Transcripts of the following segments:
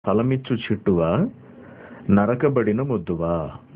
ఫలమిచ్చు చెట్టువా నరకబడిన మొద్దువా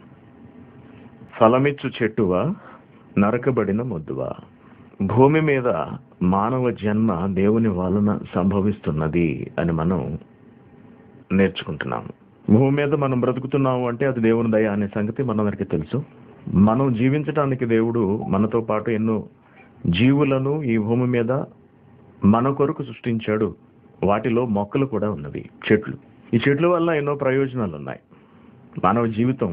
ఫలమిచ్చు చెట్టువా నరకబడిన మొద్దువా భూమి మీద మానవ జన్మ దేవుని వలన సంభవిస్తున్నది అని మనం నేర్చుకుంటున్నాము భూమి మీద మనం బ్రతుకుతున్నాము అంటే అది దేవుని దయ అనే సంగతి మనందరికీ తెలుసు మనం జీవించడానికి దేవుడు మనతో పాటు ఎన్నో జీవులను ఈ భూమి మీద మన కొరకు సృష్టించాడు వాటిలో మొక్కలు కూడా ఉన్నవి చెట్లు ఈ చెట్ల వల్ల ఎన్నో ప్రయోజనాలు ఉన్నాయి మానవ జీవితం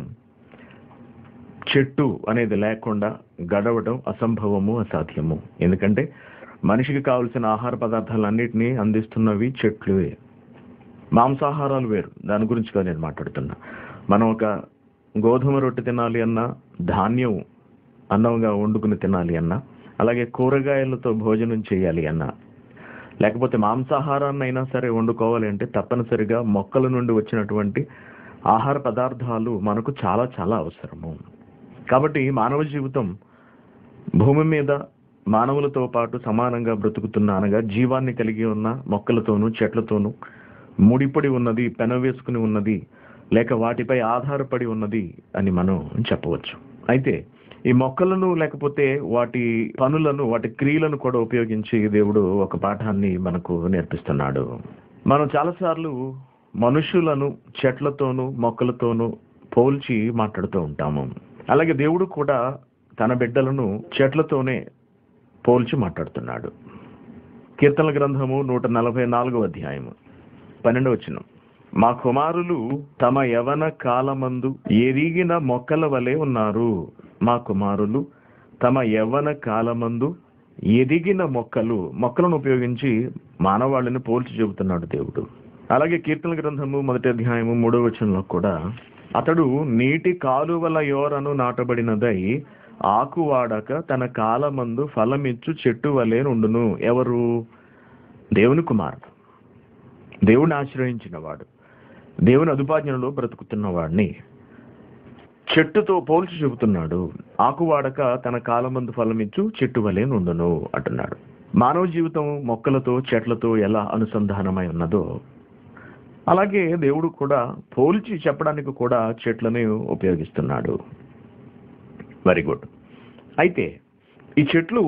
చెట్టు అనేది లేకుండా గడవడం అసంభవము అసాధ్యము ఎందుకంటే మనిషికి కావలసిన ఆహార పదార్థాలన్నిటినీ అందిస్తున్నవి చెట్లువే మాంసాహారాలు వేరు దాని గురించి కాదు నేను మాట్లాడుతున్నా మనం ఒక గోధుమ రొట్టె తినాలి అన్నా ధాన్యం అన్నంగా వండుకుని తినాలి అన్నా అలాగే కూరగాయలతో భోజనం చేయాలి అన్నా లేకపోతే మాంసాహారాన్ని అయినా సరే వండుకోవాలి అంటే తప్పనిసరిగా మొక్కల నుండి వచ్చినటువంటి ఆహార పదార్థాలు మనకు చాలా చాలా అవసరము కాబట్టి మానవ జీవితం భూమి మీద మానవులతో పాటు సమానంగా బ్రతుకుతున్న అనగా జీవాన్ని కలిగి ఉన్న మొక్కలతోనూ చెట్లతోనూ ముడిపడి ఉన్నది పెనవేసుకుని ఉన్నది లేక వాటిపై ఆధారపడి ఉన్నది అని మనం చెప్పవచ్చు అయితే ఈ మొక్కలను లేకపోతే వాటి పనులను వాటి క్రియలను కూడా ఉపయోగించి దేవుడు ఒక పాఠాన్ని మనకు నేర్పిస్తున్నాడు మనం చాలాసార్లు మనుషులను చెట్లతోనూ మొక్కలతోనూ పోల్చి మాట్లాడుతూ ఉంటాము అలాగే దేవుడు కూడా తన బిడ్డలను చెట్లతోనే పోల్చి మాట్లాడుతున్నాడు కీర్తన గ్రంథము నూట నలభై నాలుగో అధ్యాయము పన్నెండవ వచనం మా కుమారులు తమ యవన కాలమందు ఎరిగిన మొక్కల వలె ఉన్నారు మా కుమారులు తమ యవ్వన కాలమందు ఎదిగిన మొక్కలు మొక్కలను ఉపయోగించి మానవాళిని పోల్చి చెబుతున్నాడు దేవుడు అలాగే కీర్తన గ్రంథము మొదటి అధ్యాయము మూడో వచనంలో కూడా అతడు నీటి కాలువల యోరను నాటబడినదై ఆకు వాడక తన కాలమందు ఫలమిచ్చు చెట్టు వలె నుండును ఎవరు దేవుని కుమారుడు దేవుని ఆశ్రయించిన వాడు దేవుని అదుపాజ్ఞలో బ్రతుకుతున్న వాడిని చెట్టుతో పోల్చి చెబుతున్నాడు ఆకు వాడక తన కాలమందు ఫలమిచ్చు చెట్టు వలె నుండును అంటున్నాడు మానవ జీవితం మొక్కలతో చెట్లతో ఎలా అనుసంధానమై ఉన్నదో అలాగే దేవుడు కూడా పోల్చి చెప్పడానికి కూడా చెట్లను ఉపయోగిస్తున్నాడు వెరీ గుడ్ అయితే ఈ చెట్లు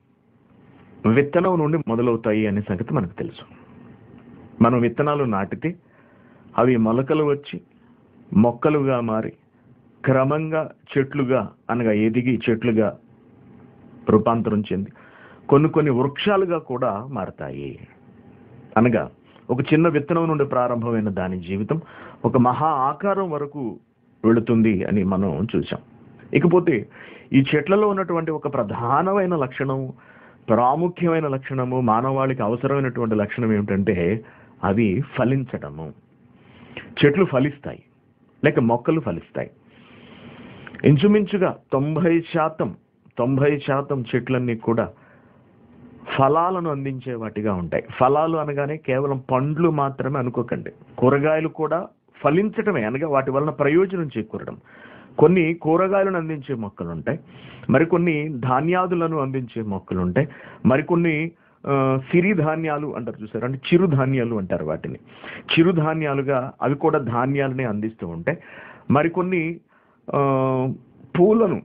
విత్తనం నుండి మొదలవుతాయి అనే సంగతి మనకు తెలుసు మనం విత్తనాలు నాటితే అవి మొలకలు వచ్చి మొక్కలుగా మారి క్రమంగా చెట్లుగా అనగా ఎదిగి చెట్లుగా రూపాంతరం చెంది కొన్ని కొన్ని వృక్షాలుగా కూడా మారతాయి అనగా ఒక చిన్న విత్తనం నుండి ప్రారంభమైన దాని జీవితం ఒక మహా ఆకారం వరకు వెళుతుంది అని మనం చూసాం ఇకపోతే ఈ చెట్లలో ఉన్నటువంటి ఒక ప్రధానమైన లక్షణం ప్రాముఖ్యమైన లక్షణము మానవాళికి అవసరమైనటువంటి లక్షణం ఏమిటంటే అవి ఫలించడము చెట్లు ఫలిస్తాయి లేక మొక్కలు ఫలిస్తాయి ఇంచుమించుగా తొంభై శాతం తొంభై శాతం చెట్లన్నీ కూడా ఫలాలను అందించే వాటిగా ఉంటాయి ఫలాలు అనగానే కేవలం పండ్లు మాత్రమే అనుకోకండి కూరగాయలు కూడా ఫలించటమే అనగా వాటి వలన ప్రయోజనం చేకూరడం కొన్ని కూరగాయలను అందించే మొక్కలు ఉంటాయి మరికొన్ని ధాన్యాదులను అందించే మొక్కలు ఉంటాయి మరికొన్ని ఆ, సిరి ధాన్యాలు అంటారు చూసారు అంటే చిరు ధాన్యాలు అంటారు వాటిని చిరు ధాన్యాలుగా అవి కూడా ధాన్యాలనే అందిస్తూ ఉంటాయి మరికొన్ని ఆ, పూలను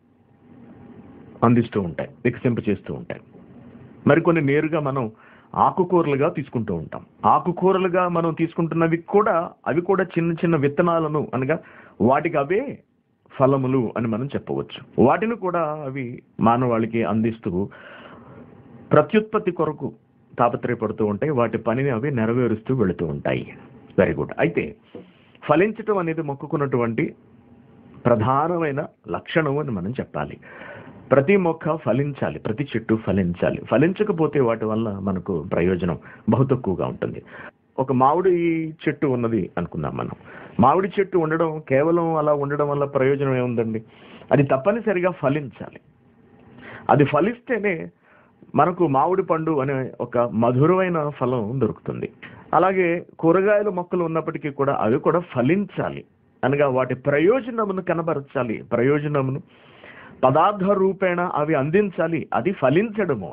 అందిస్తూ ఉంటాయి వికసింప చేస్తూ ఉంటాయి మరికొన్ని నేరుగా మనం ఆకుకూరలుగా తీసుకుంటూ ఉంటాం ఆకుకూరలుగా మనం తీసుకుంటున్నవి కూడా అవి కూడా చిన్న చిన్న విత్తనాలను అనగా వాటికి అవే ఫలములు అని మనం చెప్పవచ్చు వాటిని కూడా అవి మానవాళికి అందిస్తూ ప్రత్యుత్పత్తి కొరకు తాపత్రయపడుతూ ఉంటాయి వాటి పనిని అవి నెరవేరుస్తూ వెళుతూ ఉంటాయి వెరీ గుడ్ అయితే ఫలించటం అనేది మొక్కుకున్నటువంటి ప్రధానమైన లక్షణం అని మనం చెప్పాలి ప్రతి మొక్క ఫలించాలి ప్రతి చెట్టు ఫలించాలి ఫలించకపోతే వాటి వల్ల మనకు ప్రయోజనం బహు తక్కువగా ఉంటుంది ఒక మామిడి చెట్టు ఉన్నది అనుకుందాం మనం మామిడి చెట్టు ఉండడం కేవలం అలా ఉండడం వల్ల ప్రయోజనం ఏముందండి అది తప్పనిసరిగా ఫలించాలి అది ఫలిస్తేనే మనకు మామిడి పండు అనే ఒక మధురమైన ఫలం దొరుకుతుంది అలాగే కూరగాయల మొక్కలు ఉన్నప్పటికీ కూడా అవి కూడా ఫలించాలి అనగా వాటి ప్రయోజనమును కనబరచాలి ప్రయోజనమును పదార్థ రూపేణ అవి అందించాలి అది ఫలించడము అంటే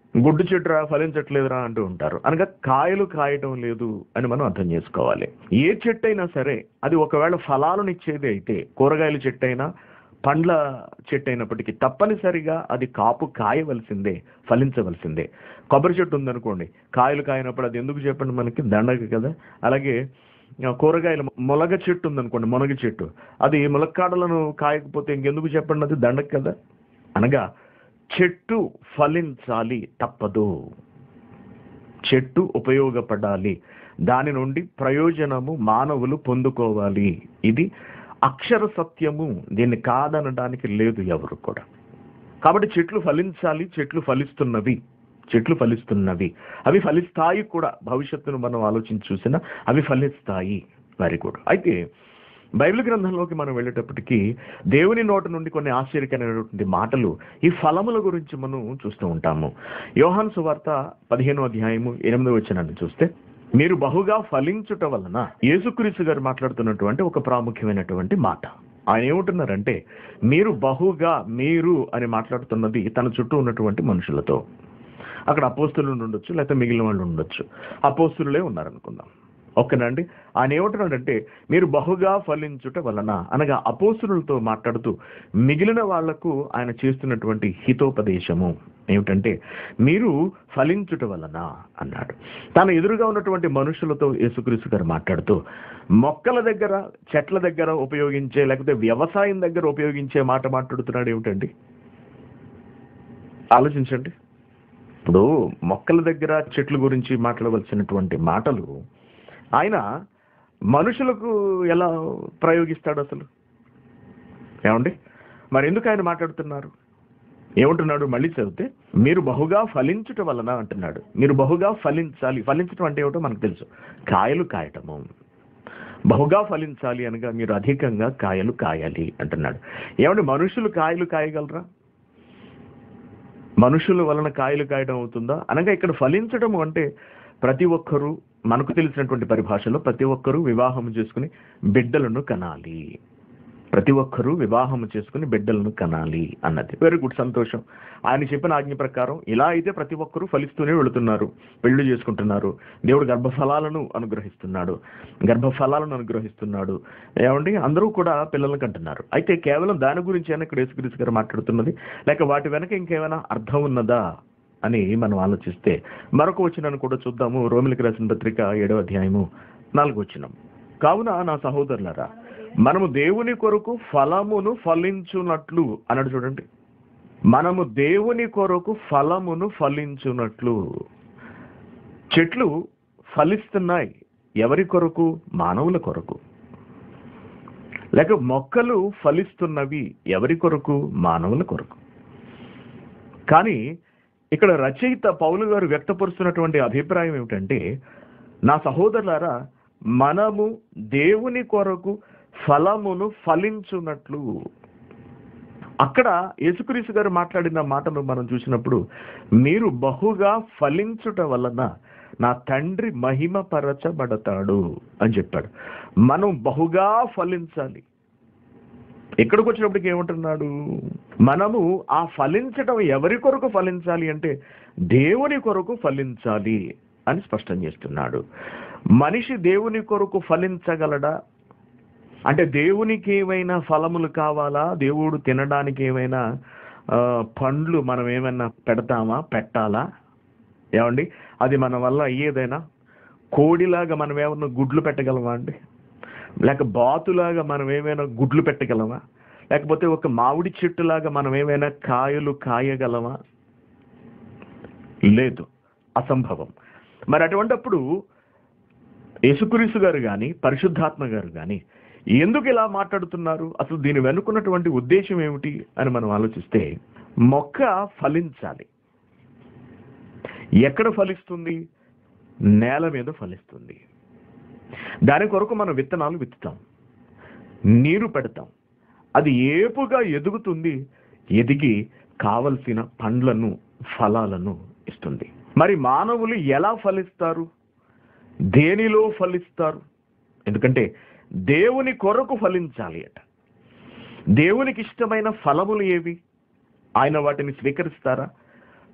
గుడ్డు చెట్టురా ఫలించట్లేదురా అంటూ ఉంటారు అనగా కాయలు కాయటం లేదు అని మనం అర్థం చేసుకోవాలి ఏ చెట్టు అయినా సరే అది ఒకవేళ ఫలాలను ఇచ్చేది అయితే కూరగాయల చెట్టు అయినా పండ్ల చెట్టు అయినప్పటికీ తప్పనిసరిగా అది కాపు కాయవలసిందే ఫలించవలసిందే కొబ్బరి చెట్టు ఉందనుకోండి కాయలు కాయనప్పుడు అది ఎందుకు చెప్పండి మనకి దండగ కదా అలాగే ఆ, కూరగాయల మొలగ చెట్టు ఉందనుకోండి మునగ చెట్టు అది ములక్కాడలను కాయకపోతే ఇంకెందుకు చెప్పండి అది దండగ కదా అనగా చెట్టు ఫలించాలి తప్పదు చెట్టు ఉపయోగపడాలి దాని నుండి ప్రయోజనము మానవులు పొందుకోవాలి ఇది అక్షర సత్యము దీన్ని కాదనడానికి లేదు ఎవరు కూడా కాబట్టి చెట్లు ఫలించాలి చెట్లు ఫలిస్తున్నవి చెట్లు ఫలిస్తున్నవి అవి ఫలిస్తాయి కూడా భవిష్యత్తును మనం ఆలోచించి చూసినా అవి ఫలిస్తాయి వారి కూడా అయితే బైబిల్ గ్రంథంలోకి మనం వెళ్ళేటప్పటికి దేవుని నోట నుండి కొన్ని ఆశ్చర్యకరమైనటువంటి మాటలు ఈ ఫలముల గురించి మనం చూస్తూ ఉంటాము యోహాన్ సువార్త పదిహేనో అధ్యాయము ఎనిమిదో వచ్చినాన్ని చూస్తే మీరు బహుగా ఫలించుట వలన యేసుక్రీస్తు గారు మాట్లాడుతున్నటువంటి ఒక ప్రాముఖ్యమైనటువంటి మాట ఆయన ఏమంటున్నారంటే మీరు బహుగా మీరు అని మాట్లాడుతున్నది తన చుట్టూ ఉన్నటువంటి మనుషులతో అక్కడ అపోస్తులు ఉండొచ్చు లేకపోతే మిగిలిన వాళ్ళు ఉండొచ్చు అపోస్తులే ఉన్నారనుకుందాం ఓకేనండి ఆయన ఏమంటున్నాడంటే మీరు బహుగా ఫలించుట వలన అనగా అపోస్తులతో మాట్లాడుతూ మిగిలిన వాళ్లకు ఆయన చేస్తున్నటువంటి హితోపదేశము ఏమిటంటే మీరు ఫలించుట వలన అన్నాడు తన ఎదురుగా ఉన్నటువంటి మనుషులతో యేసుక్రీస్తు గారు మాట్లాడుతూ మొక్కల దగ్గర చెట్ల దగ్గర ఉపయోగించే లేకపోతే వ్యవసాయం దగ్గర ఉపయోగించే మాట మాట్లాడుతున్నాడు ఏమిటండి ఆలోచించండి ఇప్పుడు మొక్కల దగ్గర చెట్ల గురించి మాట్లాడవలసినటువంటి మాటలు ఆయన మనుషులకు ఎలా ప్రయోగిస్తాడు అసలు ఏమండి మరి ఎందుకు ఆయన మాట్లాడుతున్నారు ఏమంటున్నాడు మళ్ళీ చదివితే మీరు బహుగా ఫలించుట వలన అంటున్నాడు మీరు బహుగా ఫలించాలి ఫలించడం అంటే ఏమిటో మనకు తెలుసు కాయలు కాయటము బహుగా ఫలించాలి అనగా మీరు అధికంగా కాయలు కాయాలి అంటున్నాడు ఏమండి మనుషులు కాయలు కాయగలరా మనుషుల వలన కాయలు కాయడం అవుతుందా అనగా ఇక్కడ ఫలించడం అంటే ప్రతి ఒక్కరూ మనకు తెలిసినటువంటి పరిభాషలో ప్రతి ఒక్కరూ వివాహం చేసుకుని బిడ్డలను కనాలి ప్రతి ఒక్కరూ వివాహం చేసుకుని బిడ్డలను కనాలి అన్నది వెరీ గుడ్ సంతోషం ఆయన చెప్పిన ఆజ్ఞ ప్రకారం ఇలా అయితే ప్రతి ఒక్కరూ ఫలిస్తూనే వెళుతున్నారు పెళ్లి చేసుకుంటున్నారు దేవుడు గర్భఫలాలను అనుగ్రహిస్తున్నాడు గర్భఫలాలను అనుగ్రహిస్తున్నాడు ఏమండి అందరూ కూడా పిల్లలను కంటున్నారు అయితే కేవలం దాని గురించి అయినా ఇక్కడ యేసుక్రీస్తు గారు మాట్లాడుతున్నది లేక వాటి వెనక ఇంకేమైనా అర్థం ఉన్నదా అని మనం ఆలోచిస్తే మరొక వచనాన్ని కూడా చూద్దాము రోమిలికి రాసిన పత్రిక ఏడవ అధ్యాయము నాలుగు వచనం కావున నా సహోదరులారా మనము దేవుని కొరకు ఫలమును ఫలించునట్లు అన్నాడు చూడండి మనము దేవుని కొరకు ఫలమును ఫలించునట్లు చెట్లు ఫలిస్తున్నాయి ఎవరి కొరకు మానవుల కొరకు లేక మొక్కలు ఫలిస్తున్నవి ఎవరి కొరకు మానవుల కొరకు కానీ ఇక్కడ రచయిత పౌలు గారు వ్యక్తపరుస్తున్నటువంటి అభిప్రాయం ఏమిటంటే నా సహోదరులారా మనము దేవుని కొరకు ఫలమును ఫలించున్నట్లు అక్కడ యేసుక్రీస్తు గారు మాట్లాడిన మాటను మనం చూసినప్పుడు మీరు బహుగా ఫలించుట వలన నా తండ్రి మహిమపరచబడతాడు అని చెప్పాడు మనం బహుగా ఫలించాలి ఎక్కడికి వచ్చినప్పటికి ఏమంటున్నాడు మనము ఆ ఫలించడం ఎవరి కొరకు ఫలించాలి అంటే దేవుని కొరకు ఫలించాలి అని స్పష్టం చేస్తున్నాడు మనిషి దేవుని కొరకు ఫలించగలడా అంటే దేవునికి ఏమైనా ఫలములు కావాలా దేవుడు తినడానికి ఏమైనా ఆ, పండ్లు మనం ఏమైనా పెడతామా పెట్టాలా ఏమండి అది మన వల్ల అయ్యేదైనా కోడిలాగా మనం ఏమన్నా గుడ్లు పెట్టగలమా అండి లేక బాతులాగా మనం ఏమైనా గుడ్లు పెట్టగలమా లేకపోతే ఒక మామిడి చెట్టులాగా మనం ఏమైనా కాయలు కాయగలమా లేదు అసంభవం మరి అటువంటప్పుడు యేసుక్రీస్తు గారు కానీ పరిశుద్ధాత్మ గారు కానీ ఎందుకు ఇలా మాట్లాడుతున్నారు అసలు దీని వెనుకున్నటువంటి ఉద్దేశం ఏమిటి అని మనం ఆలోచిస్తే మొక్క ఫలించాలి ఎక్కడ ఫలిస్తుంది నేల మీద ఫలిస్తుంది దాని కొరకు మనం విత్తనాలు విత్తుతాం నీరు పెడతాం అది ఏపుగా ఎదుగుతుంది ఎదిగి కావలసిన పండ్లను ఫలాలను ఇస్తుంది మరి మానవులు ఎలా ఫలిస్తారు దేనిలో ఫలిస్తారు ఎందుకంటే దేవుని కొరకు ఫలించాలి అట దేవునికి ఇష్టమైన ఫలములు ఏవి ఆయన వాటిని స్వీకరిస్తారా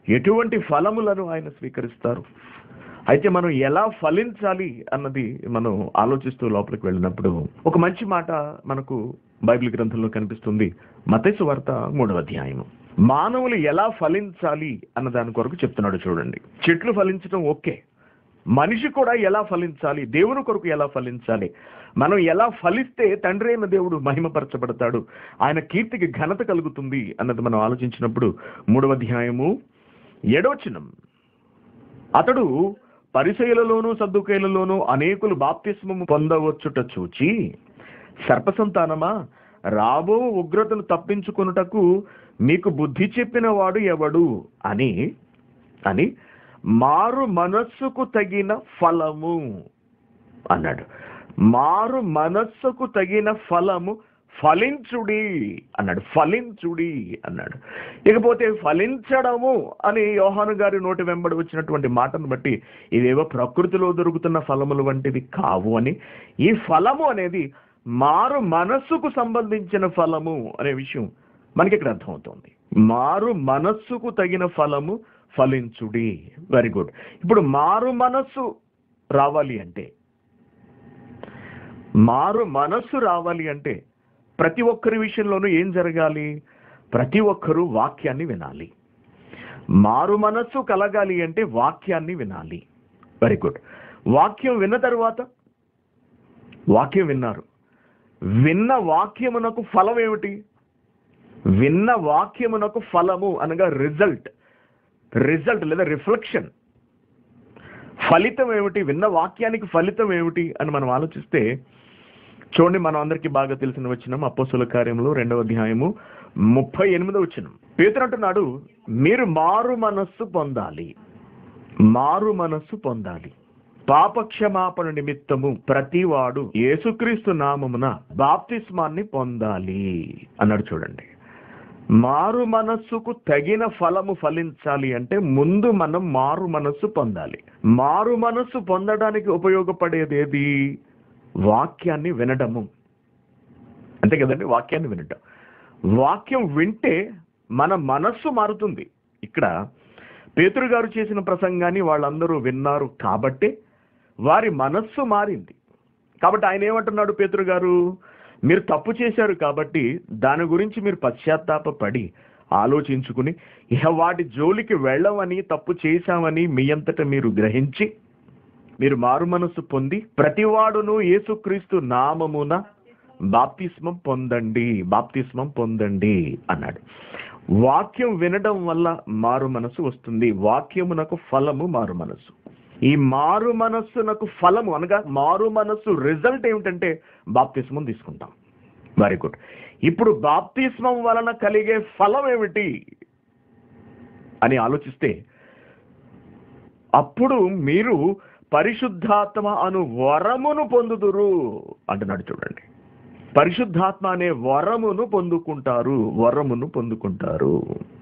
ఎటువంటి ఫలములను ఆయన స్వీకరిస్తారు అయితే మనం ఎలా ఫలించాలి అన్నది మనం ఆలోచిస్తూ లోపలికి వెళ్ళినప్పుడు ఒక మంచి మాట మనకు బైబిల్ గ్రంథంలో కనిపిస్తుంది మతేసు వార్త మూడవ అధ్యాయము మానవులు ఎలా ఫలించాలి అన్న దాని కొరకు చెప్తున్నాడు చూడండి చెట్లు ఫలించడం ఓకే మనిషి కూడా ఎలా ఫలించాలి దేవుని కొరకు ఎలా ఫలించాలి మనం ఎలా ఫలిస్తే తండ్రి అయిన దేవుడు మహిమపరచబడతాడు ఆయన కీర్తికి ఘనత కలుగుతుంది అన్నది మనం ఆలోచించినప్పుడు మూడవ అధ్యాయము ఏడవచనం అతడు పరిచయలలోను సర్దుకేలలోను అనేకులు బాప్తిస్మము పొందవచ్చుట చూచి సర్పసంతానమా రాబో ఉగ్రతను తప్పించుకొనుటకు మీకు బుద్ధి చెప్పిన వాడు ఎవడు అని అని మారు మనస్సుకు తగిన ఫలము అన్నాడు మారు మనస్సుకు తగిన ఫలము ఫలించుడి అన్నాడు ఫలించుడి అన్నాడు ఇకపోతే ఫలించడము అని యోహాను గారి నోటి వెంబడి వచ్చినటువంటి మాటను బట్టి ఇవేవో ప్రకృతిలో దొరుకుతున్న ఫలములు వంటివి కావు అని ఈ ఫలము అనేది మారు మనస్సుకు సంబంధించిన ఫలము అనే విషయం మనకి ఇక్కడ అర్థమవుతోంది మారు మనస్సుకు తగిన ఫలము ఫలించుడి వెరీ గుడ్ ఇప్పుడు మారు మనస్సు రావాలి అంటే మారు మనస్సు రావాలి అంటే ప్రతి ఒక్కరి విషయంలోనూ ఏం జరగాలి ప్రతి ఒక్కరూ వాక్యాన్ని వినాలి మారు మనస్సు కలగాలి అంటే వాక్యాన్ని వినాలి వెరీ గుడ్ వాక్యం విన్న తర్వాత వాక్యం విన్నారు విన్న వాక్యమునకు ఫలం ఏమిటి విన్న వాక్యమునకు ఫలము అనగా రిజల్ట్ రిజల్ట్ లేదా రిఫ్లెక్షన్ ఫలితం ఏమిటి విన్న వాక్యానికి ఫలితం ఏమిటి అని మనం ఆలోచిస్తే చూడండి మనం అందరికీ బాగా తెలిసిన వచ్చిన అపోసుల కార్యములు రెండవ అధ్యాయము ముప్పై ఎనిమిదో వచ్చిన పేతురు అంటున్నాడు మీరు మారు మనస్సు పొందాలి మారు మనస్సు పొందాలి పాపక్షమాపణ నిమిత్తము ప్రతివాడు యేసుక్రీస్తు నామమున బాప్తిస్మాన్ని పొందాలి అన్నాడు చూడండి మారు మనస్సుకు తగిన ఫలము ఫలించాలి అంటే ముందు మనం మారు మనస్సు పొందాలి మారు మనస్సు పొందడానికి ఉపయోగపడేది ఏది వాక్యాన్ని వినడము అంతే కదండి వాక్యాన్ని వినడం వాక్యం వింటే మన మనస్సు మారుతుంది ఇక్కడ పేతురు గారు చేసిన ప్రసంగాన్ని వాళ్ళందరూ విన్నారు కాబట్టి వారి మనస్సు మారింది కాబట్టి ఆయన ఏమంటున్నాడు పేతురు గారు మీరు తప్పు చేశారు కాబట్టి దాని గురించి మీరు పశ్చాత్తాపడి ఆలోచించుకుని ఇహ వాటి జోలికి వెళ్ళమని తప్పు చేశామని మీ అంతట మీరు గ్రహించి మీరు మారు మనస్సు పొంది ప్రతివాడును యేసుక్రీస్తు నామమున బాప్తిస్మం పొందండి బాప్తిస్మం పొందండి అన్నాడు వాక్యం వినడం వల్ల మారు మనసు వస్తుంది వాక్యమునకు ఫలము మారు మనసు ఈ మారు మనస్సునకు ఫలము అనగా మారు మనస్సు రిజల్ట్ ఏమిటంటే బాప్తిస్మం తీసుకుంటాం వెరీ గుడ్ ఇప్పుడు బాప్తిస్మం వలన కలిగే ఫలం ఏమిటి అని ఆలోచిస్తే అప్పుడు మీరు పరిశుద్ధాత్మ అను వరమును పొందుదురు అంటున్నాడు చూడండి పరిశుద్ధాత్మ అనే వరమును పొందుకుంటారు వరమును పొందుకుంటారు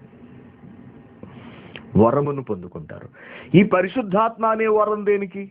వరమును పొందుకుంటారు ఈ పరిశుద్ధాత్మ అనే వరం దేనికి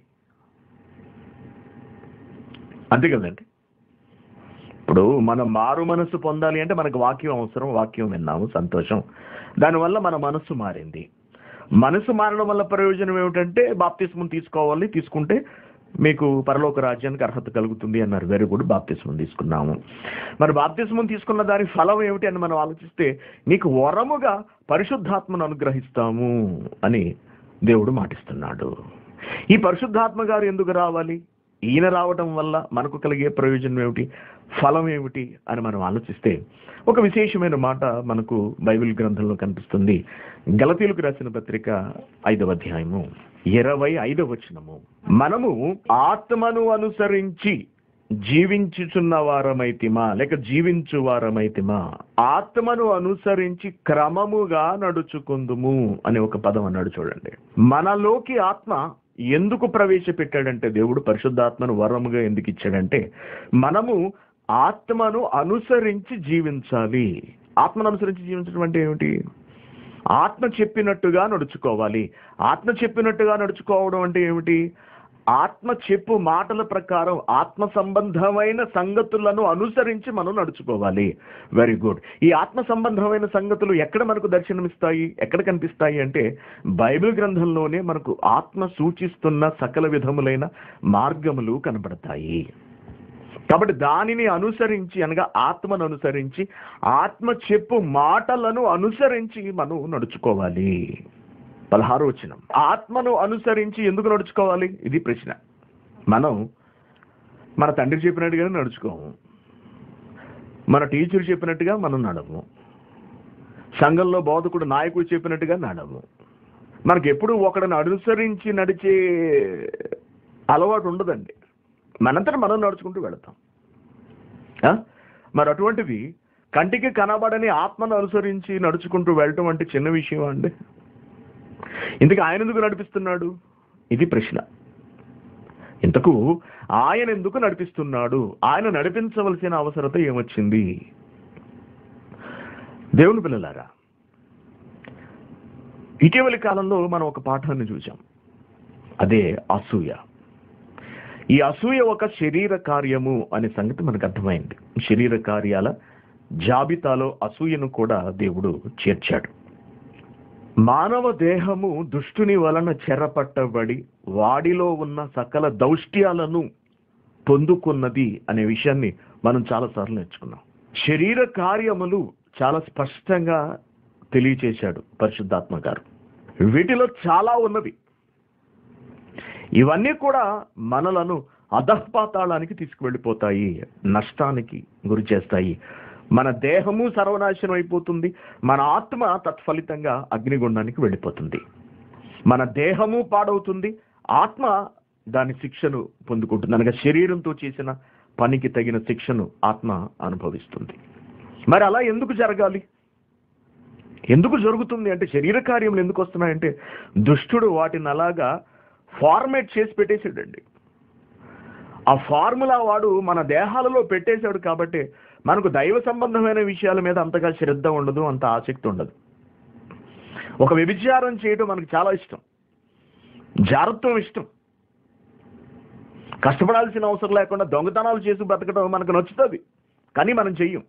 అంతే కదండి ఇప్పుడు మనం మారు మనస్సు పొందాలి అంటే మనకు వాక్యం అవసరం వాక్యం విన్నాము సంతోషం దానివల్ల మన మనస్సు మారింది మనసు మారడం వల్ల ప్రయోజనం ఏమిటంటే బాప్తిస్మం తీసుకోవాలి తీసుకుంటే మీకు పరలోక రాజ్యానికి అర్హత కలుగుతుంది అన్నారు వెరీ గుడ్ బాప్తిస్మం తీసుకున్నాము మరి బాప్తిస్మం తీసుకున్న దాని ఫలం ఏమిటి అని మనం ఆలోచిస్తే నీకు వరముగా పరిశుద్ధాత్మను అనుగ్రహిస్తాము అని దేవుడు మాటిస్తున్నాడు ఈ పరిశుద్ధాత్మ గారు ఎందుకు రావాలి ఈయన రావటం వల్ల మనకు కలిగే ప్రయోజనం ఏమిటి ఫలం ఏమిటి అని మనం ఆలోచిస్తే ఒక విశేషమైన మాట మనకు బైబిల్ గ్రంథంలో కనిపిస్తుంది గలతీలకు రాసిన పత్రిక ఐదవ అధ్యాయము ఇరవై ఐదవ వచనము మనము ఆత్మను అనుసరించి జీవించుచున్న వారమైతిమా లేక జీవించు వారమైతిమా ఆత్మను అనుసరించి క్రమముగా నడుచుకుందుము అని ఒక పదం అన్నాడు చూడండి మనలోకి ఆత్మ ఎందుకు ప్రవేశపెట్టాడంటే దేవుడు పరిశుద్ధాత్మను వరముగా ఎందుకు ఇచ్చాడంటే మనము ఆత్మను అనుసరించి జీవించాలి ఆత్మను అనుసరించి జీవించడం అంటే ఏమిటి ఆత్మ చెప్పినట్టుగా నడుచుకోవాలి ఆత్మ చెప్పినట్టుగా నడుచుకోవడం అంటే ఏమిటి ఆత్మ చెప్పు మాటల ప్రకారం ఆత్మ సంబంధమైన సంగతులను అనుసరించి మనం నడుచుకోవాలి వెరీ గుడ్ ఈ ఆత్మ సంబంధమైన సంగతులు ఎక్కడ మనకు దర్శనమిస్తాయి ఎక్కడ కనిపిస్తాయి అంటే బైబిల్ గ్రంథంలోనే మనకు ఆత్మ సూచిస్తున్న సకల విధములైన మార్గములు కనబడతాయి కాబట్టి దానిని అనుసరించి అనగా ఆత్మను అనుసరించి ఆత్మ చెప్పు మాటలను అనుసరించి మనం నడుచుకోవాలి పదహారు వచనం ఆత్మను అనుసరించి ఎందుకు నడుచుకోవాలి ఇది ప్రశ్న మనం మన తండ్రి చెప్పినట్టుగానే నడుచుకోము మన టీచర్ చెప్పినట్టుగా మనం నడము సంఘంలో బోధకుడు నాయకుడు చెప్పినట్టుగా నడము మనకి ఎప్పుడు ఒకడిని అనుసరించి నడిచే అలవాటు ఉండదండి మనంతట మనం నడుచుకుంటూ వెళతాం ఆ? మరి అటువంటిది కంటికి కనబడని ఆత్మను అనుసరించి నడుచుకుంటూ వెళ్ళటం అంటే చిన్న విషయం అండి ఇందుకు ఆయన ఎందుకు నడిపిస్తున్నాడు ఇది ప్రశ్న ఇంతకు ఆయన ఎందుకు నడిపిస్తున్నాడు ఆయన నడిపించవలసిన అవసరత ఏమొచ్చింది దేవుని పిల్లలారా ఇటీవలి కాలంలో మనం ఒక పాఠాన్ని చూసాం అదే అసూయ ఈ అసూయ ఒక శరీర కార్యము అనే సంగతి మనకు అర్థమైంది శరీర కార్యాల జాబితాలో అసూయను కూడా దేవుడు చేర్చాడు మానవ దేహము దుష్టుని వలన చెరపట్టబడి వాడిలో ఉన్న సకల దౌష్ట్యాలను పొందుకున్నది అనే విషయాన్ని మనం చాలాసార్లు నేర్చుకున్నాం శరీర కార్యములు చాలా స్పష్టంగా తెలియచేశాడు పరిశుద్ధాత్మ గారు వీటిలో చాలా ఉన్నవి ఇవన్నీ కూడా మనలను అధఃపాతాళానికి తీసుకువెళ్ళిపోతాయి నష్టానికి గురి చేస్తాయి మన దేహము సర్వనాశనం అయిపోతుంది మన ఆత్మ తత్ఫలితంగా అగ్నిగుండానికి వెళ్ళిపోతుంది మన దేహము పాడవుతుంది ఆత్మ దాని శిక్షను పొందుకుంటుంది అనగా శరీరంతో చేసిన పనికి తగిన శిక్షను ఆత్మ అనుభవిస్తుంది మరి అలా ఎందుకు జరగాలి ఎందుకు జరుగుతుంది అంటే శరీర కార్యములు ఎందుకు వస్తున్నాయంటే దుష్టుడు వాటిని అలాగా ఫార్మేట్ చేసి పెట్టేశాడండి ఆ ఫార్ములా వాడు మన దేహాలలో పెట్టేశాడు కాబట్టి మనకు దైవ సంబంధమైన విషయాల మీద అంతగా శ్రద్ధ ఉండదు అంత ఆసక్తి ఉండదు ఒక వ్యభిచారం చేయడం మనకు చాలా ఇష్టం జాగ్రత్తం ఇష్టం కష్టపడాల్సిన అవసరం లేకుండా దొంగతనాలు చేసి బ్రతకడం మనకు నచ్చుతుంది కానీ మనం చెయ్యం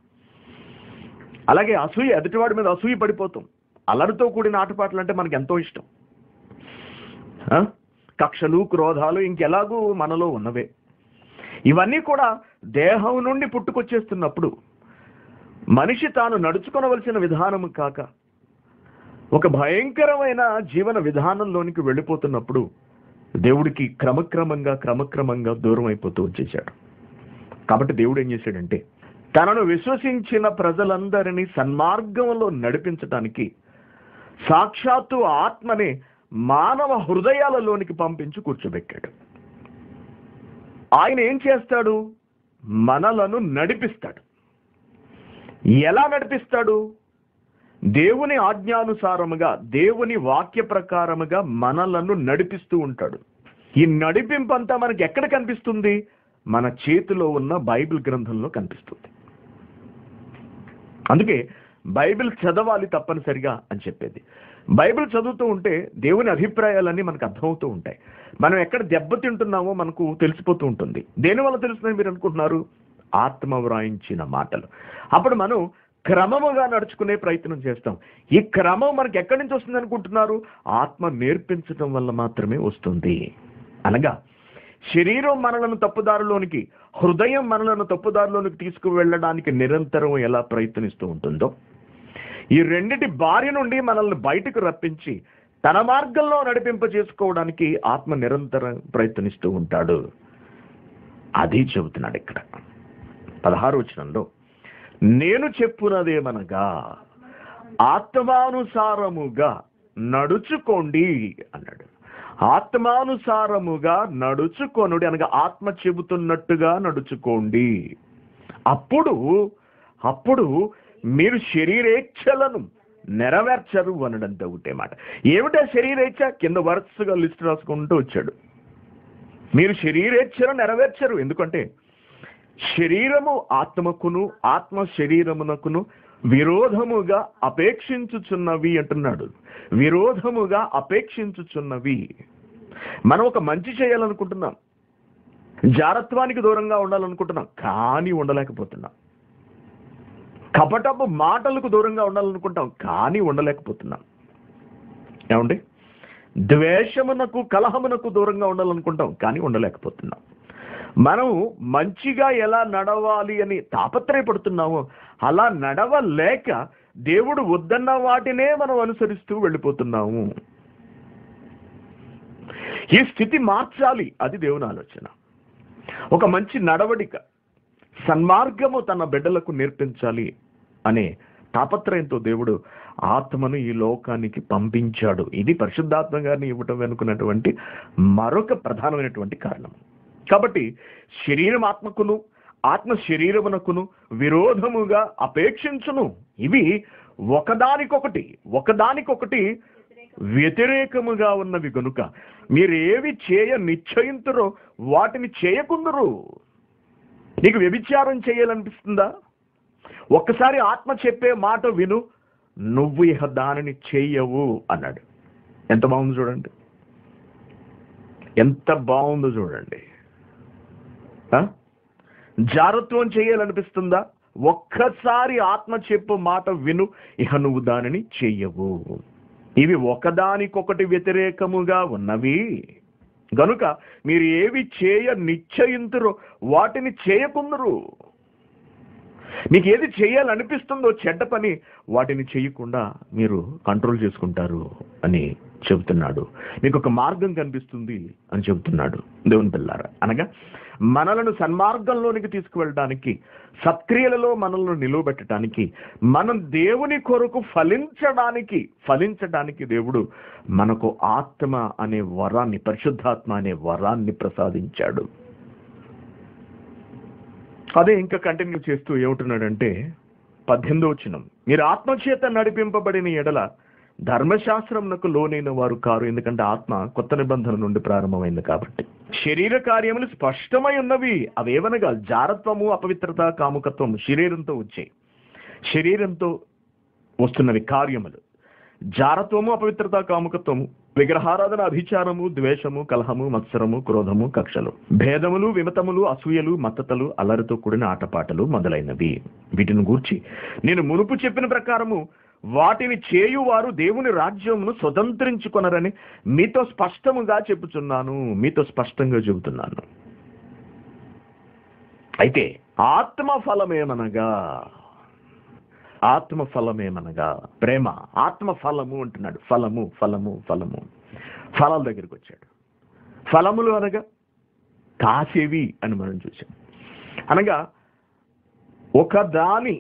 అలాగే అసూయ ఎదుటివాడి మీద అసూయ పడిపోతాం అల్లరితో కూడిన ఆటపాటలు అంటే మనకు ఎంతో ఇష్టం ఆ? కక్షలు క్రోధాలు ఇంకెలాగూ మనలో ఉన్నవే ఇవన్నీ కూడా దేహం నుండి పుట్టుకొచ్చేస్తున్నప్పుడు మనిషి తాను నడుచుకొనవలసిన విధానం కాక ఒక భయంకరమైన జీవన విధానంలోనికి వెళ్ళిపోతున్నప్పుడు దేవుడికి క్రమక్రమంగా క్రమక్రమంగా దూరం అయిపోతూ వచ్చేసాడు కాబట్టి దేవుడు ఏం చేశాడంటే తనను విశ్వసించిన ప్రజలందరినీ సన్మార్గంలో నడిపించడానికి సాక్షాత్తు ఆత్మనే మానవ హృదయాలలోనికి పంపించి కూర్చోబెట్టాడు ఆయన ఏం చేస్తాడు మనలను నడిపిస్తాడు ఎలా నడిపిస్తాడు దేవుని ఆజ్ఞానుసారముగా దేవుని వాక్య ప్రకారముగా మనలను నడిపిస్తూ ఉంటాడు ఈ నడిపింపంతా మనకి ఎక్కడ కనిపిస్తుంది మన చేతిలో ఉన్న బైబిల్ గ్రంథంలో కనిపిస్తుంది అందుకే బైబిల్ చదవాలి తప్పనిసరిగా అని చెప్పేది బైబిల్ చదువుతూ ఉంటే దేవుని అభిప్రాయాలన్నీ మనకు అర్థమవుతూ ఉంటాయి మనం ఎక్కడ దెబ్బతింటున్నామో మనకు తెలిసిపోతూ ఉంటుంది దేనివల్ల తెలుస్తుందని మీరు అనుకుంటున్నారు ఆత్మ వ్రాయించిన మాటలు అప్పుడు మనం క్రమముగా నడుచుకునే ప్రయత్నం చేస్తాం ఈ క్రమం మనకి ఎక్కడి నుంచి వస్తుంది అనుకుంటున్నారు ఆత్మ నేర్పించడం వల్ల మాత్రమే వస్తుంది అనగా శరీరం మనలను తప్పుదారిలోనికి హృదయం మనలను తప్పుదారిలోనికి తీసుకువెళ్ళడానికి నిరంతరం ఎలా ప్రయత్నిస్తూ ఉంటుందో ఈ రెండిటి బారి నుండి మనల్ని బయటకు రప్పించి తన మార్గంలో నడిపింప చేసుకోవడానికి ఆత్మ నిరంతరం ప్రయత్నిస్తూ ఉంటాడు అది చెబుతున్నాడు ఇక్కడ పదహారు వచనంలో నేను చెప్పున్నదేమనగా ఆత్మానుసారముగా నడుచుకోండి అన్నాడు ఆత్మానుసారముగా నడుచుకొనుడి అనగా ఆత్మ చెబుతున్నట్టుగా నడుచుకోండి అప్పుడు అప్పుడు మీరు శరీరేచ్ఛలను నెరవేర్చరు అనడంతో ఒకటే మాట ఏమిటా శరీరేచ్ఛ కింద వరుసగా లిస్ట్ రాసుకుంటూ వచ్చాడు మీరు శరీరేచ్ఛను నెరవేర్చరు ఎందుకంటే శరీరము ఆత్మకును ఆత్మ శరీరమునకును విరోధముగా అపేక్షించుచున్నవి అంటున్నాడు విరోధముగా అపేక్షించుచున్నవి మనం ఒక మంచి చేయాలనుకుంటున్నాం జారత్వానికి దూరంగా ఉండాలనుకుంటున్నాం కానీ ఉండలేకపోతున్నాం కపటపు మాటలకు దూరంగా ఉండాలనుకుంటాం కానీ ఉండలేకపోతున్నాం ఏమండి ద్వేషమునకు కలహమునకు దూరంగా ఉండాలనుకుంటాం కానీ ఉండలేకపోతున్నాం మనం మంచిగా ఎలా నడవాలి అని తాపత్రయపడుతున్నామో అలా నడవలేక దేవుడు వద్దన్న వాటినే మనం అనుసరిస్తూ వెళ్ళిపోతున్నాము ఈ స్థితి మార్చాలి అది దేవుని ఆలోచన ఒక మంచి నడవడిక సన్మార్గము తన బిడ్డలకు నేర్పించాలి అనే తాపత్రయంతో దేవుడు ఆత్మను ఈ లోకానికి పంపించాడు ఇది పరిశుద్ధాత్మ గారిని ఇవ్వటం వెనుకున్నటువంటి మరొక ప్రధానమైనటువంటి కారణం కాబట్టి శరీరం ఆత్మకును ఆత్మ శరీరమునకును విరోధముగా అపేక్షించును ఇవి ఒకదానికొకటి ఒకదానికొకటి వ్యతిరేకముగా ఉన్నవి గనుక మీరు ఏవి చేయ నిశ్చయింతురో వాటిని చేయకుందరు నీకు వ్యభిచారం చేయాలనిపిస్తుందా ఒక్కసారి ఆత్మ చెప్పే మాట విను నువ్వు ఇహ దానిని చెయ్యవు అన్నాడు ఎంత బాగుందో చూడండి ఎంత బాగుందో చూడండి ఆ? జారత్వం చేయాలనిపిస్తుందా ఒక్కసారి ఆత్మ చెప్పు మాట విను ఇహ నువ్వు దానిని చెయ్యవు ఇవి ఒకదానికొకటి వ్యతిరేకముగా ఉన్నవి గనుక మీరు ఏవి చేయ నిశ్చయింతురో వాటిని చేయకుందరు మీకు ఏది చేయాలనిపిస్తుందో చెడ్డ పని వాటిని చేయకుండా మీరు కంట్రోల్ చేసుకుంటారు అని చెబుతున్నాడు మీకు ఒక మార్గం కనిపిస్తుంది అని చెబుతున్నాడు దేవుని పిల్లారా అనగా మనలను సన్మార్గంలోనికి తీసుకువెళ్ళడానికి సత్క్రియలలో మనల్ని నిలువబెట్టడానికి మనం దేవుని కొరకు ఫలించడానికి ఫలించడానికి దేవుడు మనకు ఆత్మ అనే వరాన్ని పరిశుద్ధాత్మ అనే వరాన్ని ప్రసాదించాడు అదే ఇంకా కంటిన్యూ చేస్తూ ఏమంటున్నాడంటే పద్దెనిమిదో వచనం మీరు ఆత్మచేత నడిపింపబడిన ఎడల ధర్మశాస్త్రంనకు లోనైన వారు కారు ఎందుకంటే ఆత్మ కొత్త నిబంధన నుండి ప్రారంభమైంది కాబట్టి శరీర కార్యములు స్పష్టమై ఉన్నవి అవేవనగా జారత్వము అపవిత్రత కాముకత్వము శరీరంతో వచ్చాయి శరీరంతో వస్తున్నవి కార్యములు జారత్వము అపవిత్రత కాముకత్వము విగ్రహారాధన అభిచారము ద్వేషము కలహము మత్సరము క్రోధము కక్షలు భేదములు విమతములు అసూయలు మత్తతలు అల్లరితో కూడిన ఆటపాటలు మొదలైనవి వీటిని గూర్చి నేను మునుపు చెప్పిన ప్రకారము వాటిని చేయువారు దేవుని రాజ్యమును స్వతంత్రించుకొనరని మీతో స్పష్టముగా చెప్పుచున్నాను మీతో స్పష్టంగా చెబుతున్నాను అయితే ఆత్మ ఫలమేమనగా ఆత్మ ఫలమేమనగా ప్రేమ ఆత్మ ఫలము అంటున్నాడు ఫలము ఫలము ఫలము ఫలాల దగ్గరికి వచ్చాడు ఫలములు అనగా కాసేవి అని మనం చూసాం అనగా ఒక దాని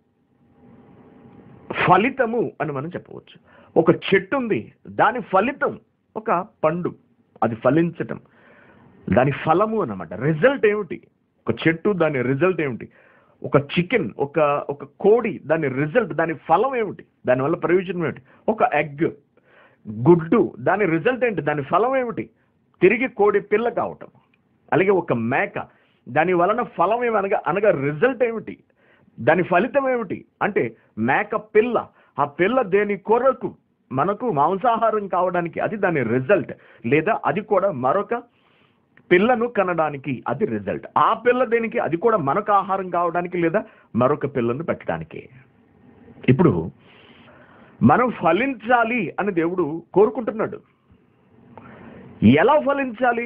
ఫలితము అని మనం చెప్పవచ్చు ఒక చెట్టు ఉంది దాని ఫలితం ఒక పండు అది ఫలించటం దాని ఫలము అన్నమాట రిజల్ట్ ఏమిటి ఒక చెట్టు దాని రిజల్ట్ ఏమిటి ఒక చికెన్ ఒక ఒక కోడి దాని రిజల్ట్ దాని ఫలం ఏమిటి దానివల్ల ప్రయోజనం ఏమిటి ఒక ఎగ్ గుడ్డు దాని రిజల్ట్ ఏంటి దాని ఫలం ఏమిటి తిరిగి కోడి పిల్ల కావటం అలాగే ఒక మేక దాని వలన ఫలం ఏమి అనగా అనగా రిజల్ట్ ఏమిటి దాని ఫలితం ఏమిటి అంటే మేక పిల్ల ఆ పిల్ల దేని కొరకు మనకు మాంసాహారం కావడానికి అది దాని రిజల్ట్ లేదా అది కూడా మరొక పిల్లను కనడానికి అది రిజల్ట్ ఆ పిల్ల దేనికి అది కూడా మనకు ఆహారం కావడానికి లేదా మరొక పిల్లను పెట్టడానికి ఇప్పుడు మనం ఫలించాలి అని దేవుడు కోరుకుంటున్నాడు ఎలా ఫలించాలి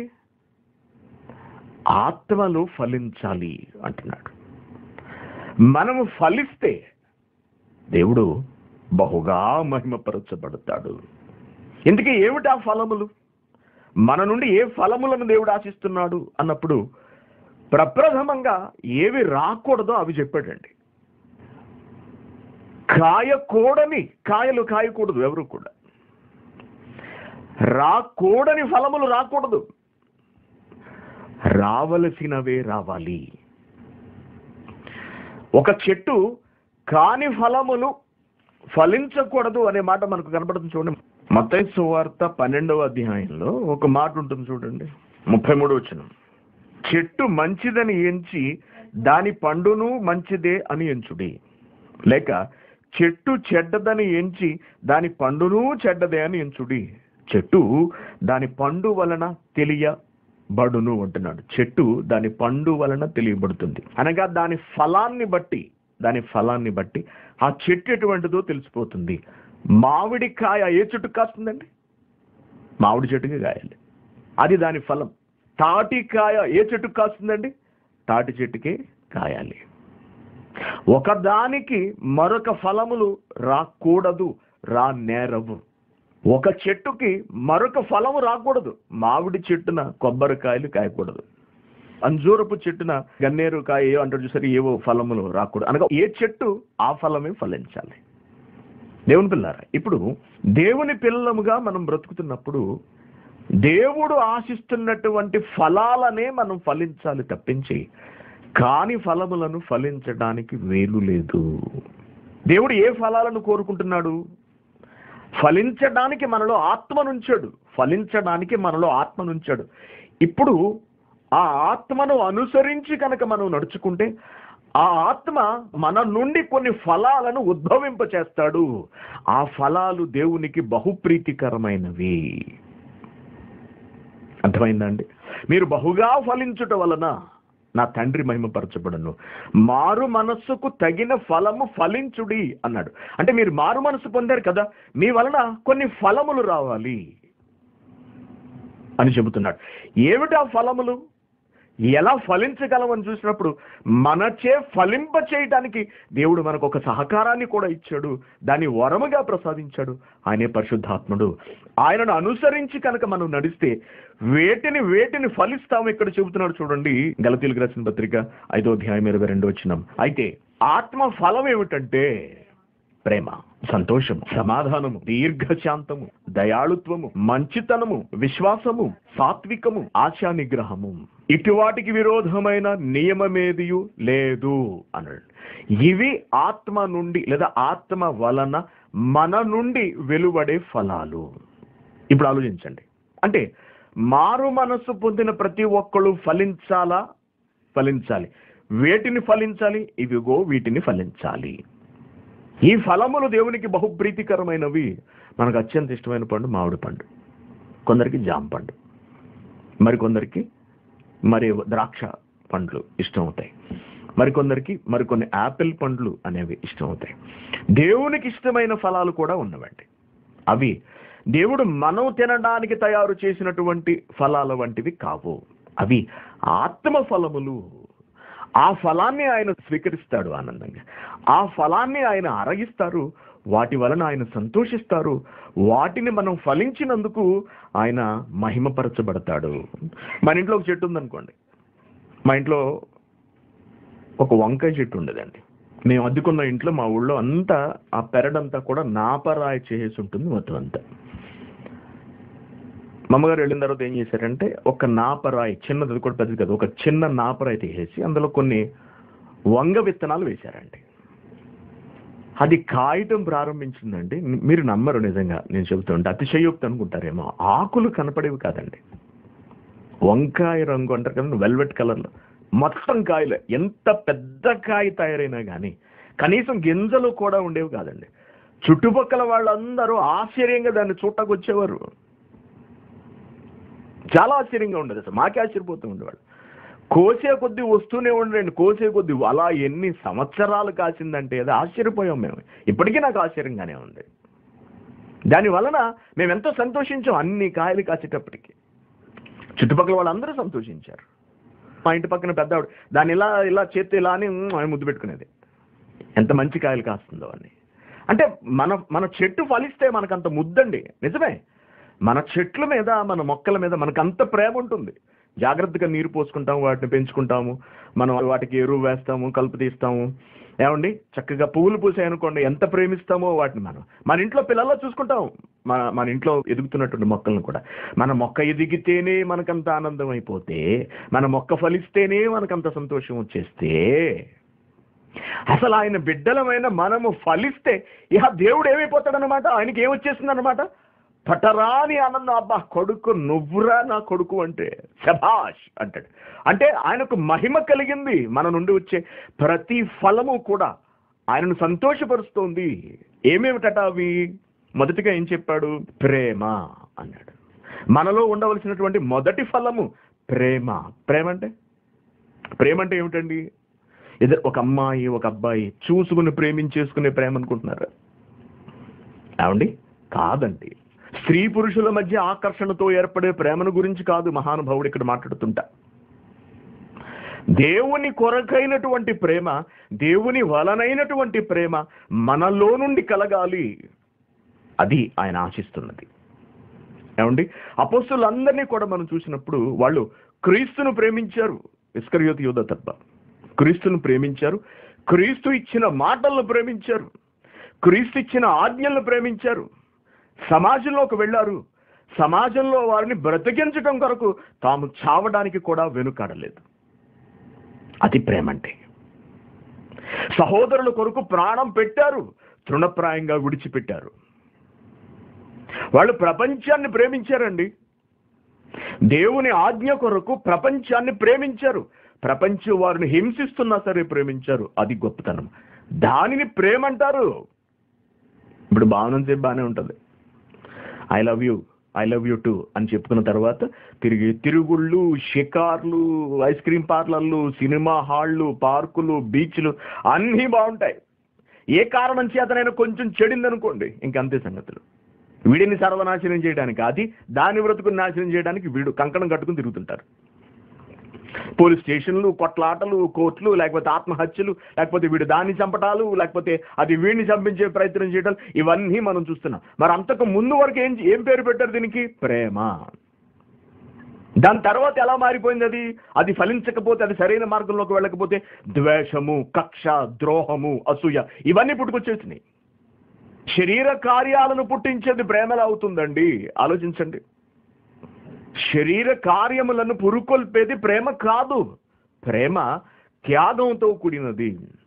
ఆత్మలో ఫలించాలి అంటున్నాడు మనము ఫలిస్తే దేవుడు బహుగా మహిమపరచబడతాడు ఇందుకే ఏమిటి ఆ ఫలములు మన నుండి ఏ ఫలములను దేవుడు ఆశిస్తున్నాడు అన్నప్పుడు ప్రప్రథమంగా ఏవి రాకూడదో అవి చెప్పాడండి కాయకూడని కాయలు కాయకూడదు ఎవరు కూడా రాకూడని ఫలములు రాకూడదు రావలసినవే రావాలి ఒక చెట్టు కాని ఫలములు ఫలించకూడదు అనే మాట మనకు కనబడుతుంది చూడండి మత్తయి సువార్త పన్నెండవ అధ్యాయంలో ఒక మాట ఉంటుంది చూడండి ముప్పై మూడు వచ్చిన చెట్టు మంచిదని ఎంచి దాని పండును మంచిదే అని ఎంచుడి లేక చెట్టు చెడ్డదని ఎంచి దాని పండును చెడ్డదే అని ఎంచుడి చెట్టు దాని పండు వలన తెలియబడును అంటున్నాడు చెట్టు దాని పండు వలన తెలియబడుతుంది అనగా దాని ఫలాన్ని బట్టి దాని ఫలాన్ని బట్టి ఆ చెట్టు ఎటువంటిదో తెలిసిపోతుంది మామిడి కాయ ఏ చెట్టు కాస్తుందండి మామిడి చెట్టుకి కాయాలి అది దాని ఫలం తాటికాయ ఏ చెట్టుకు కాస్తుందండి తాటి చెట్టుకే కాయాలి ఒకదానికి మరొక ఫలములు రాకూడదు రా నేరవు ఒక చెట్టుకి మరొక ఫలము రాకూడదు మామిడి చెట్టున కొబ్బరికాయలు కాయకూడదు అంజూరపు చెట్టున గన్నేరు కాయ ఏవో అంటారు చూసారు ఏవో ఫలములు రాకూడదు అనగా ఏ చెట్టు ఆ ఫలమే ఫలించాలి దేవుని పిల్లారా ఇప్పుడు దేవుని పిల్లముగా మనం బ్రతుకుతున్నప్పుడు దేవుడు ఆశిస్తున్నటువంటి ఫలాలనే మనం ఫలించాలి తప్పించి కాని ఫలములను ఫలించడానికి వేలు లేదు దేవుడు ఏ ఫలాలను కోరుకుంటున్నాడు ఫలించడానికి మనలో ఆత్మనుంచాడు ఫలించడానికి మనలో ఆత్మనుంచాడు ఇప్పుడు ఆ ఆత్మను అనుసరించి కనుక మనం నడుచుకుంటే ఆ ఆత్మ మన నుండి కొన్ని ఫలాలను ఉద్భవింపచేస్తాడు ఆ ఫలాలు దేవునికి బహుప్రీతికరమైనవి అర్థమైందండి మీరు బహుగా ఫలించుట వలన నా తండ్రి మహిమపరచబడను మారు మనస్సుకు తగిన ఫలము ఫలించుడి అన్నాడు అంటే మీరు మారు మనస్సు పొందారు కదా మీ వలన కొన్ని ఫలములు రావాలి అని చెబుతున్నాడు ఏమిటి ఆ ఫలములు ఎలా ఫలించగలమని చూసినప్పుడు మనచే ఫలింప చేయటానికి దేవుడు మనకు ఒక సహకారాన్ని కూడా ఇచ్చాడు దాన్ని వరముగా ప్రసాదించాడు ఆయనే పరిశుద్ధాత్ముడు ఆయనను అనుసరించి కనుక మనం నడిస్తే వేటిని వేటిని ఫలిస్తాము ఇక్కడ చెబుతున్నాడు చూడండి గలతీలకు రాసిన పత్రిక ఐదో అధ్యాయం ఇరవై రెండు వచ్చినాం అయితే ఆత్మ ఫలం ఏమిటంటే ప్రేమ సంతోషము సమాధానము దీర్ఘశాంతము దయాళుత్వము మంచితనము విశ్వాసము సాత్వికము ఆశా నిగ్రహము ఇటువాటికి విరోధమైన నియమమేదియు లేదు అన్నాడు ఇవి ఆత్మ నుండి లేదా ఆత్మ వలన మన నుండి వెలువడే ఫలాలు ఇప్పుడు ఆలోచించండి అంటే మారు మనస్సు పొందిన ప్రతి ఒక్కళ్ళు ఫలించాలా ఫలించాలి వేటిని ఫలించాలి ఇవిగో వీటిని ఫలించాలి ఈ ఫలములు దేవునికి బహుప్రీతికరమైనవి మనకు అత్యంత ఇష్టమైన పండు మామిడి పండు కొందరికి జామ పండు మరికొందరికి మరి ద్రాక్ష పండ్లు ఇష్టం అవుతాయి మరికొందరికి మరికొన్ని యాపిల్ పండ్లు అనేవి ఇష్టం అవుతాయి దేవునికి ఇష్టమైన ఫలాలు కూడా ఉన్నవండి అవి దేవుడు మనం తినడానికి తయారు చేసినటువంటి ఫలాల వంటివి కావు అవి ఆత్మ ఫలములు ఆ ఫలాన్ని ఆయన స్వీకరిస్తాడు ఆనందంగా ఆ ఫలాన్ని ఆయన అరగిస్తారు వాటి వలన ఆయన సంతోషిస్తారు వాటిని మనం ఫలించినందుకు ఆయన మహిమపరచబడతాడు మన ఇంట్లో ఒక చెట్టు ఉందనుకోండి మా ఇంట్లో ఒక వంకాయ చెట్టు ఉండేదండి మేము అద్దుకున్న ఇంట్లో మా ఊళ్ళో అంతా ఆ పెరడంతా కూడా నాపరాయి చేసేసి ఉంటుంది మొత్తం అంతా మా అమ్మగారు వెళ్ళిన తర్వాత ఏం చేశారంటే ఒక నాపరాయి చిన్నది అది కూడా పెద్దది కదా ఒక చిన్న నాపరాయి తీసేసి అందులో కొన్ని వంగ విత్తనాలు వేశారండి అది కాయటం ప్రారంభించిందండి మీరు నమ్మరు నిజంగా నేను చెబుతుంటే అతిశయోక్తి అనుకుంటారేమో ఆకులు కనపడేవి కాదండి వంకాయ రంగు అంటారు కదా వెల్వెట్ కలర్లో మొత్తం కాయలే ఎంత పెద్ద కాయ తయారైనా కానీ కనీసం గింజలు కూడా ఉండేవి కాదండి చుట్టుపక్కల వాళ్ళందరూ ఆశ్చర్యంగా దాన్ని చూడటానికి వచ్చేవారు చాలా ఆశ్చర్యంగా ఉండేది అసలు మాకే ఆశ్చర్యపోతూ ఉండేవాడు కోసే కొద్దీ వస్తూనే ఉండండి కోసే కొద్దీ అలా ఎన్ని సంవత్సరాలు కాసిందంటే అది ఆశ్చర్యపోయాం మేము ఇప్పటికీ నాకు ఆశ్చర్యంగానే ఉంది దాని వలన మేము ఎంతో సంతోషించాం అన్ని కాయలు కాసేటప్పటికి చుట్టుపక్కల వాళ్ళందరూ సంతోషించారు మా ఇంటి పక్కన పెద్దవాడు దాన్ని ఇలా ఇలా చేతి ఇలా అని "ఉమ్" అని ముద్దు పెట్టుకునేది ఎంత మంచి కాయలు కాస్తుందో అని అంటే మన మన చెట్టు ఫలిస్తే మనకంత ముద్దండి నిజమే మన చెట్ల మీద మన మొక్కల మీద మనకు అంత ప్రేమ ఉంటుంది జాగ్రత్తగా నీరు పోసుకుంటాము వాటిని పెంచుకుంటాము మనం వాటికి ఎరువు వేస్తాము కలుపు తీస్తాము ఏమండి చక్కగా పువ్వులు పూసాయనుకోండి ఎంత ప్రేమిస్తామో వాటిని మనం మన ఇంట్లో పిల్లల్లో చూసుకుంటాం మన మన ఇంట్లో ఎదుగుతున్నటువంటి మొక్కలను కూడా మన మొక్క ఎదిగితేనే మనకంత ఆనందం అయిపోతే మన మొక్క ఫలిస్తేనే మనకంత సంతోషం వచ్చేస్తే అసలు ఆయన బిడ్డలమైన మనము ఫలిస్తే ఇహ దేవుడు ఏమైపోతాడనమాట ఆయనకి ఏమొచ్చేస్తుంది అనమాట పటరాని ఆనందం అబ్బా కొడుకు నువ్వురా నా కొడుకు అంటే శభాష్ అంటాడు అంటే ఆయనకు మహిమ కలిగింది మన నుండి వచ్చే ప్రతి ఫలము కూడా ఆయనను సంతోషపరుస్తోంది ఏమేమిటట అవి మొదటిగా ఏం చెప్పాడు ప్రేమ అన్నాడు మనలో ఉండవలసినటువంటి మొదటి ఫలము ప్రేమ ప్రేమ అంటే ప్రేమ అంటే ఏమిటండి ఇద్దరు ఒక అమ్మాయి ఒక అబ్బాయి చూసుకుని ప్రేమించేసుకునే ప్రేమ అనుకుంటున్నారు ఏమండి కాదండి స్త్రీ పురుషుల మధ్య ఆకర్షణతో ఏర్పడే ప్రేమను గురించి కాదు మహానుభావుడు ఇక్కడ మాట్లాడుతుంటా దేవుని కొరకైనటువంటి ప్రేమ దేవుని వలనైనటువంటి ప్రేమ మనలో నుండి కలగాలి అది ఆయన ఆశిస్తున్నది ఏమండి అపోస్తులందరినీ కూడా మనం చూసినప్పుడు వాళ్ళు క్రీస్తును ప్రేమించారు ఇస్కరియోతి యోధ తప్ప క్రీస్తును ప్రేమించారు క్రీస్తు ఇచ్చిన మాటలను ప్రేమించారు క్రీస్తు ఇచ్చిన ఆజ్ఞలను ప్రేమించారు సమాజంలోకి వెళ్ళారు సమాజంలో వారిని బ్రతికించడం కొరకు తాము చావడానికి కూడా వెనుకాడలేదు అది ప్రేమ అంటే సహోదరుల కొరకు ప్రాణం పెట్టారు తృణప్రాయంగా విడిచిపెట్టారు వాళ్ళు ప్రపంచాన్ని ప్రేమించారండి దేవుని ఆజ్ఞ కొరకు ప్రపంచాన్ని ప్రేమించారు ప్రపంచం వారిని హింసిస్తున్నా సరే ప్రేమించారు అది గొప్పతనం దానిని ప్రేమ అంటారు ఇప్పుడు భావన సేపు బాగానే ఉంటుంది I love you I love you too అని చెప్పుకున్న తర్వాత తిరిగి తిరుగుళ్ళు షికార్లు ఐస్ క్రీమ్ పార్లర్లు సినిమా హాళ్ళు పార్కులు బీచ్లు అన్నీ బాగుంటాయి ఏ కారణం చేతనైనా కొంచెం చెడిందనుకోండి ఇంకంతే సంగతులు వీడిని సర్వనాశనం చేయడానికి అది దాని బ్రతుకుని నాశనం చేయడానికి వీడు కంకణం కట్టుకుని తిరుగుతుంటారు పోలీస్ స్టేషన్లు కొట్లాటలు కోర్టులు లేకపోతే ఆత్మహత్యలు లేకపోతే వీడు దాన్ని చంపటాలు లేకపోతే అది వీడిని చంపించే ప్రయత్నం చేయడం ఇవన్నీ మనం చూస్తున్నాం మరి అంతకు ముందు వరకు ఏం ఏం పేరు పెట్టారు దీనికి ప్రేమ దాని తర్వాత ఎలా మారిపోయింది అది అది ఫలించకపోతే అది సరైన మార్గంలోకి వెళ్ళకపోతే ద్వేషము కక్ష ద్రోహము అసూయ ఇవన్నీ పుట్టుకొచ్చేసినాయి శరీర కార్యాలను పుట్టించేది ప్రేమలా అవుతుందండి ఆలోచించండి శరీర కార్యములను పురుకొల్పేది ప్రేమ కాదు ప్రేమ త్యాగంతో కూడినది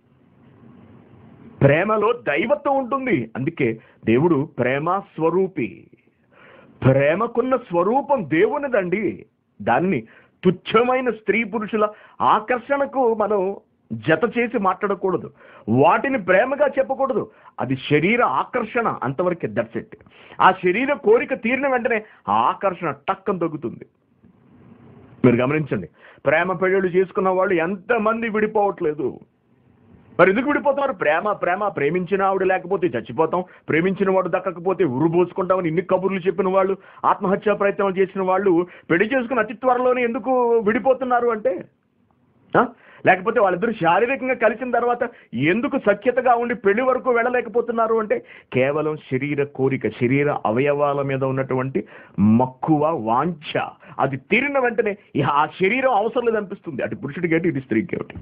ప్రేమలో దైవత్వం ఉంటుంది అందుకే దేవుడు ప్రేమ స్వరూపి ప్రేమకున్న స్వరూపం దేవునిదండి దాన్ని తుచ్చమైన స్త్రీ పురుషుల ఆకర్షణకు మనం జత చేసి మాట్లాడకూడదు వాటిని ప్రేమగా చెప్పకూడదు అది శరీర ఆకర్షణ అంతవరకే దట్స్ ఇట్ ఆ శరీర కోరిక తీరిన వెంటనే ఆ ఆకర్షణ టక్కం తగ్గుతుంది మీరు గమనించండి ప్రేమ పెళ్ళిళ్ళు చేసుకున్న వాళ్ళు ఎంతమంది విడిపోవట్లేదు మరి ఎందుకు విడిపోతున్నారు ప్రేమ ప్రేమ ప్రేమించిన ఆవిడ లేకపోతే చచ్చిపోతాం ప్రేమించిన వాడు దక్కకపోతే ఉరు పోసుకుంటామని ఇన్ని కబుర్లు చెప్పిన వాళ్ళు ఆత్మహత్యా ప్రయత్నం చేసిన వాళ్ళు పెళ్లి చేసుకున్న అతి త్వరలోనే ఎందుకు విడిపోతున్నారు అంటే ఆ? లేకపోతే వాళ్ళిద్దరు శారీరకంగా కలిసిన తర్వాత ఎందుకు సఖ్యతగా ఉండి పెళ్లి వరకు వెళ్ళలేకపోతున్నారు అంటే కేవలం శరీర కోరిక శరీర అవయవాల మీద ఉన్నటువంటి మక్కువ వాంఛ అది తీరిన వెంటనే ఇహ ఆ శరీరం అవసరం లేదనిపిస్తుంది అటు పురుషుడికి ఏంటి ఇది స్త్రీకి ఒకటి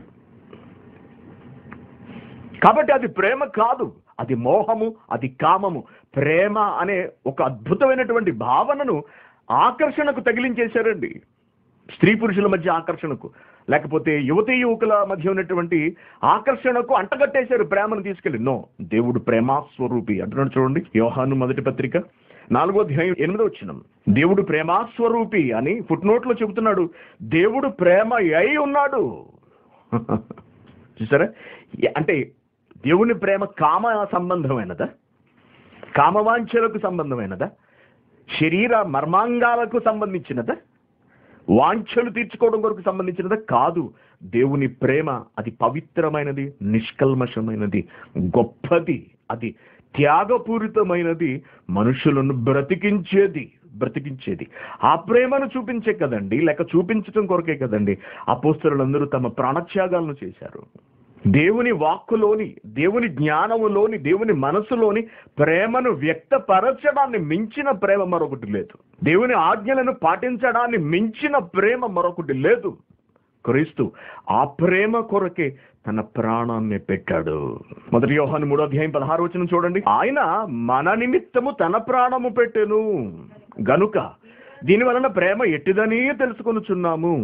కాబట్టి అది ప్రేమ కాదు అది మోహము అది కామము ప్రేమ అనే ఒక అద్భుతమైనటువంటి భావనను ఆకర్షణకు తగిలించేశారండి స్త్రీ పురుషుల మధ్య ఆకర్షణకు లేకపోతే యువతీ యువకుల మధ్య ఉన్నటువంటి ఆకర్షణకు అంటగట్టేశారు ప్రేమను తీసుకెళ్ళి నో దేవుడు ప్రేమ స్వరూపి అంటున్నాడు చూడండి యోహాను మొదటి పత్రిక నాలుగో అధ్యాయం ఎనిమిదో వచ్చిన దేవుడు ప్రేమాస్వరూపి అని ఫుట్ నోట్లో చెబుతున్నాడు దేవుడు ప్రేమ అయి ఉన్నాడు చూసారా ఎ- అంటే దేవుని ప్రేమ కామ సంబంధమైనదా కామవాంఛలకు సంబంధమైనదా శరీర మర్మాంగాలకు సంబంధించినదా వాంఛలు తీర్చుకోవడం కొరకు సంబంధించినదా కాదు దేవుని ప్రేమ అది పవిత్రమైనది నిష్కల్మషమైనది గొప్పది అది త్యాగపూరితమైనది మనుషులను బ్రతికించేది బ్రతికించేది ఆ ప్రేమను చూపించే కదండి లేక చూపించడం కొరకే కదండి అపోస్తరులందరూ తమ ప్రాణత్యాగాలను చేశారు దేవుని వాక్కులోని దేవుని జ్ఞానములోని దేవుని మనసులోని ప్రేమను వ్యక్తపరచడాన్ని మించిన ప్రేమ మరొకటి లేదు దేవుని ఆజ్ఞలను పాటించడాన్ని మించిన ప్రేమ మరొకటి లేదు క్రీస్తు ఆ ప్రేమ కొరకే తన ప్రాణాన్ని పెట్టాడు మొదటి యోహాను మూడో అధ్యాయం పదహారు వచనం చూడండి ఆయన మన నిమిత్తము తన ప్రాణము పెట్టెను గనుక దీని వలన ప్రేమ ఎట్టిదని తెలుసుకొనుచున్నాము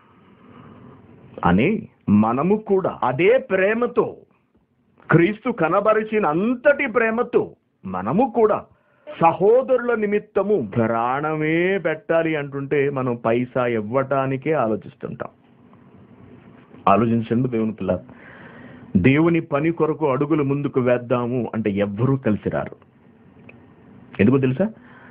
అని మనము కూడా అదే ప్రేమతో క్రీస్తు కనబరిచిన అంతటి ప్రేమతో మనము కూడా సహోదరుల నిమిత్తము ప్రాణమే పెట్టాలి అంటుంటే మనం పైసా ఇవ్వటానికే ఆలోచిస్తుంటాం ఆలోచించండి దేవుని పిల్ల దేవుని పని కొరకు అడుగులు ముందుకు వేద్దాము అంటే ఎవ్వరూ కలిసి రారు ఎందుకో తెలుసా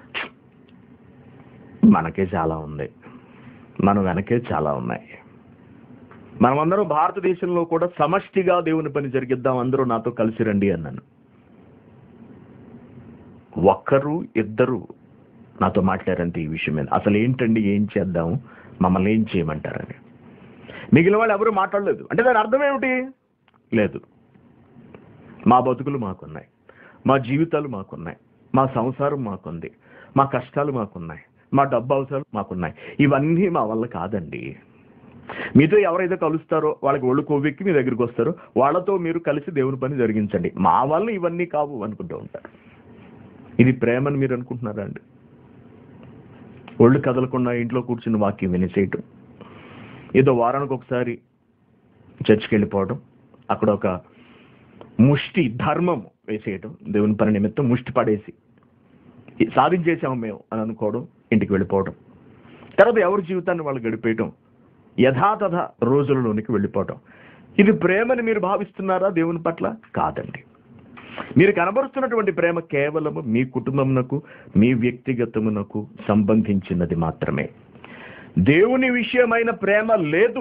మనకే చాలా ఉంది మన వెనకే చాలా ఉన్నాయి మనమందరం భారతదేశంలో కూడా సమష్టిగా దేవుని పని జరిగిద్దాం అందరూ నాతో కలిసి రండి అన్నాను ఒక్కరు ఇద్దరు నాతో మాట్లాడారంటే ఈ విషయం మీద అసలు ఏంటండి ఏం చేద్దాం మమ్మల్ని ఏం చేయమంటారని మిగిలిన వాళ్ళు ఎవరు మాట్లాడలేదు అంటే దాని అర్థం ఏమిటి లేదు మా బతుకులు మాకున్నాయి మా జీవితాలు మాకున్నాయి మా సంసారం మాకుంది మా కష్టాలు మాకున్నాయి మా డబ్బు అవసరాలు మాకున్నాయి ఇవన్నీ మా వల్ల కాదండి మీతో ఎవరైతే కలుస్తారో వాళ్ళకి ఒళ్ళు కొవ్వెక్కి మీ దగ్గరికి వస్తారో వాళ్ళతో మీరు కలిసి దేవుని పని జరిగించండి మా వల్ల ఇవన్నీ కావు అనుకుంటూ ఉంటారు ఇది ప్రేమని మీరు అనుకుంటున్నారా అండి ఒళ్ళు కదలకుండా ఇంట్లో కూర్చుని వాక్యం వినేసేయటం ఏదో వారానికి ఒకసారి చర్చికి వెళ్ళిపోవడం అక్కడ ఒక ముష్టి ధర్మం వేసేయటం దేవుని పని నిమిత్తం ముష్టి పడేసి సాధించేసాము మేము అని అనుకోవడం ఇంటికి వెళ్ళిపోవడం తర్వాత ఎవరి జీవితాన్ని వాళ్ళు గడిపేయటం యథాతథ రోజులలోనికి వెళ్ళిపోవటం ఇది ప్రేమని మీరు భావిస్తున్నారా దేవుని పట్ల కాదండి మీరు కనబరుస్తున్నటువంటి ప్రేమ కేవలము మీ కుటుంబమునకు మీ వ్యక్తిగతమునకు సంబంధించినది మాత్రమే దేవుని విషయమైన ప్రేమ లేదు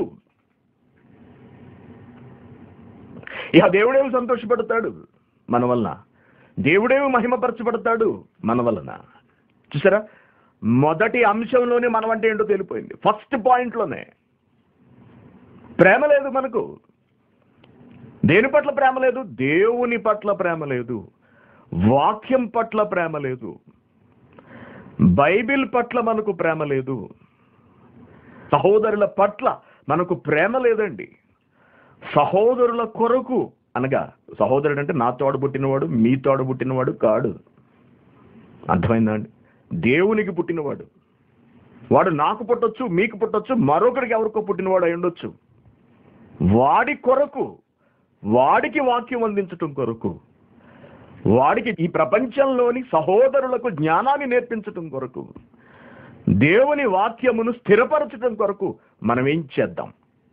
ఇక దేవుడేమి సంతోషపడతాడు మన వలన దేవుడేమి మహిమపరచబడతాడు మన వలన చూసారా మొదటి అంశంలోనే మనం అంటే ఏంటో తెలిపోయింది ఫస్ట్ పాయింట్లోనే ప్రేమ లేదు మనకు దేని పట్ల ప్రేమ లేదు దేవుని పట్ల ప్రేమ లేదు వాక్యం పట్ల ప్రేమ లేదు బైబిల్ పట్ల మనకు ప్రేమ లేదు సహోదరుల పట్ల మనకు ప్రేమ లేదండి సహోదరుల కొరకు అనగా సహోదరుడు అంటే నా తోడ పుట్టినవాడు మీ తోడ పుట్టినవాడు కాడు అర్థమైందా అండి దేవునికి పుట్టినవాడు వాడు నాకు పుట్టొచ్చు మీకు పుట్టొచ్చు మరొకరికి ఎవరికో పుట్టినవాడు అయి ఉండొచ్చు వాడి కొరకు వాడికి వాక్యం అందించటం కొరకు వాడికి ఈ ప్రపంచంలోని సహోదరులకు జ్ఞానాన్ని నేర్పించటం కొరకు దేవుని వాక్యమును స్థిరపరచటం కొరకు మనం ఏం చేద్దాం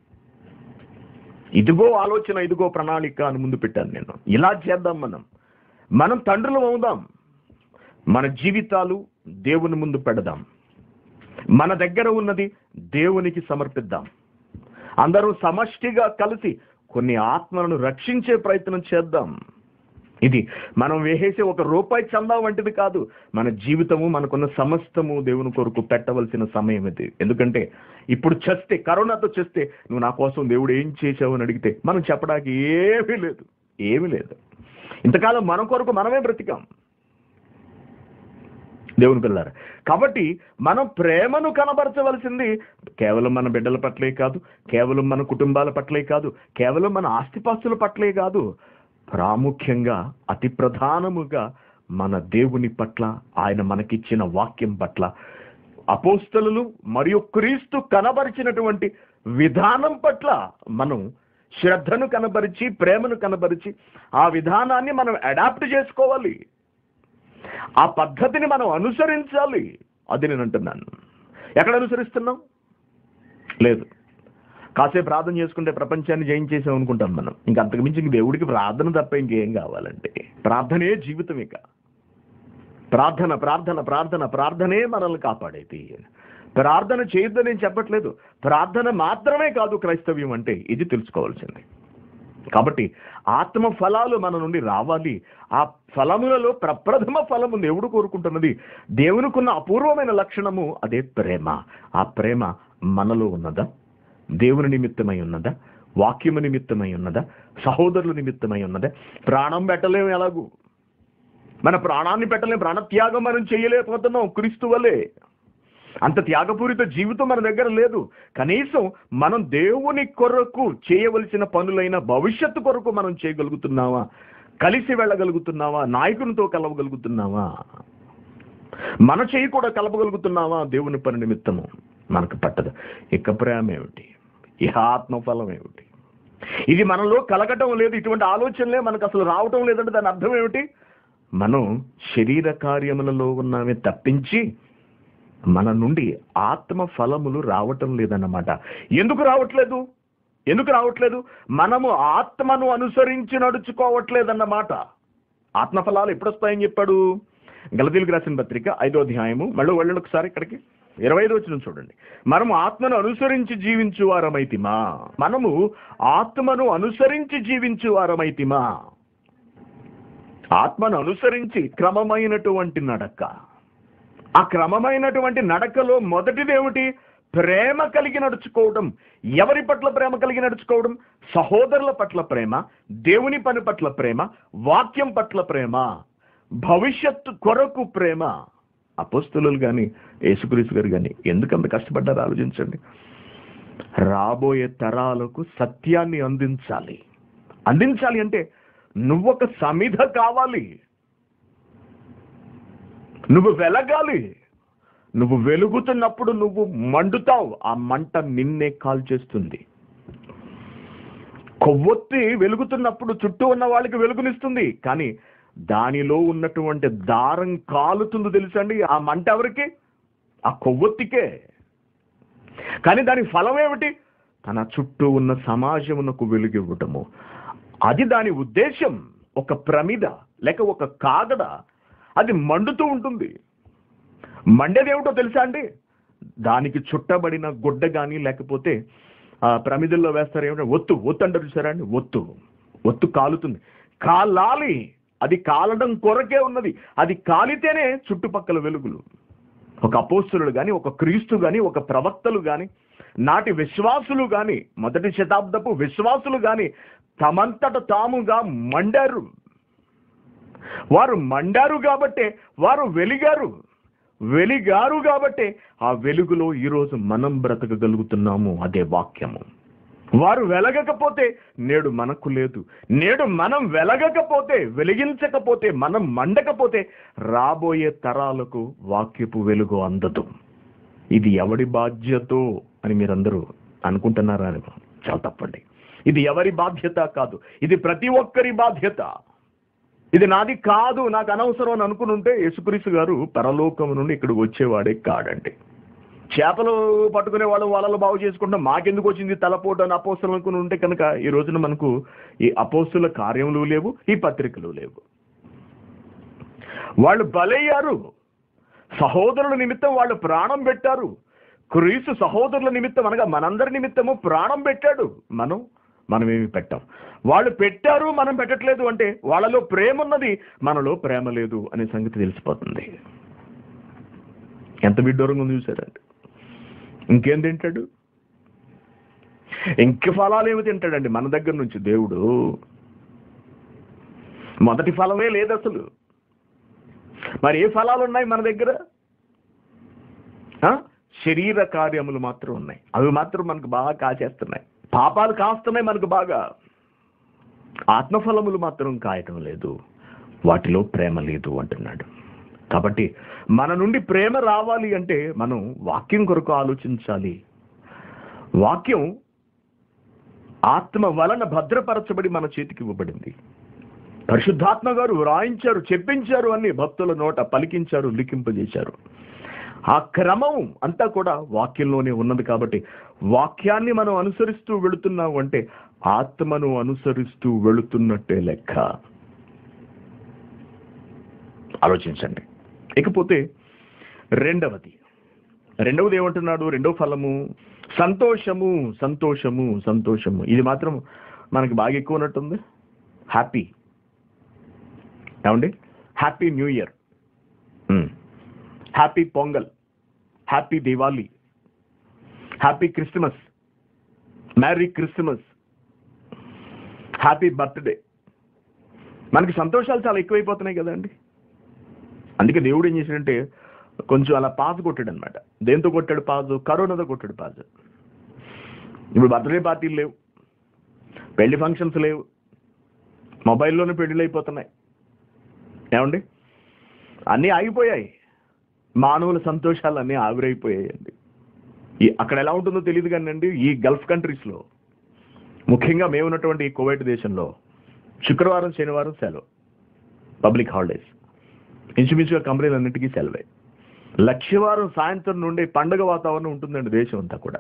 ఇదిగో ఆలోచన ఇదిగో ప్రణాళిక అని ముందు పెట్టాను నేను ఇలా చేద్దాం మనం మనం తండ్రులు అవుదాం మన జీవితాలు దేవుని ముందు పెడదాం మన దగ్గర ఉన్నది దేవునికి సమర్పిద్దాం అందరూ సమష్టిగా కలిసి కొన్ని ఆత్మలను రక్షించే ప్రయత్నం చేద్దాం ఇది మనం వేసేసే ఒక రూపాయి చందా వంటిది కాదు మన జీవితము మనకున్న సమస్తము దేవుని కొరకు పెట్టవలసిన సమయం ఇది ఎందుకంటే ఇప్పుడు చేస్తే కరోనాతో చేస్తే నువ్వు నా కోసం దేవుడు ఏం చేశావు అని అడిగితే మనం చెప్పడానికి ఏమీ లేదు ఏమీ లేదు ఇంతకాలం మన కొరకు మనమే బ్రతికాం దేవుని పిల్లారు కాబట్టి మనం ప్రేమను కనబరచవలసింది కేవలం మన బిడ్డల పట్లే కాదు కేవలం మన కుటుంబాల పట్లే కాదు కేవలం మన ఆస్తిపాస్తుల పట్లే కాదు ప్రాముఖ్యంగా అతి ప్రధానముగా మన దేవుని పట్ల ఆయన మనకిచ్చిన వాక్యం పట్ల అపోస్తలు మరియు క్రీస్తు కనబరిచినటువంటి విధానం పట్ల మనం శ్రద్ధను కనబరిచి ప్రేమను కనబరిచి ఆ విధానాన్ని మనం అడాప్ట్ చేసుకోవాలి ఆ పద్ధతిని మనం అనుసరించాలి అది నేను అంటున్నాను ఎక్కడ అనుసరిస్తున్నాం లేదు కాసేపు ప్రార్థన చేసుకుంటే ప్రపంచాన్ని జయించేసాం అనుకుంటాం మనం ఇంకా అంతకుమించి ఇంక దేవుడికి ప్రార్థన తప్ప ఇంకేం కావాలంటే ప్రార్థనే జీవితం ఇక ప్రార్థన ప్రార్థన ప్రార్థన ప్రార్థనే మనల్ని కాపాడేది ప్రార్థన చేయొద్దని నేను చెప్పట్లేదు ప్రార్థన మాత్రమే కాదు క్రైస్తవ్యం అంటే ఇది తెలుసుకోవాల్సింది కాబట్టి ఆత్మ ఫలాలు మన నుండి రావాలి ఆ ఫలములలో ప్రప్రథమ ఫలము దేవుడు కోరుకుంటున్నది దేవునికున్న అపూర్వమైన లక్షణము అదే ప్రేమ ఆ ప్రేమ మనలో ఉన్నదా దేవుని నిమిత్తమై ఉన్నదా వాక్యము నిమిత్తమై ఉన్నదా సహోదరుల నిమిత్తమై ఉన్నదా ప్రాణం పెట్టలేము ఎలాగూ మన ప్రాణాన్ని పెట్టలేం ప్రాణత్యాగం మనం చేయలేకపోతున్నాం క్రీస్తు వల్లే అంత త్యాగపూరిత జీవితం మన దగ్గర లేదు కనీసం మనం దేవుని కొరకు చేయవలసిన పనులైన భవిష్యత్తు కొరకు మనం చేయగలుగుతున్నావా కలిసి వెళ్ళగలుగుతున్నావా నాయకునితో కలవగలుగుతున్నావా మన చేయి కూడా కలపగలుగుతున్నావా దేవుని పని నిమిత్తము మనకు పట్టదు ఇక ప్రేమ ఏమిటి ఇహ ఆత్మఫలం ఏమిటి ఇది మనలో కలగటం లేదు ఇటువంటి ఆలోచనలే మనకు అసలు రావటం లేదంటే దాని అర్థం ఏమిటి మనం శరీర కార్యములలో ఉన్నామే తప్పించి మన నుండి ఆత్మ ఫలములు రావటం లేదన్నమాట ఎందుకు రావట్లేదు ఎందుకు రావట్లేదు మనము ఆత్మను అనుసరించి నడుచుకోవట్లేదన్నమాట ఆత్మఫలాలు ఎప్పుడు వస్తాయని చెప్పాడు గలతీలకు రాసిన పత్రిక ఐదో అధ్యాయము మళ్ళీ వెళ్ళండి ఒకసారి ఇక్కడికి ఇరవై ఐదు వచ్చిన చూడండి మనము ఆత్మను అనుసరించి జీవించు వారమైతిమా మనము ఆత్మను అనుసరించి జీవించు వారమైతిమా ఆత్మను అనుసరించి క్రమమైనటువంటి నడక ఆ క్రమమైనటువంటి నడకలో మొదటిదేమిటి ప్రేమ కలిగి నడుచుకోవడం ఎవరి పట్ల ప్రేమ కలిగి నడుచుకోవడం సహోదరుల పట్ల ప్రేమ దేవుని పని పట్ల ప్రేమ వాక్యం పట్ల ప్రేమ భవిష్యత్తు కొరకు ప్రేమ అపోస్తులు కానీ యేసుక్రీస్తు గారు కానీ ఎందుకంత కష్టపడ్డారు ఆలోచించండి రాబోయే తరాలకు సత్యాన్ని అందించాలి అందించాలి అంటే నువ్వొక సమిధ కావాలి నువ్వు వెలగాలి నువ్వు వెలుగుతున్నప్పుడు నువ్వు మండుతావు ఆ మంట నిన్నే కాల్చేస్తుంది కొవ్వొత్తి వెలుగుతున్నప్పుడు చుట్టూ ఉన్న వాళ్ళకి వెలుగునిస్తుంది కానీ దానిలో ఉన్నటువంటి దారం కాలుతుంది తెలుసండి ఆ మంట ఎవరికి ఆ కొవ్వొత్తికే కానీ దాని ఫలం ఏమిటి తన చుట్టూ ఉన్న సమాజమునకు వెలుగివ్వటము అది దాని ఉద్దేశం ఒక ప్రమిద లేక ఒక కాగడ అది మండుతూ ఉంటుంది మండేదేమిటో తెలుసా అండి దానికి చుట్టబడిన గుడ్డ కానీ లేకపోతే ఆ ప్రమిదల్లో వేస్తారు ఏమిటో ఒత్తు ఒత్తు అంటారు చూసారా అండి ఒత్తు ఒత్తు కాలుతుంది కాలాలి అది కాలడం కొరకే ఉన్నది అది కాలితేనే చుట్టుపక్కల వెలుగులు ఒక అపోస్తులు కానీ ఒక క్రీస్తు కానీ ఒక ప్రవక్తలు కానీ నాటి విశ్వాసులు కానీ మొదటి శతాబ్దపు విశ్వాసులు కానీ తమంతట తాముగా మండారు వారు మండారు కాబట్టే వారు వెలిగారు వెలిగారు కాబట్టే ఆ వెలుగులో ఈరోజు మనం బ్రతకగలుగుతున్నాము అదే వాక్యము వారు వెలగకపోతే నేడు మనకు లేదు నేడు మనం వెలగకపోతే వెలిగించకపోతే మనం మండకపోతే రాబోయే తరాలకు వాక్యపు వెలుగు అందదు ఇది ఎవడి బాధ్యతో అని మీరందరూ అనుకుంటున్నారా అని చాలా తప్పండి ఇది ఎవరి బాధ్యత కాదు ఇది ప్రతి ఒక్కరి బాధ్యత ఇది నాది కాదు నాకు అనవసరం అని అనుకుని ఉంటే యేసుక్రీస్తు గారు పరలోకం నుండి ఇక్కడికి వచ్చేవాడే కాడండి చేపలు పట్టుకునే వాళ్ళు వాళ్ళలో బాగు చేసుకుంటాం మాకెందుకు వచ్చింది తలపోటు అని అపోస్తులు అనుకుని ఉంటే కనుక ఈ రోజున మనకు ఈ అపోస్తుల కార్యములు లేవు ఈ పత్రికలు లేవు వాళ్ళు బలయ్యారు సహోదరుల నిమిత్తం వాళ్ళు ప్రాణం పెట్టారు క్రీస్తు సహోదరుల నిమిత్తం అనగా మనందరి నిమిత్తము ప్రాణం పెట్టాడు మనం మనమేమి పెట్టాం వాళ్ళు పెట్టారు మనం పెట్టట్లేదు అంటే వాళ్ళలో ప్రేమ ఉన్నది మనలో ప్రేమ లేదు అనే సంగతి తెలిసిపోతుంది ఎంత విడ్డూరంగా ఉంది చూసారండి ఇంకేం తింటాడు ఇంక ఫలాలు ఏమి తింటాడండి మన దగ్గర నుంచి దేవుడు మొదటి ఫలమే లేదు అసలు మరి ఏ ఫలాలు ఉన్నాయి మన దగ్గర ఆ? శరీర కార్యములు మాత్రం ఉన్నాయి అవి మాత్రం మనకు బాగా కాచేస్తున్నాయి పాపాలు కాస్తున్నాయి మనకు బాగా ఆత్మఫలములు మాత్రం కాయటం లేదు వాటిలో ప్రేమ లేదు అంటున్నాడు కాబట్టి మన నుండి ప్రేమ రావాలి అంటే మనం వాక్యం కొరకు ఆలోచించాలి వాక్యం ఆత్మ వలన భద్రపరచబడి మన చేతికి ఇవ్వబడింది పరిశుద్ధాత్మ గారు వ్రాయించారు చెప్పించారు అని భక్తుల నోట పలికించారు లిఖింపజేశారు ఆ క్రమం అంతా కూడా వాక్యంలోనే ఉన్నది కాబట్టి వాక్యాన్ని మనం అనుసరిస్తూ వెళుతున్నాం అంటే ఆత్మను అనుసరిస్తూ వెళుతున్నట్టే లెక్క ఆలోచించండి ఇకపోతే రెండవది రెండవది ఏమంటున్నాడు రెండవ ఫలము సంతోషము సంతోషము సంతోషము ఇది మాత్రం మనకి బాగా ఎక్కువ ఉన్నట్టుంది హ్యాపీ ఏమండి happy new year happy Pongal happy Diwali happy Christmas merry Christmas happy birthday మనకి సంతోషాలు చాలా ఎక్కువైపోతున్నాయి కదండి అందుకే దేవుడు ఏం చేశాడంటే కొంచెం అలా పాజు కొట్టాడు అనమాట దేంతో కొట్టాడు పాజు కరోనాతో కొట్టాడు పాజు ఇప్పుడు బర్త్డే పార్టీలు లేవు పెళ్లి ఫంక్షన్స్ లేవు మొబైల్లోనే పెళ్లిళ్ళు అయిపోతున్నాయి ఏమండి అన్నీ ఆగిపోయాయి మానవుల సంతోషాలు అన్నీ ఆవిరైపోయాయండి ఈ అక్కడ ఎలా ఉంటుందో తెలియదు కానీ అండి ఈ గల్ఫ్ కంట్రీస్లో ముఖ్యంగా మేము ఉన్నటువంటి ఈ కువైట్ దేశంలో శుక్రవారం శనివారం సెలవు పబ్లిక్ హాలిడేస్ ఇంచుమించుగా కంపెనీలన్నిటికీ సెలవే లక్ష్యవారం సాయంత్రం నుండి పండగ వాతావరణం ఉంటుందండి దేశం అంతా కూడా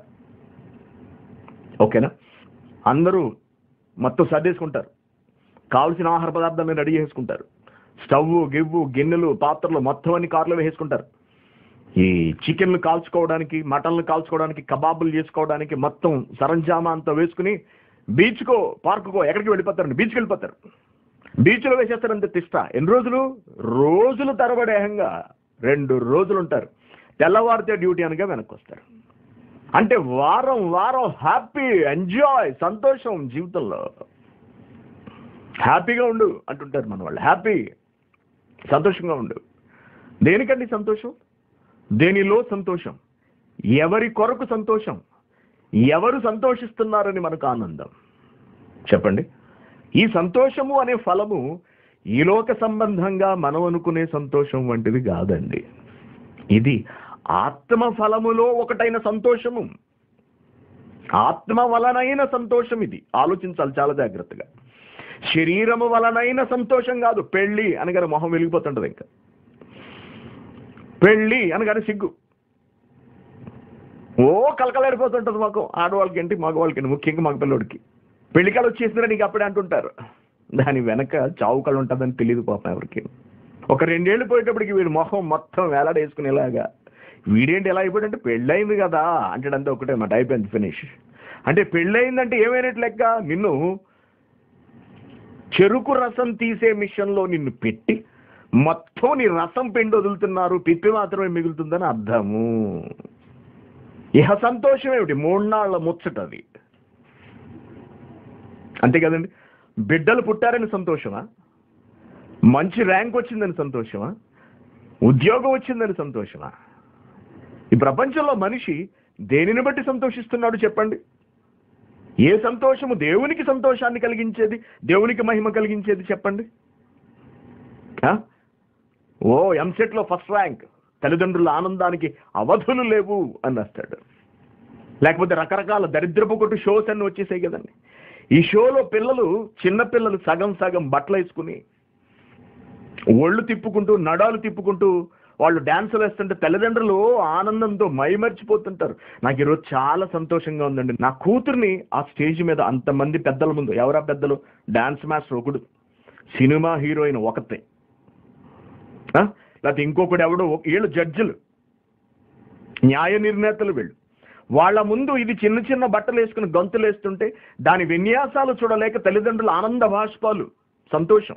ఓకేనా అందరూ మొత్తం సర్దేసుకుంటారు కావలసిన ఆహార పదార్థాలను రెడీ చేసుకుంటారు స్టవ్ గివ్వు గిన్నెలు పాత్రలు మొత్తం అన్ని కార్లో వేసుకుంటారు ఈ చికెన్లు కాల్చుకోవడానికి మటన్లు కాల్చుకోవడానికి కబాబులు చేసుకోవడానికి మొత్తం సరంజామా అంతా వేసుకుని బీచ్కో పార్కుకో ఎక్కడికి వెళ్ళిపోతారండి బీచ్కి వెళ్ళిపోతారు బీచ్లో వేసేస్తారంటే తిష్ట ఎన్ని రోజులు రోజులు తరబడేహంగా రెండు రోజులు ఉంటారు తెల్లవారితే డ్యూటీ అనగా వెనక్కి వస్తారు అంటే వారం వారం హ్యాపీ ఎంజాయ్ సంతోషం జీవితంలో హ్యాపీగా ఉండు అంటుంటారు మన వాళ్ళు హ్యాపీ సంతోషంగా ఉండు దేనికండి సంతోషం దేనిలో సంతోషం ఎవరి కొరకు సంతోషం ఎవరు సంతోషిస్తున్నారని మనకు ఆనందం చెప్పండి ఈ సంతోషము అనే ఫలము ఈ లోక సంబంధంగా మనం అనుకునే సంతోషం వంటిది కాదండి ఇది ఆత్మ ఫలములో ఒకటైన సంతోషము ఆత్మ వలనైన సంతోషం ఇది ఆలోచించాలి చాలా జాగ్రత్తగా శరీరము వలనైన సంతోషం కాదు పెళ్ళి అనగానే మొహం వెలిగిపోతుంటది ఇంకా పెళ్ళి అనగానే సిగ్గు ఓ కలకలాడిపోతుంటది మాకు ఆడవాళ్ళకి ఏంటి మగవాళ్ళకి ముఖ్యంగా మగ పిల్లోడికి పెళ్లికాలు వచ్చేసిందిరా నీకు అప్పుడే అంటుంటారు దాని వెనక చావుకలు ఉంటుందని తెలియదు పాపం ఎవరికి ఒక రెండేళ్ళు పోయేటప్పటికి వీడి మొహం మొత్తం వేలాడేసుకునేలాగా వీడేంటి ఎలా అయిపోయాడంటే పెళ్ళయింది కదా అంటాడంతా ఒకటే మాట అయిపోయింది ఫినిష్ అంటే పెళ్ళయిందంటే ఏమైనట్టు లెక్క నిన్ను చెరుకు రసం తీసే మిషన్లో నిన్ను పెట్టి మొత్తం నీ రసం పిండి వదులుతున్నారు పిప్పి మాత్రమే మిగులుతుందని అర్థము ఇహ సంతోషం ఏమిటి మూడు నాళ్ళ ముచ్చటది అంతే కదండి బిడ్డలు పుట్టారని సంతోషమా మంచి ర్యాంక్ వచ్చిందని సంతోషమా ఉద్యోగం వచ్చిందని సంతోషమా ఈ ప్రపంచంలో మనిషి దేనిని బట్టి సంతోషిస్తున్నాడు చెప్పండి ఏ సంతోషము దేవునికి సంతోషాన్ని కలిగించేది దేవునికి మహిమ కలిగించేది చెప్పండి ఆ? ఓ ఎంసెట్లో ఫస్ట్ ర్యాంక్ తల్లిదండ్రుల ఆనందానికి అవధులు లేవు అని రాస్తాడు లేకపోతే రకరకాల దరిద్రపు కొట్టు షోస్ అన్ని వచ్చేసాయి కదండి ఈ షోలో పిల్లలు చిన్న పిల్లలు సగం సగం బట్టలు వేసుకుని ఒళ్ళు తిప్పుకుంటూ నడాలు తిప్పుకుంటూ వాళ్ళు డ్యాన్సులు వేస్తుంటే తల్లిదండ్రులు ఆనందంతో మైమర్చిపోతుంటారు నాకు ఈరోజు చాలా సంతోషంగా ఉందండి నా కూతుర్ని ఆ స్టేజ్ మీద అంతమంది పెద్దల ముందు ఎవరా పెద్దలు డాన్స్ మాస్టర్ ఒకడు సినిమా హీరోయిన్ ఒకతే ఆ? లేకపోతే ఇంకొకడు ఎవడో ఒక- వీళ్ళు జడ్జిలు న్యాయ నిర్ణేతలు వీళ్ళు వాళ్ళ ముందు ఇది చిన్న చిన్న బట్టలు వేసుకుని గొంతులు వేస్తుంటే దాని విన్యాసాలు చూడలేక తల్లిదండ్రుల ఆనంద బాష్పాలు సంతోషం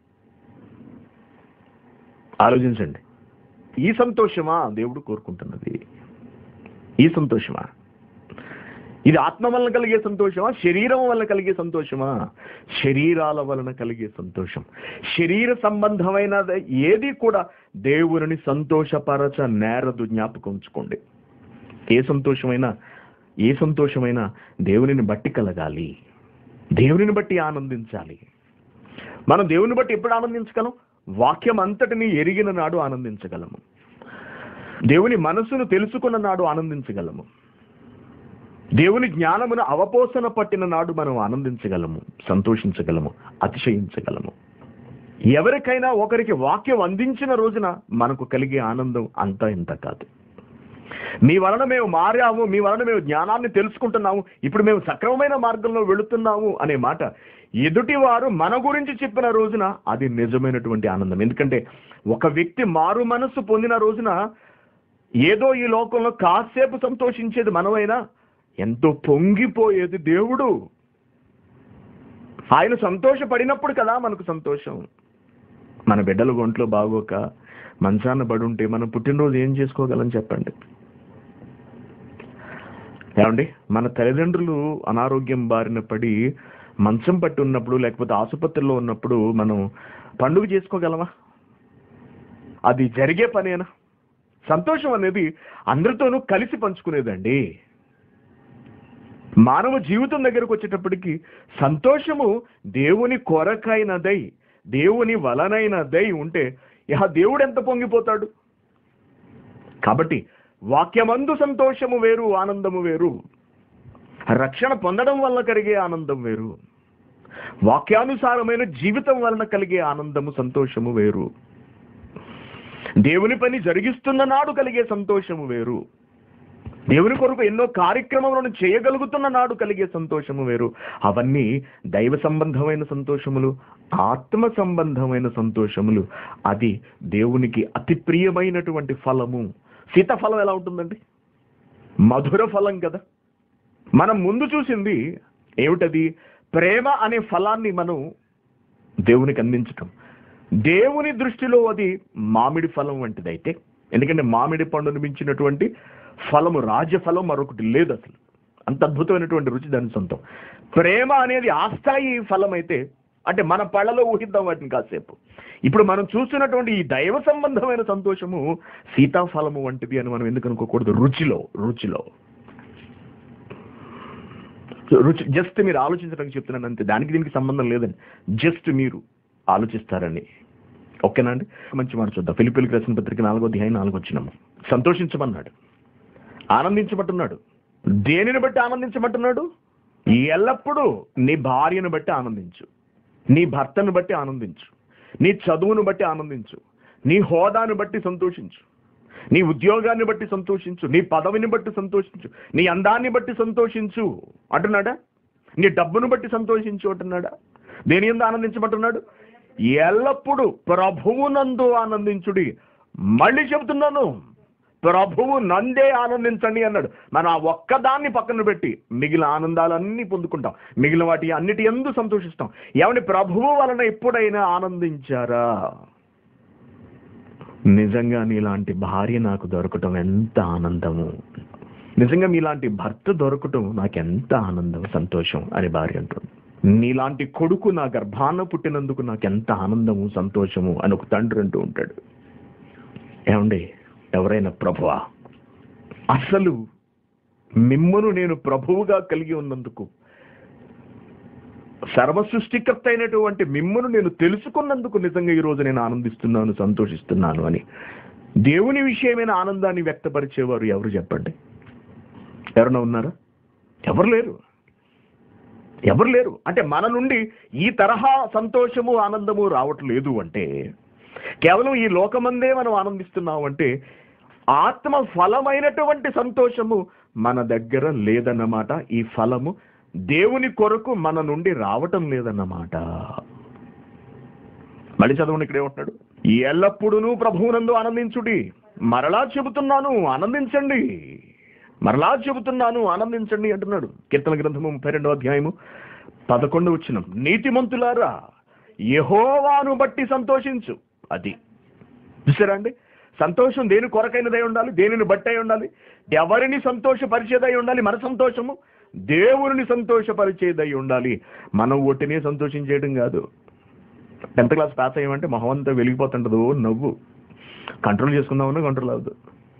ఆలోచించండి ఈ సంతోషమా దేవుడు కోరుకుంటున్నది ఈ సంతోషమా ఇది ఆత్మ వలన కలిగే సంతోషమా శరీరం వలన కలిగే సంతోషమా శరీరాల వలన కలిగే సంతోషం శరీర సంబంధమైనది ఏది కూడా దేవుని సంతోషపరచ నేరదు జ్ఞాపకం ఉంచుకోండి ఏ సంతోషమైనా ఏ సంతోషమైనా దేవునిని బట్టి కలగాలి దేవునిని బట్టి ఆనందించాలి మనం దేవుని బట్టి ఎప్పుడు ఆనందించగలం వాక్యం అంతటిని ఎరిగిన నాడు ఆనందించగలము దేవుని మనసును తెలుసుకున్న నాడు ఆనందించగలము దేవుని జ్ఞానమును అవపోసన పట్టిన నాడు మనం ఆనందించగలము సంతోషించగలము అతిశయించగలము ఎవరికైనా ఒకరికి వాక్యం అందించిన రోజున మనకు కలిగే ఆనందం అంతా ఇంత కాదు మీ వలన మేము మారాము మీ వలన మేము జ్ఞానాన్ని తెలుసుకుంటున్నాము ఇప్పుడు మేము సక్రమమైన మార్గంలో వెళుతున్నాము అనే మాట ఎదుటి వారు మన గురించి చెప్పిన రోజున అది నిజమైనటువంటి ఆనందం ఎందుకంటే ఒక వ్యక్తి మారు మనస్సు పొందిన రోజున ఏదో ఈ లోకంలో కాసేపు సంతోషించేది మనమైనా ఎంతో పొంగిపోయేది దేవుడు ఆయన సంతోషపడినప్పుడు కదా మనకు సంతోషం మన బిడ్డలు ఒంట్లో బాగోక మంచాన పడి ఉంటే మనం పుట్టినరోజు ఏం చేసుకోగలం చెప్పండి ఏమండి మన తల్లిదండ్రులు అనారోగ్యం బారిన పడి మంచం పట్టి ఉన్నప్పుడు లేకపోతే ఆసుపత్రిలో ఉన్నప్పుడు మనం పండుగ చేసుకోగలమా అది జరిగే పనేనా సంతోషం అనేది అందరితోనూ కలిసి పంచుకునేదండి మానవ జీవితం దగ్గరకు వచ్చేటప్పటికి సంతోషము దేవుని కొరకైనదై దేవుని వలనైనదై ఉంటే ఇహ దేవుడు ఎంత పొంగిపోతాడు కాబట్టి వాక్యమందు సంతోషము వేరు ఆనందము వేరు రక్షణ పొందడం వల్ల కలిగే ఆనందం వేరు వాక్యానుసారమైన జీవితం వలన కలిగే ఆనందము సంతోషము వేరు దేవుని పని జరిగిస్తున్న నాడు కలిగే సంతోషము వేరు దేవుని కొరకు ఎన్నో కార్యక్రమములను చేయగలుగుతున్న నాడు కలిగే సంతోషము వేరు అవన్నీ దైవ సంబంధమైన సంతోషములు ఆత్మ సంబంధమైన సంతోషములు అది దేవునికి అతి ప్రియమైనటువంటి ఫలము సీతాఫలం ఎలా ఉంటుందండి మధుర ఫలం కదా మనం ముందు చూసింది ఏమిటది ప్రేమ అనే ఫలాన్ని మనం దేవునికి అందించటం దేవుని దృష్టిలో అది మామిడి ఫలం వంటిదైతే ఎందుకంటే మామిడి పండును మించినటువంటి ఫలము రాజఫలం మరొకటి లేదు అసలు అంత అద్భుతమైనటువంటి రుచి దాని సొంతం ప్రేమ అనేది ఆస్థాయి ఫలం అయితే అంటే మన పళ్ళలో ఊహిద్దాం వాటిని కాసేపు ఇప్పుడు మనం చూస్తున్నటువంటి ఈ దైవ సంబంధమైన సంతోషము సీతాఫలము వంటిది అని మనం ఎందుకు అనుకోకూడదు రుచిలో రుచిలో రుచి జస్ట్ మీరు ఆలోచించడానికి చెప్తున్నాను అంతే దానికి దీనికి సంబంధం లేదని జస్ట్ మీరు ఆలోచిస్తారని ఓకేనా అండి మంచి మాట చూద్దాం ఫిలిపిలికి రాసిన పత్రిక నాలుగో అధ్యాయం నాలుగు వచ్చినాము సంతోషించమన్నాడు ఆనందించమంటున్నాడు దేనిని బట్టి ఆనందించమంటున్నాడు ఎల్లప్పుడూ నీ భార్యను బట్టి ఆనందించు నీ భర్తను బట్టి ఆనందించు నీ చదువును బట్టి ఆనందించు నీ హోదాను బట్టి సంతోషించు నీ ఉద్యోగాన్ని బట్టి సంతోషించు నీ పదవిని బట్టి సంతోషించు నీ అందాన్ని బట్టి సంతోషించు అంటున్నాడా నీ డబ్బును బట్టి సంతోషించు అంటున్నాడా దేని ఎందు ఆనందించమంటున్నాడు ఎల్లప్పుడూ ప్రభువునందు ఆనందించుడి మళ్ళీ చెబుతున్నాను ప్రభువు నందే ఆనందించండి అన్నాడు మనం ఆ ఒక్కదాన్ని పక్కన పెట్టి మిగిలిన ఆనందాలన్నీ పొందుకుంటాం మిగిలిన వాటి అన్నిటి ఎందు సంతోషిస్తాం ఏమండి ప్రభువు వలన ఎప్పుడైనా ఆనందించారా నిజంగా నీలాంటి భార్య నాకు దొరకటం ఎంత ఆనందము నిజంగా మీలాంటి భర్త దొరకటం నాకు ఎంత ఆనందం సంతోషం అని భార్య అంటుంది నీలాంటి కొడుకు నా గర్భాన పుట్టినందుకు నాకు ఎంత ఆనందము సంతోషము అని ఒక తండ్రి అంటూ ఉంటాడు ఏమండి ఎవరైనా ప్రభువా అసలు మిమ్మను నేను ప్రభువుగా కలిగి ఉన్నందుకు సర్వ సృష్టికర్త అయినటువంటి మిమ్మను నేను తెలుసుకున్నందుకు నిజంగా ఈరోజు నేను ఆనందిస్తున్నాను సంతోషిస్తున్నాను అని దేవుని విషయమైన ఆనందాన్ని వ్యక్తపరిచేవారు ఎవరు చెప్పండి ఎవరన్నా ఉన్నారా ఎవరు లేరు ఎవరు లేరు అంటే మన నుండి ఈ తరహా సంతోషము ఆనందము రావట్లేదు అంటే కేవలం ఈ లోకమందే మనం ఆనందిస్తున్నాం అంటే ఆత్మ ఫలమైనటువంటి సంతోషము మన దగ్గర లేదన్నమాట ఈ ఫలము దేవుని కొరకు మన నుండి రావటం లేదన్నమాట మళ్ళీ చదవండి ఇక్కడ ఏమంటున్నాడు ఎల్లప్పుడూ ప్రభువునందు ఆనందించుడి మరలా చెబుతున్నాను ఆనందించండి మరలా చెబుతున్నాను ఆనందించండి అంటున్నాడు కీర్తన గ్రంథము ముప్పై రెండో అధ్యాయము పదకొండు వచ్చిన నీతిమంతులారా యహోవాను బట్టి సంతోషించు అది చూసారా అండి సంతోషం దేని కొరకైనదై ఉండాలి దేనిని బట్టి అయి ఉండాలి ఎవరిని సంతోషపరిచేదై ఉండాలి మన సంతోషము దేవుని సంతోషపరిచేదై ఉండాలి మనం ఒట్టినే సంతోషించేయడం కాదు టెన్త్ క్లాస్ పాస్ అయ్యామంటే మొహం అంతా వెలిగిపోతుంటది ఓ నవ్వు కంట్రోల్ చేసుకుందామని కంట్రోల్ అవ్వదు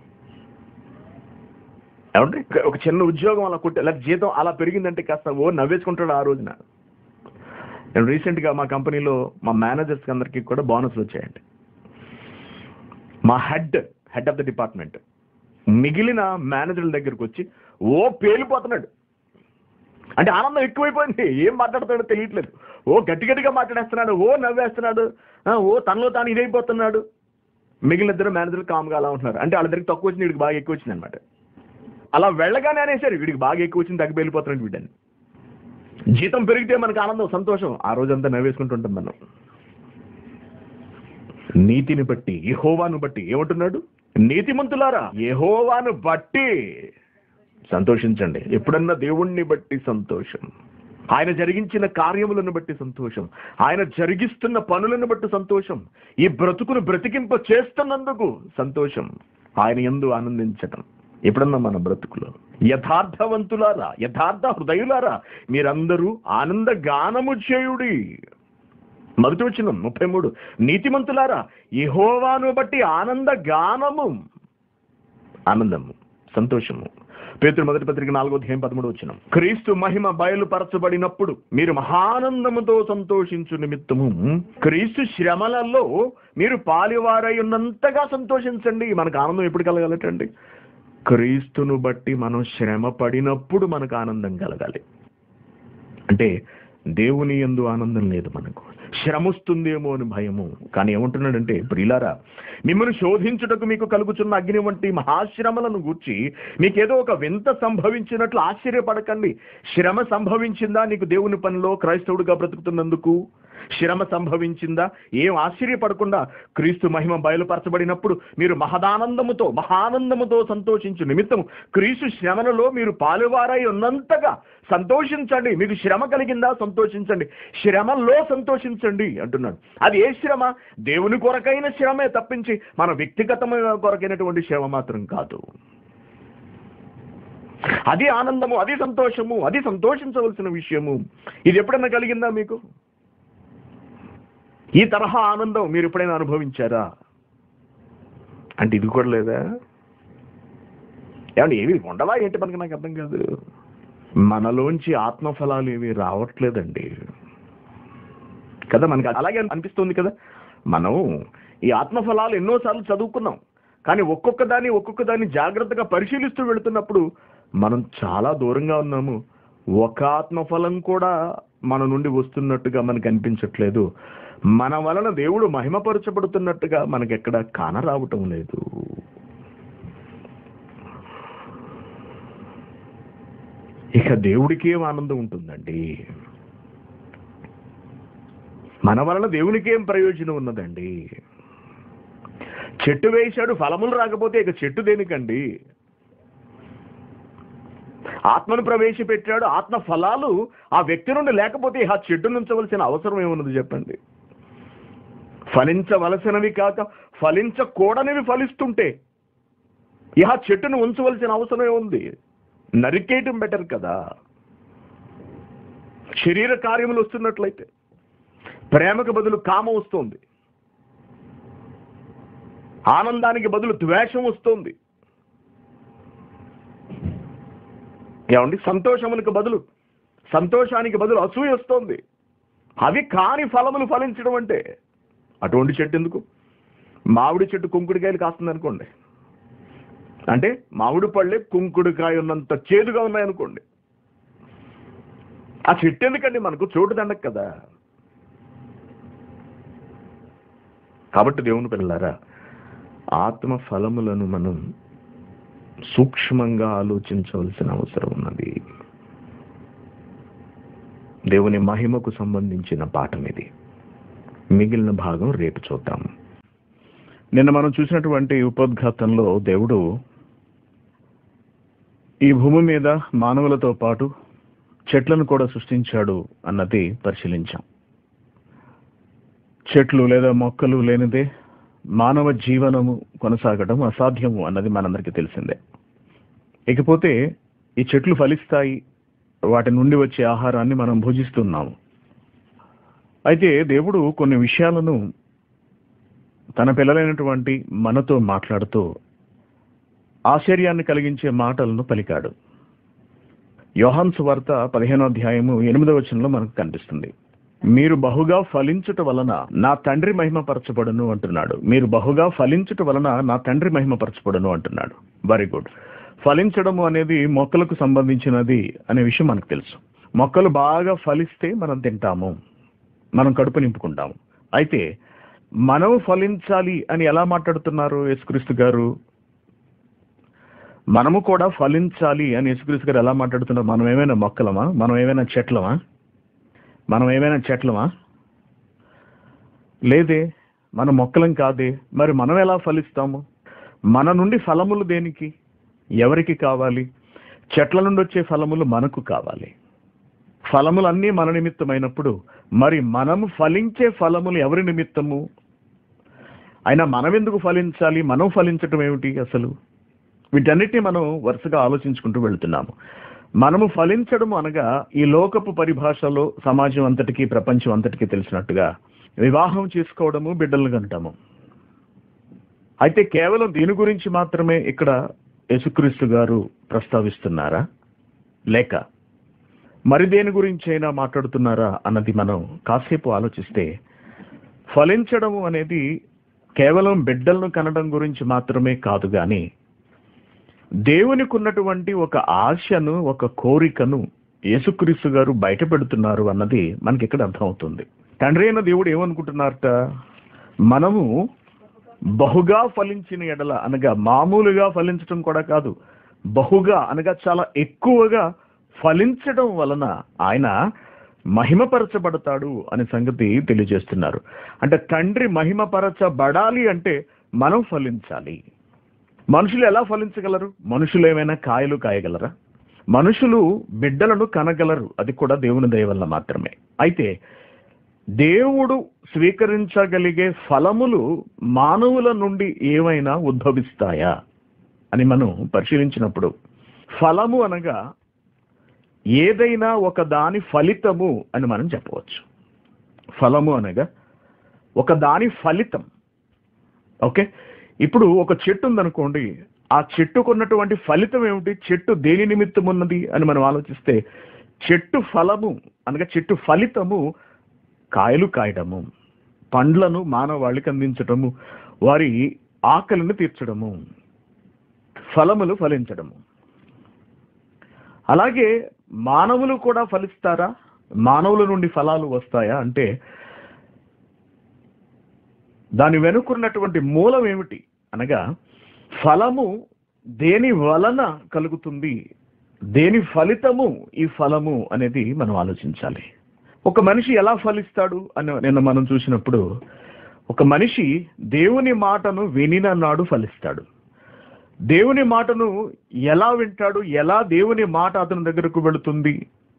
ఏమంటే ఒక చిన్న ఉద్యోగం అలా కొట్టే లేదా జీతం అలా పెరిగిందంటే కాస్త ఓ నవ్వేసుకుంటాడు ఆ రోజున నేను రీసెంట్గా మా కంపెనీలో మా మేనేజర్స్ అందరికీ కూడా బోనస్లు వచ్చాయండి మా head head of the department మిగిలిన మేనేజర్ల దగ్గరకు వచ్చి ఓ పేలిపోతున్నాడు అంటే ఆనందం ఎక్కువైపోయింది ఏం మాట్లాడుతాడో తెలియట్లేదు ఓ గట్టి గట్టిగా మాట్లాడేస్తున్నాడు ఓ నవ్వేస్తున్నాడు ఆ, ఓ తనలో తాను ఇదైపోతున్నాడు మిగిలిన ఇద్దరు మేనేజర్లు కామ్గా అలా ఉంటున్నారు అంటే వాళ్ళిద్దరికి తక్కువ వచ్చింది వీడికి బాగా ఎక్కువ వచ్చింది అనమాట అలా వెళ్ళగానే అనేసారు వీడికి బాగా ఎక్కువ వచ్చింది తగ్గి వెళ్ళిపోతున్నాడు వీడని జీతం పెరిగితే మనకు ఆనందం సంతోషం ఆ రోజంతా నవ్వేసుకుంటుంటాం మనం నీతిని బట్టి యెహోవాను బట్టి ఏమంటున్నాడు నీతిమంతులారా యెహోవాను బట్టి సంతోషించండి ఎప్పుడన్నా దేవుణ్ణి బట్టి సంతోషం ఆయన జరిగించిన కార్యములను బట్టి సంతోషం ఆయన జరిగిస్తున్న పనులను బట్టి సంతోషం ఈ బ్రతుకును బ్రతికింప చేస్తున్నందుకు సంతోషం ఆయన ఎందు ఆనందించటం ఎప్పుడన్నా మన బ్రతుకులో యథార్థవంతులారా యథార్థ హృదయులారా మీరందరూ ఆనంద గానము చేయుడి మొదటి వచ్చిన ముప్పై మూడు నీతిమంతులారా యెహోవాను బట్టి ఆనంద గానము ఆనందము సంతోషము పేతురు మొదటి పత్రిక నాలుగో అధ్యాయం పదమూడు వచ్చిన క్రీస్తు మహిమ బయలుపరచబడినప్పుడు మీరు మహానందముతో సంతోషించు నిమిత్తము క్రీస్తు శ్రమలలో మీరు పాలివారై ఉన్నంతగా సంతోషించండి మనకు ఆనందం ఎప్పుడు కలగాలటండి క్రీస్తును బట్టి మనం శ్రమ పడినప్పుడు మనకు ఆనందం కలగాలి అంటే దేవుని ఎందు ఆనందం లేదు మనకు శ్రమ వస్తుందేమో అని భయము కానీ ఏమంటున్నాడంటే ప్రియులారా మిమ్మల్ని శోధించుటకు మీకు కలుగుచున్న అగ్ని వంటి మహాశ్రమలను గూర్చి మీకేదో ఒక వింత సంభవించినట్లు ఆశ్చర్యపడకండి శ్రమ సంభవించిందా నీకు దేవుని పనిలో క్రైస్తవుడిగా బ్రతుకుతున్నందుకు శ్రమ సంభవించిందా ఏం ఆశ్చర్యపడకుండా క్రీస్తు మహిమ బయలుపరచబడినప్పుడు మీరు మహదానందముతో మహానందముతో సంతోషించు నిమిత్తం క్రీస్తు శ్రమలలో మీరు పాలువారై ఉన్నంతగా సంతోషించండి మీకు శ్రమ కలిగిందా సంతోషించండి శ్రమలో సంతోషించండి అంటున్నాడు అది ఏ శ్రమ దేవుని కొరకైన శ్రమే తప్పించి మన వ్యక్తిగతమైన కొరకైనటువంటి శ్రమ మాత్రం కాదు అది ఆనందము అది సంతోషము అది సంతోషించవలసిన విషయము ఇది ఎప్పుడైనా కలిగిందా మీకు ఈ తరహా ఆనందం మీరు ఎప్పుడైనా అనుభవించారా అంటే ఇది కూడా లేదా ఏమంటే ఏవి ఉండవా ఏంటి మనకి నాకు అర్థం కాదు మనలోంచి ఆత్మఫలాలు ఏవి రావట్లేదండి కదా మనకి అలాగే అనిపిస్తుంది కదా మనం ఈ ఆత్మఫలాలు ఎన్నోసార్లు చదువుకున్నాం కానీ ఒక్కొక్క దాన్ని ఒక్కొక్క దాన్ని జాగ్రత్తగా పరిశీలిస్తూ వెళుతున్నప్పుడు మనం చాలా దూరంగా ఉన్నాము ఒక ఆత్మఫలం కూడా మన నుండి వస్తున్నట్టుగా మనకు అనిపించట్లేదు మన వలన దేవుడు మహిమపరచబడుతున్నట్టుగా మనకి ఎక్కడ కానరావటం లేదు ఇక దేవుడికి ఏం ఆనందం ఉంటుందండి మన వలన దేవునికి ఏం ప్రయోజనం ఉన్నదండి చెట్టు వేశాడు ఫలములు రాకపోతే ఇక చెట్టు దేనికండి ఆత్మను ప్రవేశపెట్టాడు ఆత్మ ఫలాలు ఆ వ్యక్తి నుండి లేకపోతే ఆ చెట్టు నుంచవలసిన అవసరం ఏమున్నది చెప్పండి ఫలించవలసినవి కాక ఫలించకూడనివి ఫలిస్తుంటే ఇహ చెట్టును ఉంచవలసిన అవసరం ఏముంది నరికేయటం బెటర్ కదా శరీర కార్యములు వస్తున్నట్లయితే ప్రేమకు బదులు కామం వస్తుంది ఆనందానికి బదులు ద్వేషం వస్తుంది ఏమండి సంతోషములకు బదులు సంతోషానికి బదులు అసూయ వస్తుంది అవి కాని ఫలములు ఫలించడం అంటే అటువంటి చెట్టు ఎందుకు మామిడి చెట్టు కుంకుడికాయలు కాస్తుంది అనుకోండి అంటే మామిడి పళ్ళే కుంకుడికాయ ఉన్నంత చేదుగా ఉన్నాయనుకోండి ఆ చెట్టు ఎందుకండి మనకు చోటు దండక కదా కాబట్టి దేవుని పిల్లలారా ఆత్మ ఫలములను మనం సూక్ష్మంగా ఆలోచించవలసిన అవసరం ఉన్నది దేవుని మహిమకు సంబంధించిన పాఠం ఇది మిగిలిన భాగం రేపు చూద్దాం నిన్న మనం చూసినటువంటి ఉపోద్ఘాతంలో దేవుడు ఈ భూమి మీద మానవులతో పాటు చెట్లను కూడా సృష్టించాడు అన్నది పరిశీలించాం చెట్లు లేదా మొక్కలు లేనిదే మానవ జీవనము కొనసాగడం అసాధ్యము అన్నది మనందరికీ తెలిసిందే ఇకపోతే ఈ చెట్లు ఫలిస్తాయి వాటి నుండి వచ్చే ఆహారాన్ని మనం భుజిస్తున్నాము అయితే దేవుడు కొన్ని విషయాలను తన పిల్లలైనటువంటి మనతో మాట్లాడుతూ ఆశ్చర్యాన్ని కలిగించే మాటలను పలికాడు యోహాన్స్ వార్త పదిహేనో అధ్యాయము ఎనిమిదవ వచనంలో మనకు కనిపిస్తుంది మీరు బహుగా ఫలించుట వలన నా తండ్రి మహిమపరచబడును అంటున్నాడు మీరు బహుగా ఫలించుట వలన నా తండ్రి మహిమపరచబడును అంటున్నాడు వెరీ గుడ్ ఫలించడము అనేది మొక్కలకు సంబంధించినది అనే విషయం మనకు తెలుసు మొక్కలు బాగా ఫలిస్తే మనం తింటాము మనం కడుపు నింపుకుంటాము అయితే మనం ఫలించాలి అని ఎలా మాట్లాడుతున్నారు యేసుక్రీస్తు గారు మనము కూడా ఫలించాలి అని యేసుక్రీస్తు గారు ఎలా మాట్లాడుతున్నారు మనం ఏమైనా మొక్కలమా మనం ఏమైనా చెట్లమా మనం ఏమైనా చెట్లమా లేదే మనం మొక్కలం కాదే మరి మనం ఎలా ఫలిస్తాము మన నుండి ఫలములు దేనికి ఎవరికి కావాలి చెట్ల నుండి వచ్చే ఫలములు మనకు కావాలి ఫలములన్నీ మన నిమిత్తమైనప్పుడు మరి మనము ఫలించే ఫలములు ఎవరి నిమిత్తము అయినా మనం ఎందుకు ఫలించాలి మనం ఫలించటం ఏమిటి అసలు వీటన్నిటిని మనం వరుసగా ఆలోచించుకుంటూ వెళ్తున్నాము మనము ఫలించడం అనగా ఈ లోకపు పరిభాషలో సమాజం అంతటికీ ప్రపంచం అంతటికీ తెలిసినట్టుగా వివాహం చేసుకోవడము బిడ్డలను కంటాము అయితే కేవలం దీని గురించి మాత్రమే ఇక్కడ యేసుక్రీస్తు గారు ప్రస్తావిస్తున్నారా లేక మరి దేని గురించి అయినా మాట్లాడుతున్నారా అన్నది మనం కాసేపు ఆలోచిస్తే ఫలించడము అనేది కేవలం బిడ్డలను కనడం గురించి మాత్రమే కాదు కానీ దేవునికి ఉన్నటువంటి ఒక ఆశను ఒక కోరికను యేసుక్రీస్తు గారు బయట పెడుతున్నారు అన్నది మనకి ఇక్కడ అర్థమవుతుంది తండ్రి అయిన దేవుడు ఏమనుకుంటున్నారట మనము బహుగా ఫలించిన ఎడల అనగా మామూలుగా ఫలించడం కూడా కాదు బహుగా అనగా చాలా ఎక్కువగా ఫలించడం వలన ఆయన మహిమపరచబడతాడు అనే సంగతి తెలియజేస్తున్నారు అంటే తండ్రి మహిమపరచబడాలి అంటే మనం ఫలించాలి మనుషులు ఎలా ఫలించగలరు మనుషులు ఏమైనా కాయలు కాయగలరా మనుషులు బిడ్డలను కనగలరు అది కూడా దేవుని దయ వల్ల మాత్రమే అయితే దేవుడు స్వీకరించగలిగే ఫలములు మానవుల నుండి ఏమైనా ఉద్భవిస్తాయా అని మనం పరిశీలించినప్పుడు ఫలము అనగా ఏదైనా ఒక దాని ఫలితము అని మనం చెప్పవచ్చు ఫలము అనగా ఒక దాని ఫలితం ఓకే ఇప్పుడు ఒక చెట్టు ఉందనుకోండి ఆ చెట్టుకున్నటువంటి ఫలితం ఏమిటి చెట్టు దేని నిమిత్తం ఉన్నది అని మనం ఆలోచిస్తే చెట్టు ఫలము అనగా చెట్టు ఫలితము కాయలు కాయడము పండ్లను మానవాళికి అందించడము వారి ఆకలిని తీర్చడము ఫలములు ఫలించడము అలాగే మానవులు కూడా ఫలిస్తారా మానవుల నుండి ఫలాలు వస్తాయా అంటే దాని వెనుకున్నటువంటి మూలం ఏమిటి అనగా ఫలము దేని వలన కలుగుతుంది దేని ఫలితము ఈ ఫలము అనేది మనం ఆలోచించాలి ఒక మనిషి ఎలా ఫలిస్తాడు అని నిన్న మనం చూసినప్పుడు ఒక మనిషి దేవుని మాటను వినిన నాడు ఫలిస్తాడు దేవుని మాటను ఎలా వింటాడు ఎలా దేవుని మాట అతని దగ్గరకు వెళుతుంది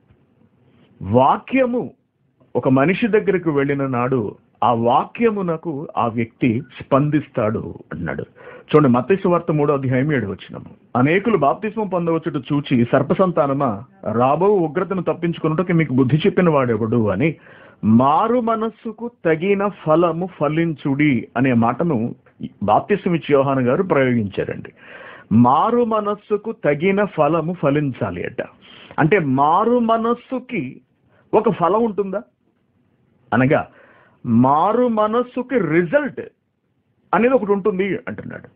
వాక్యము ఒక మనిషి దగ్గరకు వెళ్ళిన నాడు ఆ వాక్యమునకు ఆ వ్యక్తి స్పందిస్తాడు అన్నాడు చూడండి మత్స్సు వార్త మూడో అధ్యాయం ఏడు వచ్చినము అనేకులు బాప్తిస్మం పొందవచ్చుట చూచి సర్పసంతానమా రాబో ఉగ్రతను తప్పించుకున్నట్టుకి మీకు బుద్ధి చెప్పిన వాడెవడు అని మారు మనస్సుకు తగిన ఫలము ఫలించుడి అనే మాటను బాప్తిస్మిచ్ యోహాన్ గారు ప్రయోగించారండి మారు మనస్సుకు తగిన ఫలము ఫలించాలి అట అంటే మారు మనస్సుకి ఒక ఫలం ఉంటుందా అనగా మారు మనస్సుకి రిజల్ట్ అనేది ఒకటి ఉంటుంది అంటున్నాడు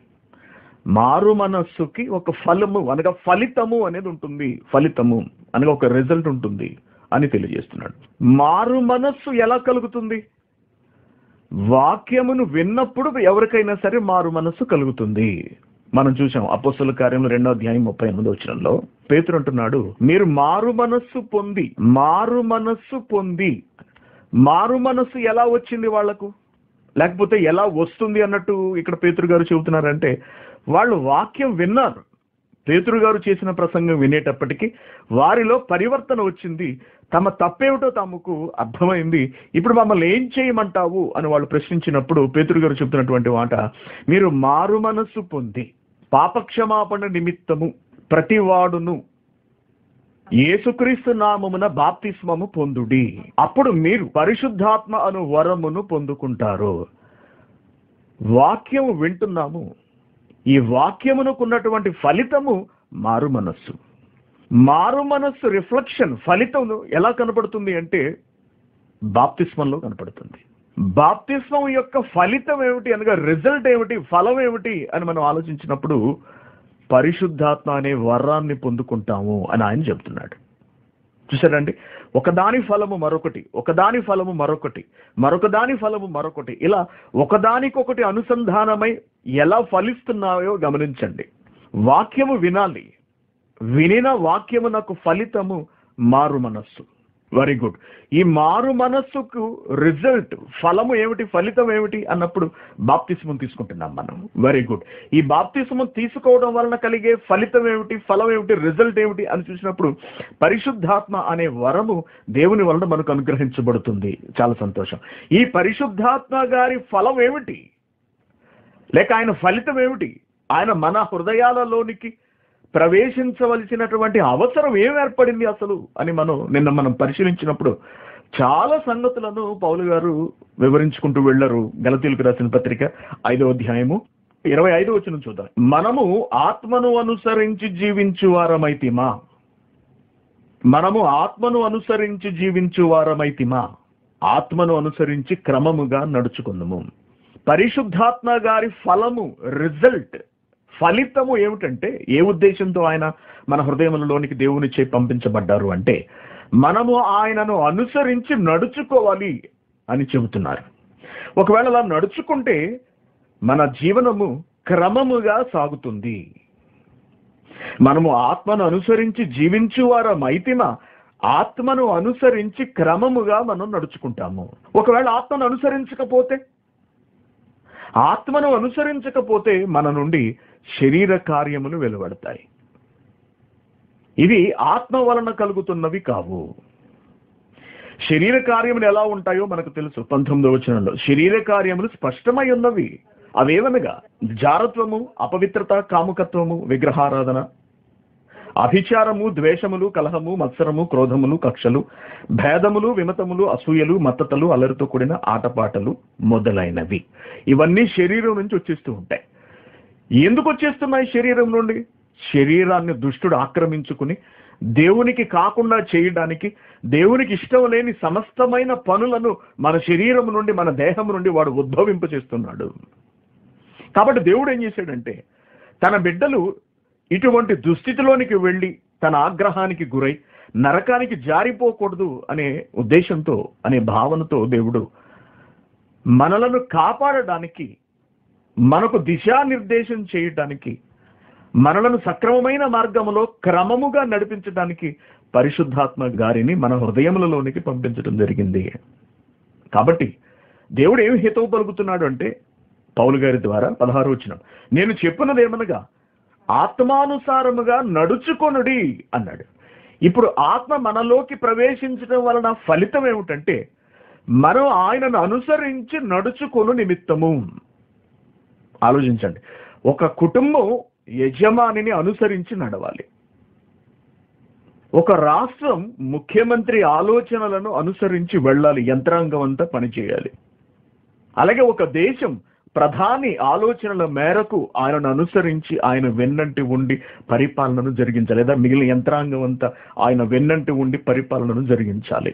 మారు మనస్సుకి ఒక ఫలము అనగా ఫలితము అనేది ఉంటుంది ఫలితము అనగా ఒక రిజల్ట్ ఉంటుంది అని తెలియజేస్తున్నాడు మారు మనస్సు ఎలా కలుగుతుంది వాక్యమును విన్నప్పుడు ఎవరికైనా సరే మారు మనస్సు కలుగుతుంది మనం చూసాం అపోస్తుల కార్యంలో రెండో అధ్యాయం ముప్పై ఎనిమిది వచ్చినంలో పేతురు అంటున్నాడు మీరు మారు మనస్సు పొంది మారు మనస్సు పొంది మారు మనస్సు ఎలా వచ్చింది వాళ్లకు లేకపోతే ఎలా వస్తుంది అన్నట్టు ఇక్కడ పేతురు గారు చెబుతున్నారంటే వాళ్ళు వాక్యం విన్నారు పేతురు గారు చేసిన ప్రసంగం వినేటప్పటికీ వారిలో పరివర్తన వచ్చింది తమ తప్పేమిటో తమకు అర్థమైంది ఇప్పుడు మమ్మల్ని ఏం చేయమంటావు అని వాళ్ళు ప్రశ్నించినప్పుడు పేతురు గారు చెబుతున్నటువంటి మాట మీరు మారు మనస్సు పొంది పాపక్షమాపణ నిమిత్తము ప్రతివాడును యేసుక్రీస్తు నామమున బాప్తిస్మము పొందుడి అప్పుడు మీరు పరిశుద్ధాత్మ అను వరమును పొందుకుంటారు వాక్యము వింటున్నాము ఈ వాక్యమునకున్నటువంటి ఫలితము మారు మనస్సు మారు మనస్సు రిఫ్లెక్షన్ ఫలితం ఎలా కనపడుతుంది అంటే బాప్తిస్మంలో కనపడుతుంది బాప్తిస్మం యొక్క ఫలితం ఏమిటి అనగా రిజల్ట్ ఏమిటి ఫలం ఏమిటి అని మనం ఆలోచించినప్పుడు పరిశుద్ధాత్మ అనే వరాన్ని పొందుకుంటాము అని ఆయన చెబుతున్నాడు చూసారండి ఒకదాని ఫలము మరొకటి ఒకదాని ఫలము మరొకటి మరొక దాని ఫలము మరొకటి ఇలా ఒకదానికొకటి అనుసంధానమై ఎలా ఫలిస్తున్నాయో గమనించండి వాక్యము వినాలి వినిన వాక్యము నాకు ఫలితము మారు మనస్సు వెరీ గుడ్ ఈ మారు మనస్సుకు రిజల్ట్ ఫలము ఏమిటి ఫలితం ఏమిటి అన్నప్పుడు బాప్తిస్మం తీసుకుంటున్నాం మనం వెరీ గుడ్ ఈ బాప్తిస్మం తీసుకోవడం వలన కలిగే ఫలితం ఏమిటి ఫలం ఏమిటి రిజల్ట్ ఏమిటి అని చూసినప్పుడు పరిశుద్ధాత్మ అనే వరము దేవుని వలన మనకు అనుగ్రహించబడుతుంది చాలా సంతోషం ఈ పరిశుద్ధాత్మ గారి ఫలం ఏమిటి లేక ఆయన ఫలితం ఏమిటి ఆయన మన హృదయాలలోనికి ప్రవేశించవలసినటువంటి అవసరం ఏం ఏర్పడింది అసలు అని మనం నిన్న మనం పరిశీలించినప్పుడు చాలా సంగతులను పౌలు గారు వివరించుకుంటూ వెళ్ళారు గలతీలకు రాసిన పత్రిక ఐదో అధ్యాయము ఇరవై ఐదు వచ్చిన చూద్దాం మనము ఆత్మను అనుసరించి జీవించు వారమైతిమా మనము ఆత్మను అనుసరించి జీవించు వారమైతిమా ఆత్మను అనుసరించి క్రమముగా నడుచుకుందాము పరిశుద్ధాత్మ గారి ఫలము రిజల్ట్ ఫలితము ఏమిటంటే ఏ ఉద్దేశంతో ఆయన మన హృదయములలోనికి దేవుని చే పంపించబడ్డారు అంటే మనము ఆయనను అనుసరించి నడుచుకోవాలి అని చెబుతున్నారు ఒకవేళ అలా నడుచుకుంటే మన జీవనము క్రమముగా సాగుతుంది మనము ఆత్మను అనుసరించి జీవించువారం అయితిన ఆత్మను అనుసరించి క్రమముగా మనం నడుచుకుంటాము ఒకవేళ ఆత్మను అనుసరించకపోతే ఆత్మను అనుసరించకపోతే మన నుండి శరీర కార్యములు వెలువడతాయి ఇవి ఆత్మ వలన కలుగుతున్నవి కావు శరీర కార్యములు ఎలా ఉంటాయో మనకు తెలుసు పంతొమ్మిదో వచనంలో శరీర కార్యములు స్పష్టమై ఉన్నవి అవేవనగా జారత్వము అపవిత్రత కాముకత్వము విగ్రహారాధన అభిచారము ద్వేషములు కలహము మత్సరము క్రోధములు కక్షలు భేదములు విమతములు అసూయలు మత్తతలు అలరితో కూడిన ఆటపాటలు మొదలైనవి ఇవన్నీ శరీరం నుంచి వచ్చేస్తూ ఉంటాయి ఎందుకు వచ్చేస్తున్నాయి శరీరం నుండి శరీరాన్ని దుష్టుడు ఆక్రమించుకుని దేవునికి కాకుండా చేయడానికి దేవునికి ఇష్టం లేని సమస్తమైన పనులను మన శరీరం నుండి మన దేహం నుండి వాడు ఉద్భవింప చేస్తున్నాడు కాబట్టి దేవుడు ఏం చేశాడంటే తన బిడ్డలు ఇటువంటి దుస్థితిలోనికి వెళ్ళి తన ఆగ్రహానికి గురై నరకానికి జారిపోకూడదు అనే ఉద్దేశంతో అనే భావనతో దేవుడు మనలను కాపాడడానికి మనకు దిశానిర్దేశం చేయడానికి మనలను సక్రమమైన మార్గంలో క్రమముగా నడిపించడానికి పరిశుద్ధాత్మ గారిని మన హృదయములలోనికి పంపించడం జరిగింది కాబట్టి దేవుడు ఏమి హితవు పలుకుతున్నాడు అంటే పౌలు గారి ద్వారా పదహారు వచ్చిన నేను చెప్పినదేమనగా ఆత్మానుసారముగా నడుచుకొనుడి అన్నాడు ఇప్పుడు ఆత్మ మనలోకి ప్రవేశించడం వలన ఫలితం ఏమిటంటే మనం ఆయనను అనుసరించి నడుచుకొను నిమిత్తము ఆలోచించండి ఒక కుటుంబం యజమానిని అనుసరించి నడవాలి ఒక రాష్ట్రం ముఖ్యమంత్రి ఆలోచనలను అనుసరించి వెళ్ళాలి యంత్రాంగం అంతా పనిచేయాలి అలాగే ఒక దేశం ప్రధాని ఆలోచనల మేరకు ఆయనను అనుసరించి ఆయన వెన్నంటి ఉండి పరిపాలనను జరిగించాలి లేదా మిగిలిన యంత్రాంగం అంతా ఆయన వెన్నంటి ఉండి పరిపాలనను జరిగించాలి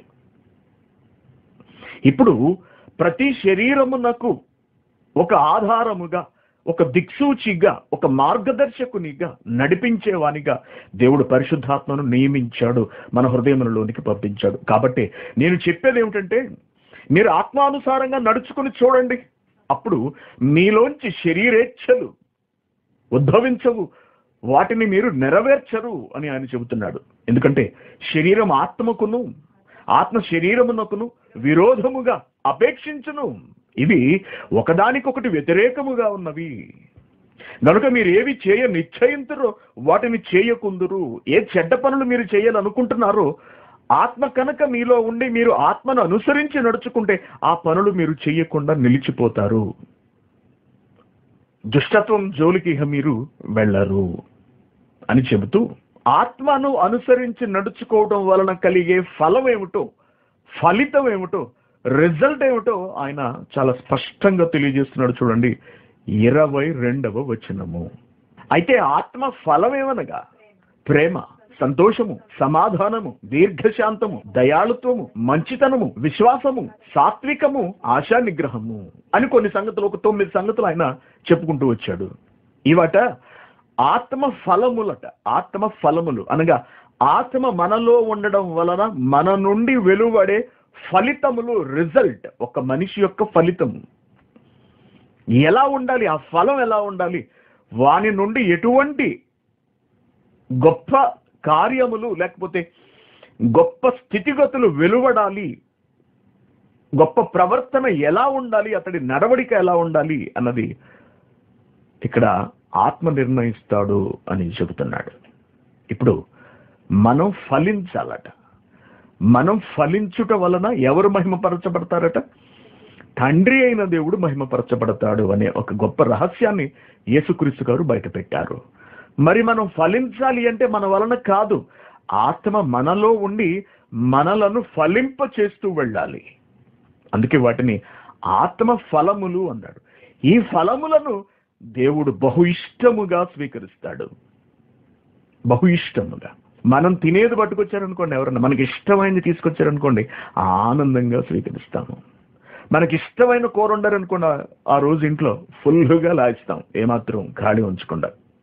ఇప్పుడు ప్రతి శరీరమునకు ఒక ఆధారముగా ఒక దిక్సూచిగా ఒక మార్గదర్శకునిగా నడిపించేవానిగా దేవుడు పరిశుద్ధాత్మను నియమించాడు మన హృదయములలోనికి పంపించాడు కాబట్టి నేను చెప్పేది ఏమిటంటే మీరు ఆత్మానుసారంగా నడుచుకుని చూడండి అప్పుడు మీలోంచి శరీరేచ్ఛలు ఉద్భవించవు వాటిని మీరు నెరవేర్చరు అని ఆయన చెబుతున్నాడు ఎందుకంటే శరీరం ఆత్మకును ఆత్మ శరీరమునకును విరోధముగా అపేక్షించును ఇవి ఒకదానికొకటి వ్యతిరేకముగా ఉన్నవి గనుక మీరు ఏవి చేయ నిశ్చయింతురో వాటిని చేయకుందురు ఏ చెడ్డ పనులు మీరు చేయాలనుకుంటున్నారో ఆత్మ కనుక మీలో ఉండి మీరు ఆత్మను అనుసరించి నడుచుకుంటే ఆ పనులు మీరు చేయకుండా నిలిచిపోతారు దుష్టత్వం జోలికి ఇహ మీరు వెళ్ళరు అని చెబుతూ ఆత్మను అనుసరించి నడుచుకోవడం వలన కలిగే ఫలం ఏమిటో ఫలితం ఏమిటో రిజల్ట్ ఏమిటో ఆయన చాలా స్పష్టంగా తెలియజేస్తున్నాడు చూడండి ఇరవై రెండవ వచనము అయితే ఆత్మ ఫలం ఏమనగా ప్రేమ సంతోషము సమాధానము దీర్ఘశాంతము దయాళుత్వము మంచితనము విశ్వాసము సాత్వికము ఆశా నిగ్రహము అని కొన్ని సంగతులు ఒక తొమ్మిది సంగతులు ఆయన చెప్పుకుంటూ వచ్చాడు ఇవట ఆత్మ ఫలములట ఆత్మ ఫలములు అనగా ఆత్మ మనలో ఉండడం వలన మన నుండి వెలువడే ఫలితములు రిజల్ట్ ఒక మనిషి యొక్క ఫలితము ఎలా ఉండాలి ఆ ఫలం ఎలా ఉండాలి వాని నుండి ఎటువంటి గొప్ప కార్యములు లేకపోతే గొప్ప స్థితిగతులు వెలువడాలి గొప్ప ప్రవర్తన ఎలా ఉండాలి అతడి నడవడిక ఎలా ఉండాలి అన్నది ఇక్కడ ఆత్మ నిర్ణయిస్తాడు అని చెబుతున్నాడు ఇప్పుడు మనం ఫలించాలట మనం ఫలించుట వలన ఎవరు మహిమపరచబడతారట తండ్రి అయిన దేవుడు మహిమపరచబడతాడు అనే ఒక గొప్ప రహస్యాన్ని యేసుక్రీస్తు గారు బయట పెట్టారు మరి మనం ఫలించాలి అంటే మన వలన కాదు ఆత్మ మనలో ఉండి మనలను ఫలింప చేస్తూ వెళ్ళాలి అందుకే వాటిని ఆత్మ ఫలములు అన్నాడు ఈ ఫలములను దేవుడు బహు ఇష్టముగా స్వీకరిస్తాడు బహు ఇష్టముగా మనం తినేది పట్టుకొచ్చారనుకోండి ఎవరన్నా మనకి ఇష్టమైనది తీసుకొచ్చారనుకోండి ఆనందంగా స్వీకరిస్తాము మనకి ఇష్టమైన కూర వండారనుకోండి ఆ- ఆ రోజు ఇంట్లో ఫుల్గా లాయిస్తాం ఏమాత్రం ఖాళీ ఉంచకుండా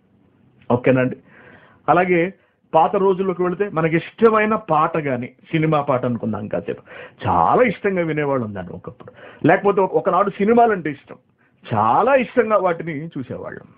ఓకేనండి అలాగే పాత రోజుల్లోకి వెళితే మనకి ఇష్టమైన పాట కానీ సినిమా పాట అనుకుందాం కాసేపు చాలా ఇష్టంగా వినేవాళ్ళు ఉందండి ఒకప్పుడు లేకపోతే ఒక- ఒకనాడు సినిమాలు అంటే ఇష్టం చాలా ఇష్టంగా వాటిని చూసేవాళ్ళం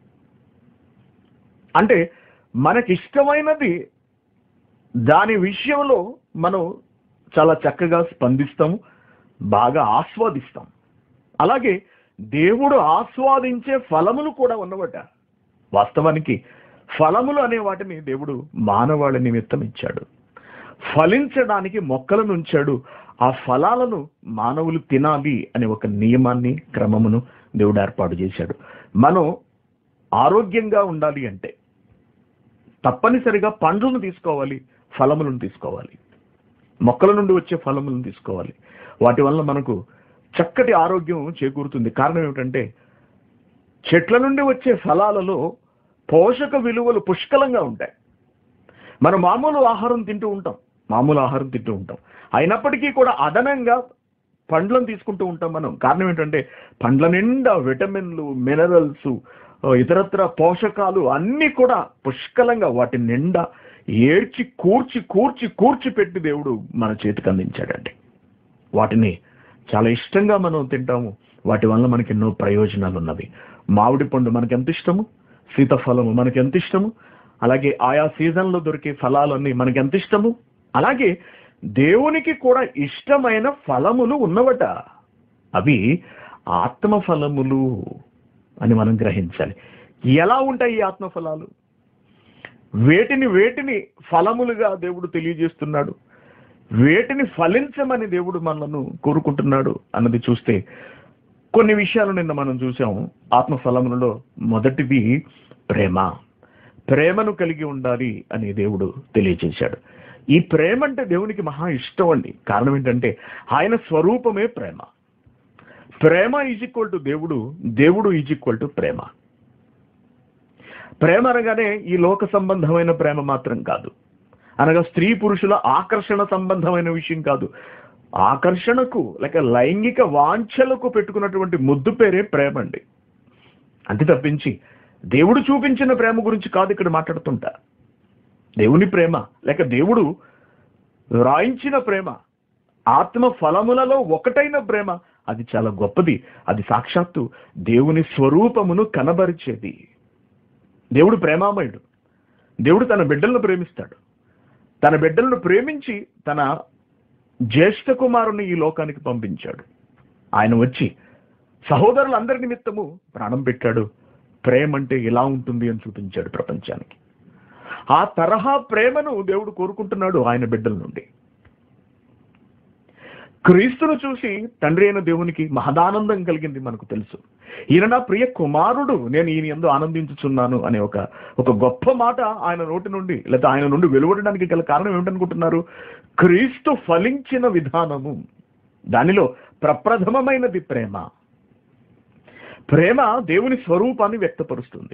అంటే మనకి ఇష్టమైనది దాని విషయంలో మనం చాలా చక్కగా స్పందిస్తాము బాగా ఆస్వాదిస్తాం అలాగే దేవుడు ఆస్వాదించే ఫలములు కూడా ఉన్నవట వాస్తవానికి ఫలములు అనే వాటిని దేవుడు మానవాళి నిమిత్తం ఇచ్చాడు ఫలించడానికి మొక్కలను ఉంచాడు ఆ ఫలాలను మానవులు తినాలి అనే ఒక నియమాన్ని క్రమమును దేవుడు ఏర్పాటు చేశాడు మనం ఆరోగ్యంగా ఉండాలి అంటే తప్పనిసరిగా పండ్లను తీసుకోవాలి ఫలములను తీసుకోవాలి మొక్కల నుండి వచ్చే ఫలములను తీసుకోవాలి వాటి వల్ల మనకు చక్కటి ఆరోగ్యం చేకూరుతుంది కారణం ఏమిటంటే చెట్ల నుండి వచ్చే ఫలాలలో పోషక విలువలు పుష్కలంగా ఉంటాయి మనం మామూలు ఆహారం తింటూ ఉంటాం మామూలు ఆహారం తింటూ ఉంటాం అయినప్పటికీ కూడా అదనంగా పండ్లను తీసుకుంటూ ఉంటాం మనం కారణం ఏంటంటే పండ్ల నిండా విటమిన్లు మినరల్స్ ఇతరత్ర పోషకాలు అన్నీ కూడా పుష్కలంగా వాటి నిండా ఏడ్చి కూర్చి కూర్చి కూర్చి పెట్టి దేవుడు మన చేతికి అందించాడండి వాటిని చాలా ఇష్టంగా మనం తింటాము వాటి వల్ల మనకి ఎన్నో ప్రయోజనాలు ఉన్నవి మామిడి పండు మనకి ఎంత ఇష్టము సీతాఫలము మనకి ఎంత ఇష్టము అలాగే ఆయా సీజన్లో దొరికే ఫలాలన్నీ మనకి ఎంత ఇష్టము అలాగే దేవునికి కూడా ఇష్టమైన ఫలములు ఉన్నవట అవి ఆత్మ ఫలములు అని మనం గ్రహించాలి ఎలా ఉంటాయి ఈ ఆత్మ ఫలాలు వేటిని వేటిని ఫలములుగా దేవుడు తెలియజేస్తున్నాడు వేటిని ఫలించమని దేవుడు మనలను కోరుకుంటున్నాడు అన్నది చూస్తే కొన్ని విషయాలు నిన్న మనం చూసాం ఆత్మ ఫలములలో మొదటిది ప్రేమ ప్రేమను కలిగి ఉండాలి అని దేవుడు తెలియజేశాడు ఈ ప్రేమ అంటే దేవునికి మహా ఇష్టం అండి కారణం ఏంటంటే ఆయన స్వరూపమే ప్రేమ ప్రేమ ఈజ్ ఈక్వల్ టు దేవుడు దేవుడు ఈజ్ ఈక్వల్ టు ప్రేమ ప్రేమ అనగానే ఈ లోక సంబంధమైన ప్రేమ మాత్రం కాదు అనగా స్త్రీ పురుషుల ఆకర్షణ సంబంధమైన విషయం కాదు ఆకర్షణకు లేక లైంగిక వాంఛలకు పెట్టుకున్నటువంటి ముద్దు పేరే ప్రేమ అండి అంతే తప్పించి దేవుడు చూపించిన ప్రేమ గురించి కాదు ఇక్కడ మాట్లాడుతుంటా దేవుని ప్రేమ లేక దేవుడు రాయించిన ప్రేమ ఆత్మ ఫలములలో ఒకటైన ప్రేమ అది చాలా గొప్పది అది సాక్షాత్తు దేవుని స్వరూపమును కనబరిచేది దేవుడు ప్రేమామయుడు దేవుడు తన బిడ్డలను ప్రేమిస్తాడు తన బిడ్డలను ప్రేమించి తన జ్యేష్ఠ కుమారుని ఈ లోకానికి పంపించాడు ఆయన వచ్చి సహోదరులందరి నిమిత్తము ప్రాణం పెట్టాడు ప్రేమ అంటే ఎలా ఉంటుంది అని చూపించాడు ప్రపంచానికి ఆ తరహా ప్రేమను దేవుడు కోరుకుంటున్నాడు ఆయన బిడ్డల నుండి క్రీస్తును చూసి తండ్రి అయిన దేవునికి మహదానందం కలిగింది మనకు తెలుసు ఈయన నా ప్రియ కుమారుడు నేను ఈయన ఎందు ఆనందించుచున్నాను అనే ఒక ఒక గొప్ప మాట ఆయన నోటి నుండి లేదా ఆయన నుండి వెలువడడానికి గల కారణం ఏమిటనుకుంటున్నారు క్రీస్తు ఫలించిన విధానము దానిలో ప్రప్రథమమైనది ప్రేమ ప్రేమ దేవుని స్వరూపాన్ని వ్యక్తపరుస్తుంది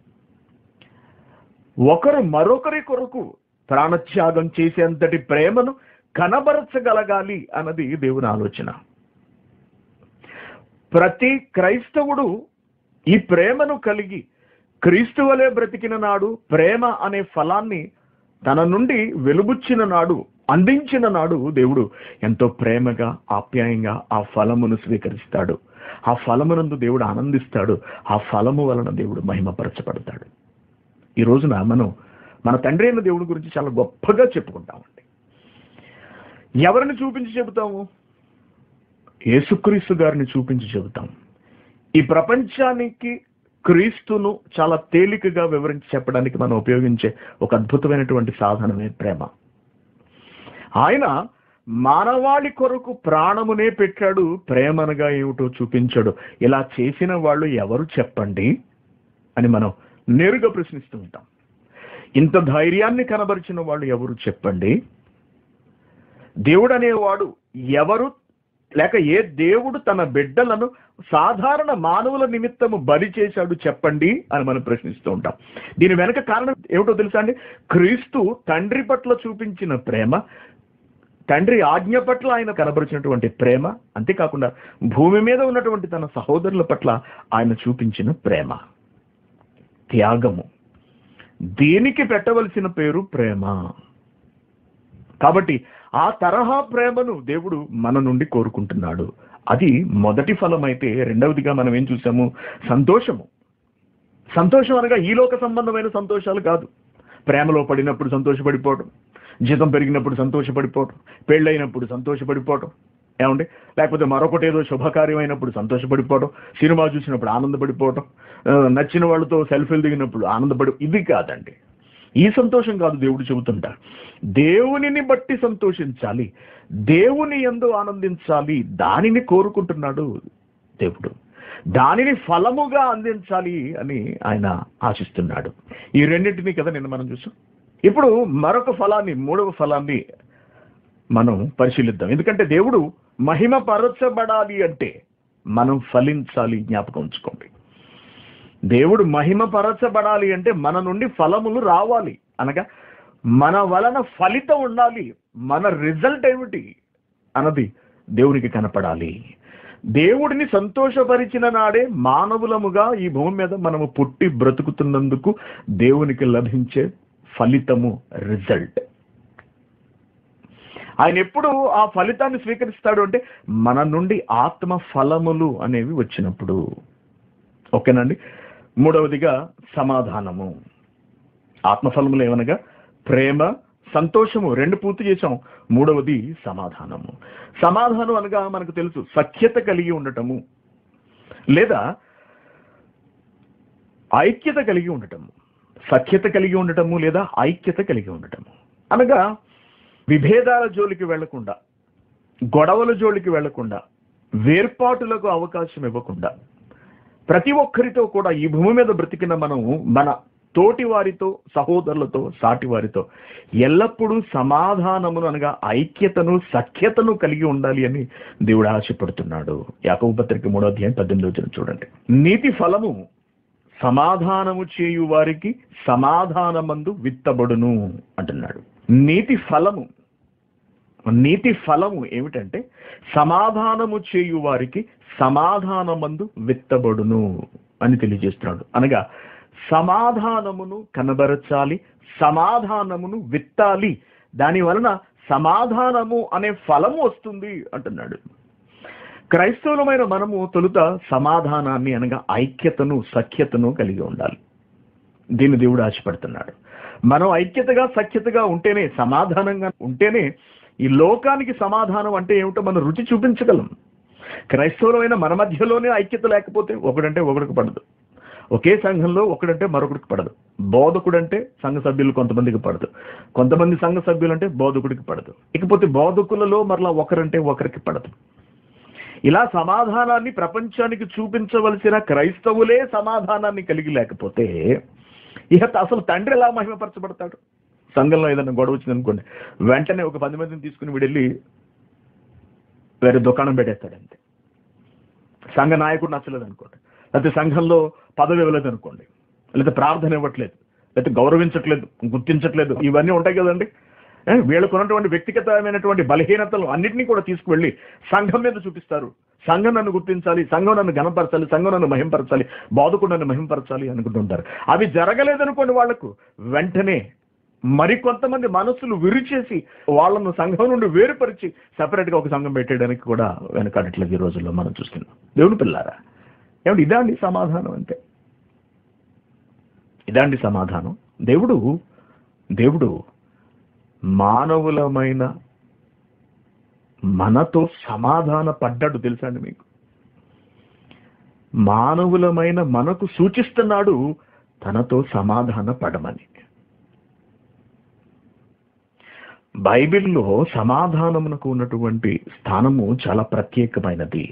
ఒకరు మరొకరి కొరకు ప్రాణత్యాగం చేసేంతటి ప్రేమను కనబరచగలగాలి అన్నది దేవుని ఆలోచన ప్రతి క్రైస్తవుడు ఈ ప్రేమను కలిగి క్రీస్తు వలె బ్రతికిన నాడు ప్రేమ అనే ఫలాన్ని తన నుండి వెలుబుచ్చిన నాడు అందించిన నాడు దేవుడు ఎంతో ప్రేమగా ఆప్యాయంగా ఆ ఫలమును స్వీకరిస్తాడు ఆ ఫలమునందు దేవుడు ఆనందిస్తాడు ఆ ఫలము వలన దేవుడు మహిమపరచబడతాడు ఈ రోజున మనం మన తండ్రి అయిన దేవుడి గురించి చాలా గొప్పగా చెప్పుకుంటామండి ఎవరిని చూపించి చెబుతాము యేసుక్రీస్తు గారిని చూపించి చెబుతాం ఈ ప్రపంచానికి క్రీస్తును చాలా తేలికగా వివరించి చెప్పడానికి మనం ఉపయోగించే ఒక అద్భుతమైనటువంటి సాధనమే ప్రేమ ఆయన మానవాళి కొరకు ప్రాణమునే పెట్టాడు ప్రేమనగా ఏమిటో చూపించాడు ఇలా చేసిన వాళ్ళు ఎవరు చెప్పండి అని మనం నేరుగా ప్రశ్నిస్తూ ఉంటాం ఇంత ధైర్యాన్ని కనబరిచిన వాళ్ళు ఎవరు చెప్పండి దేవుడు అనేవాడు ఎవరు లేక ఏ దేవుడు తన బిడ్డలను సాధారణ మానవుల నిమిత్తము బలి చేశాడు చెప్పండి అని మనం ప్రశ్నిస్తూ ఉంటాం దీని వెనక కారణం ఏమిటో తెలుసా అండి క్రీస్తు తండ్రి పట్ల చూపించిన ప్రేమ తండ్రి ఆజ్ఞ పట్ల ఆయన కనబరిచినటువంటి ప్రేమ అంతేకాకుండా భూమి మీద ఉన్నటువంటి తన సహోదరుల పట్ల ఆయన చూపించిన ప్రేమ త్యాగము దీనికి పెట్టవలసిన పేరు ప్రేమ కాబట్టి ఆ తరహా ప్రేమను దేవుడు మన నుండి కోరుకుంటున్నాడు అది మొదటి ఫలం అయితే రెండవదిగా మనం ఏం చూసాము సంతోషము సంతోషం అనగా ఈ లోక సంబంధమైన సంతోషాలు కాదు ప్రేమలో పడినప్పుడు సంతోషపడిపోవడం జీతం పెరిగినప్పుడు సంతోషపడిపోవడం పెళ్ళైనప్పుడు సంతోషపడిపోవడం ఏమండి లేకపోతే మరొకటి ఏదో శుభకార్యం అయినప్పుడు సంతోషపడిపోవడం సినిమా చూసినప్పుడు ఆనందపడిపోవడం ఆ, నచ్చిన వాళ్ళతో సెల్ఫీలు దిగినప్పుడు ఆనందపడి ఇది కాదండి ఈ సంతోషం కాదు దేవుడు చెబుతుంటా దేవునిని బట్టి సంతోషించాలి దేవుని ఎందు ఆనందించాలి దానిని కోరుకుంటున్నాడు దేవుడు దానిని ఫలముగా అందించాలి అని ఆయన ఆశిస్తున్నాడు ఈ రెండింటినీ కదా నిన్న మనం చూసాం ఇప్పుడు మరొక ఫలాన్ని మూడవ ఫలాన్ని మనం పరిశీలిద్దాం ఎందుకంటే దేవుడు మహిమ పరచబడాలి అంటే మనం ఫలించాలి జ్ఞాపకం ఉంచుకోండి దేవుడు మహిమ పరచబడాలి అంటే మన నుండి ఫలములు రావాలి అనగా మన వలన ఫలితం ఉండాలి మన రిజల్ట్ ఏమిటి అన్నది దేవునికి కనపడాలి దేవుడిని సంతోషపరిచిన నాడే మానవులముగా ఈ భూమి మీద మనము పుట్టి బ్రతుకుతున్నందుకు దేవునికి లభించే ఫలితము రిజల్ట్ ఆయన ఎప్పుడు ఆ ఫలితాన్ని స్వీకరిస్తాడు అంటే మన నుండి ఆత్మ ఫలములు అనేవి వచ్చినప్పుడు ఓకేనండి మూడవదిగా సమాధానము ఆత్మఫలములు ఏమనగా ప్రేమ సంతోషము రెండు పూర్తి చేశాం మూడవది సమాధానము సమాధానం అనగా మనకు తెలుసు సఖ్యత కలిగి ఉండటము లేదా ఐక్యత కలిగి ఉండటము సఖ్యత కలిగి ఉండటము లేదా ఐక్యత కలిగి ఉండటము అనగా విభేదాల జోలికి వెళ్లకుండా గొడవల జోలికి వెళ్లకుండా వేర్పాటులకు అవకాశం ఇవ్వకుండా ప్రతి ఒక్కరితో కూడా ఈ భూమి మీద బ్రతికిన మనం మన తోటి వారితో సహోదరులతో సాటి వారితో ఎల్లప్పుడూ సమాధానమును అనగా ఐక్యతను సఖ్యతను కలిగి ఉండాలి అని దేవుడు ఆశపడుతున్నాడు యాకబు పత్రిక మూడో అధ్యాయం పద్దెనిమిది వచ్చిన చూడండి నీతి ఫలము సమాధానము చేయు వారికి సమాధానమందు విత్తబడును అంటున్నాడు నీతి ఫలము నీతి ఫలము ఏమిటంటే సమాధానము చేయు వారికి సమాధానమందు విత్తబడును అని తెలియజేస్తున్నాడు అనగా సమాధానమును కనబరచాలి సమాధానమును విత్తాలి దాని వలన సమాధానము అనే ఫలము వస్తుంది అంటున్నాడు క్రైస్తవులమైన మనము తొలుత సమాధానాన్ని అనగా ఐక్యతను సఖ్యతను కలిగి ఉండాలి దీన్ని దేవుడు ఆశపడుతున్నాడు మనం ఐక్యతగా సఖ్యతగా ఉంటేనే సమాధానంగా ఉంటేనే ఈ లోకానికి సమాధానం అంటే ఏమిటో మనం రుచి చూపించగలం క్రైస్తవులమైన మన మధ్యలోనే ఐక్యత లేకపోతే ఒకడంటే ఒకడికి పడదు ఒకే సంఘంలో ఒకడంటే మరొకడికి పడదు బోధకుడంటే సంఘ సభ్యులు కొంతమందికి పడదు కొంతమంది సంఘ సభ్యులంటే బోధకుడికి పడదు ఇకపోతే బోధకులలో మరలా ఒకరంటే ఒకరికి పడదు ఇలా సమాధానాన్ని ప్రపంచానికి చూపించవలసిన క్రైస్తవులే సమాధానాన్ని కలిగి లేకపోతే ఇక అసలు తండ్రి ఎలా మహిమపరచబడతాడు సంఘంలో ఏదైనా గొడవ వచ్చింది అనుకోండి వెంటనే ఒక పది మందిని తీసుకుని వీడెళ్ళి వేరే దుకాణం పెట్టేస్తాడు అంతే సంఘ నాయకుడు నచ్చలేదు అనుకోండి లేకపోతే సంఘంలో పదవి ఇవ్వలేదు అనుకోండి లేకపోతే ప్రార్థన ఇవ్వట్లేదు లేకపోతే గౌరవించట్లేదు గుర్తించట్లేదు ఇవన్నీ ఉంటాయి కదండి ఏ, వీళ్ళకు ఉన్నటువంటి వ్యక్తిగతమైనటువంటి బలహీనతలు అన్నింటినీ కూడా తీసుకువెళ్ళి సంఘం మీద చూపిస్తారు సంఘం నన్ను గుర్తించాలి సంఘం నన్ను గణపరచాలి సంఘం నన్ను మహింపరచాలి బాధకుడు నన్ను మహింపరచాలి అనుకుంటుంటారు అవి జరగలేదనుకోండి వాళ్లకు వెంటనే మరికొంతమంది మనసులు విరిచేసి వాళ్ళను సంఘం నుండి వేరుపరిచి separate గా ఒక సంఘం పెట్టేయడానికి కూడా వెనకాడట్లేదు ఈ రోజుల్లో మనం చూస్తున్నాం దేవుని పిల్లారా ఏమంటే ఇదాండి సమాధానం అంటే ఇదాండి సమాధానం దేవుడు దేవుడు మానవులమైన మనతో సమాధాన పడ్డాడు తెలుసా అండి మీకు మానవులమైన మనకు సూచిస్తున్నాడు తనతో సమాధాన పడమని బైబిల్లో సమాధానమునకు ఉన్నటువంటి స్థానము చాలా ప్రత్యేకమైనది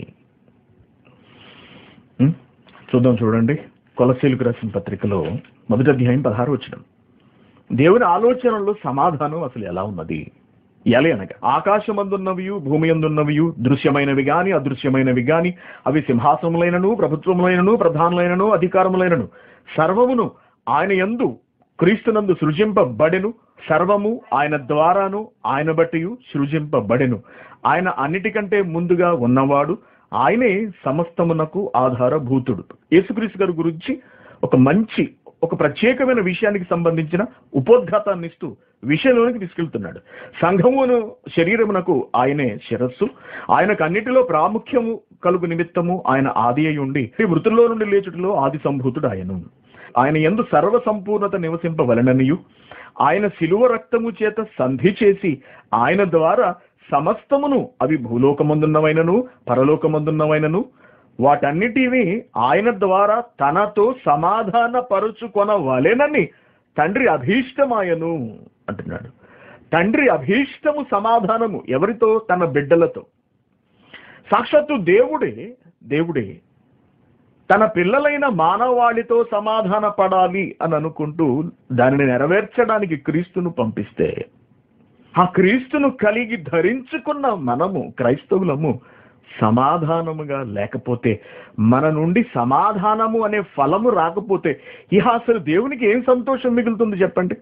ఉం? చూద్దాం చూడండి కొలసీలకు రాసిన పత్రికలో మొదటి అధ్యాయం పదహారు వచ్చిన దేవుని ఆలోచనలో సమాధానం అసలు ఎలా ఉన్నది ఎలా అనగా ఆకాశమందున్నవియు భూమి అందున్నవియు దృశ్యమైనవి గాని అదృశ్యమైనవి గాని అవి సింహాసనములైనను ప్రభుత్వములైనను ప్రధానులైనను అధికారములైనను సర్వమును ఆయన యందు క్రీస్తునందు సృజింపబడెను సర్వము ఆయన ద్వారాను ఆయన బట్టి సృజింపబడెను ఆయన అన్నిటికంటే ముందుగా ఉన్నవాడు ఆయనే సమస్తమునకు ఆధారభూతుడు యేసుక్రీస్తు గారి గురించి ఒక మంచి ఒక ప్రత్యేకమైన విషయానికి సంబంధించిన ఉపోద్ఘాతాన్ని ఇస్తూ విషయంలోనికి తీసుకెళ్తున్నాడు సంఘమును శరీరమునకు ఆయనే శిరస్సు ఆయనకు అన్నిటిలో ప్రాముఖ్యము కలుగు నిమిత్తము ఆయన ఆది అయి ఉండి ఈ మృతుల్లో నుండి లేచుటలో ఆది సంభూతుడు ఆయను ఆయన ఎందు సర్వ సంపూర్ణత నివసింపవలననియు ఆయన శిలువ రక్తము చేత సంధి చేసి ఆయన ద్వారా సమస్తమును అవి భూలోకమందున్నవైనను పరలోకమందున్నవైనను వాటన్నిటివి ఆయన ద్వారా తనతో సమాధాన పరుచుకొనవలెనని తండ్రి అభీష్టమాయను అంటున్నాడు తండ్రి అభీష్టము సమాధానము ఎవరితో తన బిడ్డలతో సాక్షాత్తు దేవుడే దేవుడే తన పిల్లలైన మానవాళితో సమాధాన పడాలి అని అనుకుంటూ దానిని నెరవేర్చడానికి క్రీస్తును పంపిస్తే ఆ క్రీస్తును కలిగి ధరించుకున్న మనము క్రైస్తవులము సమాధానముగా లేకపోతే మన నుండి సమాధానము అనే ఫలము రాకపోతే ఇహ అసలు దేవునికి ఏం సంతోషం మిగులుతుంది చెప్పండి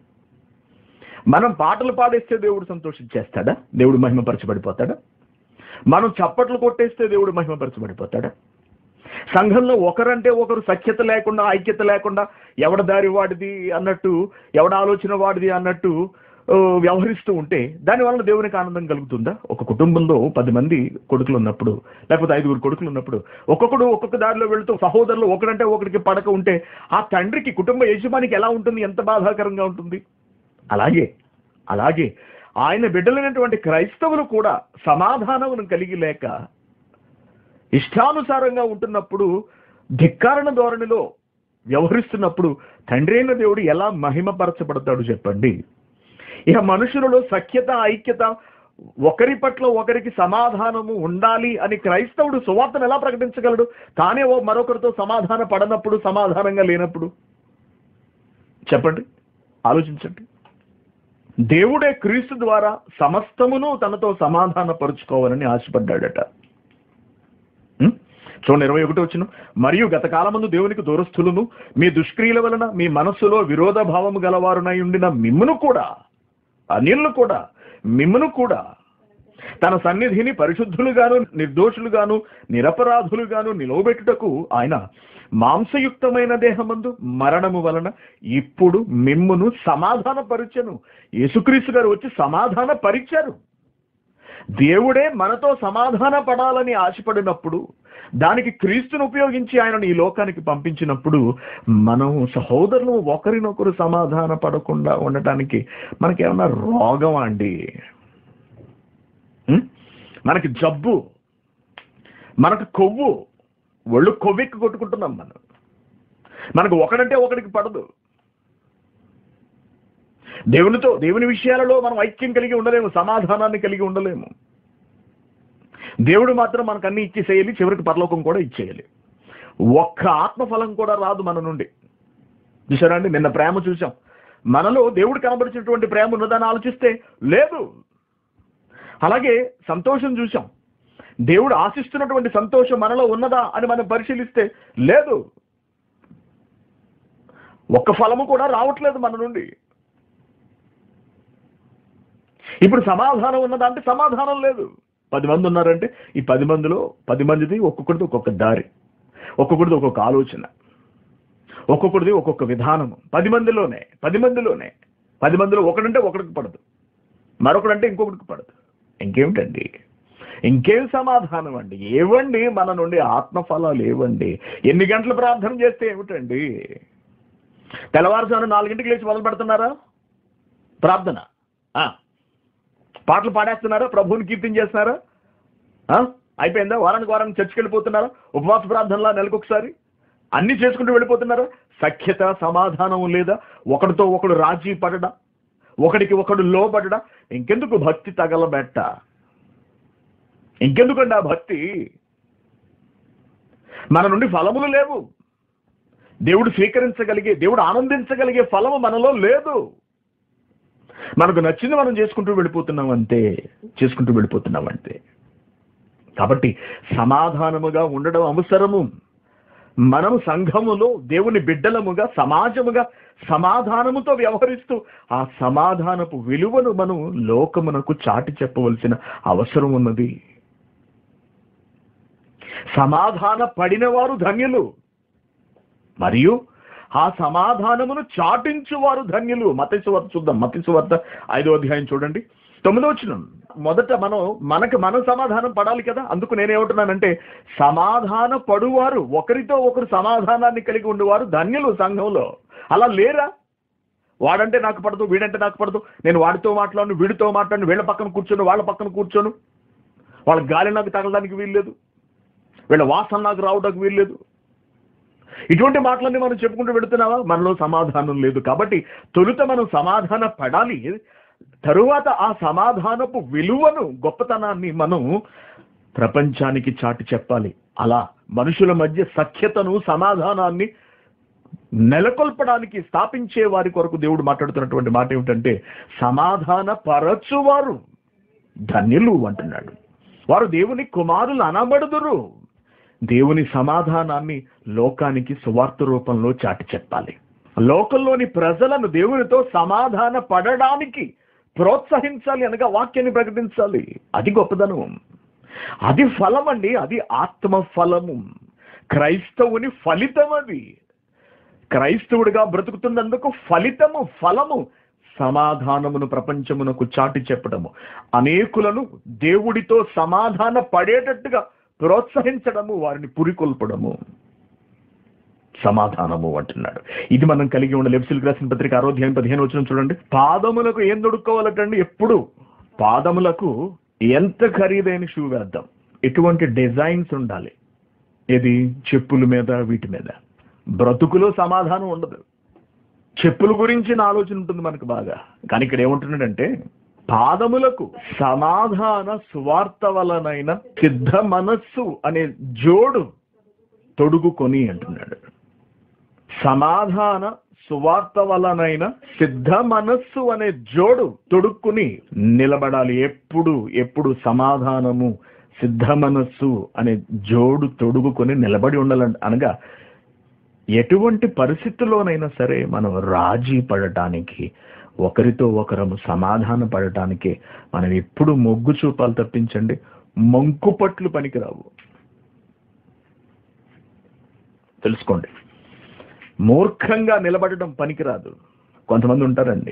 మనం పాటలు పాడేస్తే దేవుడు సంతోషించేస్తాడా దేవుడు మహిమపరచబడిపోతాడా మనం చప్పట్లు కొట్టేస్తే దేవుడు మహిమపరచబడిపోతాడా సంఘంలో ఒకరంటే ఒకరు సఖ్యత లేకుండా ఐక్యత లేకుండా ఎవడ దారి వాడిది అన్నట్టు ఎవడ ఆలోచన వాడిది అన్నట్టు ఆ, వ్యవహరిస్తూ ఉంటే దాని వలన దేవునికి ఆనందం కలుగుతుందా ఒక కుటుంబంలో పది మంది కొడుకులు ఉన్నప్పుడు లేకపోతే ఐదుగురు కొడుకులు ఉన్నప్పుడు ఒక్కొక్కడు ఒక్కొక్క దారిలో వెళుతూ సహోదరులు ఒకడంటే ఒకడికి పడక ఉంటే ఆ తండ్రికి కుటుంబ యజమానికి ఎలా ఉంటుంది ఎంత బాధాకరంగా ఉంటుంది అలాగే అలాగే ఆయన బిడ్డలైనటువంటి క్రైస్తవులు కూడా సమాధానమును కలిగి లేక ఇష్టానుసారంగా ఉంటున్నప్పుడు ధిక్కారణ ధోరణిలో వ్యవహరిస్తున్నప్పుడు తండ్రి అయిన దేవుడు ఎలా మహిమపరచబడతాడు చెప్పండి ఇక మనుషులలో సఖ్యత ఐక్యత ఒకరి పట్ల ఒకరికి సమాధానము ఉండాలి అని క్రైస్తవుడు సువార్తను ఎలా ప్రకటించగలడు తానే ఓ మరొకరితో సమాధాన పడనప్పుడు సమాధానంగా లేనప్పుడు చెప్పండి ఆలోచించండి దేవుడే క్రీస్తు ద్వారా సమస్తమును తనతో సమాధాన పరుచుకోవాలని ఆశపడ్డాడట ఉం? చూడండి ఇరవై ఒకటి వచ్చిన మరియు గత కాలమందు దేవునికి దూరస్థులను మీ దుష్క్రియల వలన మీ మనస్సులో విరోధ భావము గలవారునై ఉండిన మిమ్మును కూడా అనిల్ను కూడా మిమ్మును కూడా తన సన్నిధిని పరిశుద్ధులుగాను నిర్దోషులుగాను నిరపరాధులుగాను నిలవబెట్టుటకు ఆయన మాంసయుక్తమైన దేహమందు మరణము వలన ఇప్పుడు మిమ్మును సమాధాన పరిచను యేసుక్రీస్తు గారు వచ్చి సమాధాన పరిచారు దేవుడే మనతో సమాధాన పడాలని ఆశపడినప్పుడు దానికి క్రీస్తును ఉపయోగించి ఆయనను ఈ లోకానికి పంపించినప్పుడు మనం సహోదరులు ఒకరినొకరు సమాధాన పడకుండా ఉండటానికి మనకేమన్నా రోగం అండి ఉం? మనకి జబ్బు మనకు కొవ్వు ఒళ్ళు కొవ్వెక్కి కొట్టుకుంటున్నాం మనం మనకు ఒకడంటే ఒకడికి పడదు దేవునితో దేవుని విషయాలలో మనం ఐక్యం కలిగి ఉండలేము సమాధానాన్ని కలిగి ఉండలేము దేవుడు మాత్రం మనకు అన్ని ఇచ్చేసేయాలి చివరికి పరలోకం కూడా ఇచ్చేయాలి ఒక్క ఆత్మఫలం కూడా రాదు మన నుండి చూసారా అండి నిన్న ప్రేమ చూసాం మనలో దేవుడు కనబరిచినటువంటి ప్రేమ ఉన్నదని ఆలోచిస్తే లేదు అలాగే సంతోషం చూసాం దేవుడు ఆశిస్తున్నటువంటి సంతోషం మనలో ఉన్నదా అని మనం పరిశీలిస్తే లేదు ఒక్క ఫలము కూడా రావట్లేదు మన నుండి ఇప్పుడు సమాధానం ఉన్నదా అంటే సమాధానం లేదు పది మంది ఉన్నారంటే ఈ పది మందిలో పది మందిది ఒక్కొక్కరిది ఒక్కొక్క దారి ఒక్కొక్కరిది ఒక్కొక్క ఆలోచన ఒక్కొక్కరిది ఒక్కొక్క విధానము పది మందిలోనే పది మందిలోనే పది మందిలో ఒకడంటే ఒకడికి పడదు మరొకడంటే ఇంకొకటికి పడదు ఇంకేమిటండి ఇంకేం సమాధానం అండి ఏవండి మన నుండి ఆత్మఫలాలు ఏవండి ఎన్ని గంటలు ప్రార్థన చేస్తే ఏమిటండి తెల్లవారుజాము నాలుగింటికి లేచి మొదలు పెడుతున్నారా ప్రార్థన ఆ. పాటలు పాడేస్తున్నారా ప్రభువుని కీర్తించేస్తున్నారా ఆ? అయిపోయిందా వారానికి వారానికి చర్చికి వెళ్ళిపోతున్నారా ఉపవాస ప్రార్థనలా నెలకొకసారి అన్ని చేసుకుంటూ వెళ్ళిపోతున్నారా సఖ్యత సమాధానం లేదా ఒకడితో ఒకడు రాజీ పడడా ఒకడికి ఒకడు లోబడడా ఇంకెందుకు భక్తి తగలబెట్ట ఇంకెందుకండి ఆ భక్తి మన నుండి ఫలములు లేవు దేవుడు స్వీకరించగలిగే దేవుడు ఆనందించగలిగే ఫలము మనలో లేదు మనకు నచ్చింది మనం చేసుకుంటూ వెళ్ళిపోతున్నాం అంతే చేసుకుంటూ వెళ్ళిపోతున్నాం అంతే కాబట్టి సమాధానముగా ఉండడం అవసరము మనము సంఘములో దేవుని బిడ్డలముగా సమాజముగా సమాధానముతో వ్యవహరిస్తూ ఆ సమాధానపు విలువను మనం లోకమునకు చాటి చెప్పవలసిన అవసరం ఉన్నది సమాధాన పడిన వారు ధన్యులు మరియు ఆ సమాధానమును చాటించువారు ధన్యులు మతేశ్వార్త చూద్దాం మతేశ్వార్త ఐదో అధ్యాయం చూడండి తొమ్మిదో వచ్చిన మొదట మనం మనకు మనం సమాధానం పడాలి కదా అందుకు నేనేమంటున్నానంటే సమాధాన పడువారు ఒకరితో ఒకరు సమాధానాన్ని కలిగి ఉండేవారు ధన్యులు సంఘంలో అలా లేరా వాడంటే నాకు పడదు వీడంటే నాకు పడదు నేను వాడితో మాట్లాడను వీడితో మాట్లాడను వీళ్ళ పక్కన కూర్చోను వాళ్ళ పక్కన కూర్చోను వాళ్ళ గాలి నాకు తగలడానికి వీల్లేదు వీళ్ళ వాసన నాకు రావడానికి వీల్లేదు ఇటువంటి మాటలన్నీ మనం చెప్పుకుంటూ పెడుతున్నావా మనలో సమాధానం లేదు కాబట్టి తొలుత మనం సమాధాన పడాలి తరువాత ఆ సమాధానపు విలువను గొప్పతనాన్ని మనం ప్రపంచానికి చాటి చెప్పాలి అలా మనుషుల మధ్య సఖ్యతను సమాధానాన్ని నెలకొల్పడానికి స్థాపించే వారి కొరకు దేవుడు మాట్లాడుతున్నటువంటి మాట ఏమిటంటే సమాధాన పరచువారు ధన్యులు అంటున్నాడు వారు దేవుని కుమారులు అనబడుదురు దేవుని సమాధానాన్ని లోకానికి సువార్త రూపంలో చాటి చెప్పాలి లోకంలోని ప్రజలను దేవునితో సమాధాన పడడానికి ప్రోత్సహించాలి అనగా వాక్యాన్ని ప్రకటించాలి అది గొప్పదనం అది ఫలం అండి అది ఆత్మ ఫలము క్రైస్తవుని ఫలితం అది క్రైస్తవుడిగా బ్రతుకుతున్నందుకు ఫలితము ఫలము సమాధానమును ప్రపంచమునకు చాటి చెప్పడము అనేకులను దేవుడితో సమాధాన పడేటట్టుగా ప్రోత్సహించడము వారిని పురికొల్పడము సమాధానము అంటున్నాడు ఇది మనం కలిగి ఉండాలి ఎఫ్సిల్ రాసిన పత్రిక ఆరోధ్యాయం పదిహేను వచ్చిన చూడండి పాదములకు ఏం దొడుక్కోవాలటండి ఎప్పుడు పాదములకు ఎంత ఖరీదైన షూ వేద్దాం ఎటువంటి డిజైన్స్ ఉండాలి ఇది చెప్పుల మీద వీటి మీద బ్రతుకులో సమాధానం ఉండదు చెప్పుల గురించి నా ఆలోచన ఉంటుంది మనకు బాగా కానీ ఇక్కడ ఏముంటున్నాడంటే పాదములకు సమాధాన సువార్త వలనైన సిద్ధ మనస్సు అనే జోడు తొడుగుకొని అంటున్నాడు సమాధాన సువార్త వలనైన సిద్ధ మనస్సు అనే జోడు తొడుక్కుని నిలబడాలి ఎప్పుడు ఎప్పుడు సమాధానము సిద్ధ మనస్సు అనే జోడు తొడుగుకొని నిలబడి ఉండాలంట అనగా ఎటువంటి పరిస్థితుల్లోనైనా సరే మనం రాజీ పడటానికి ఒకరితో ఒకరము సమాధాన పడటానికి మనం ఎప్పుడు మొగ్గు చూపాలి తప్పించండి మంకుపట్లు పనికిరావు తెలుసుకోండి మూర్ఖంగా నిలబడటం పనికిరాదు కొంతమంది ఉంటారండి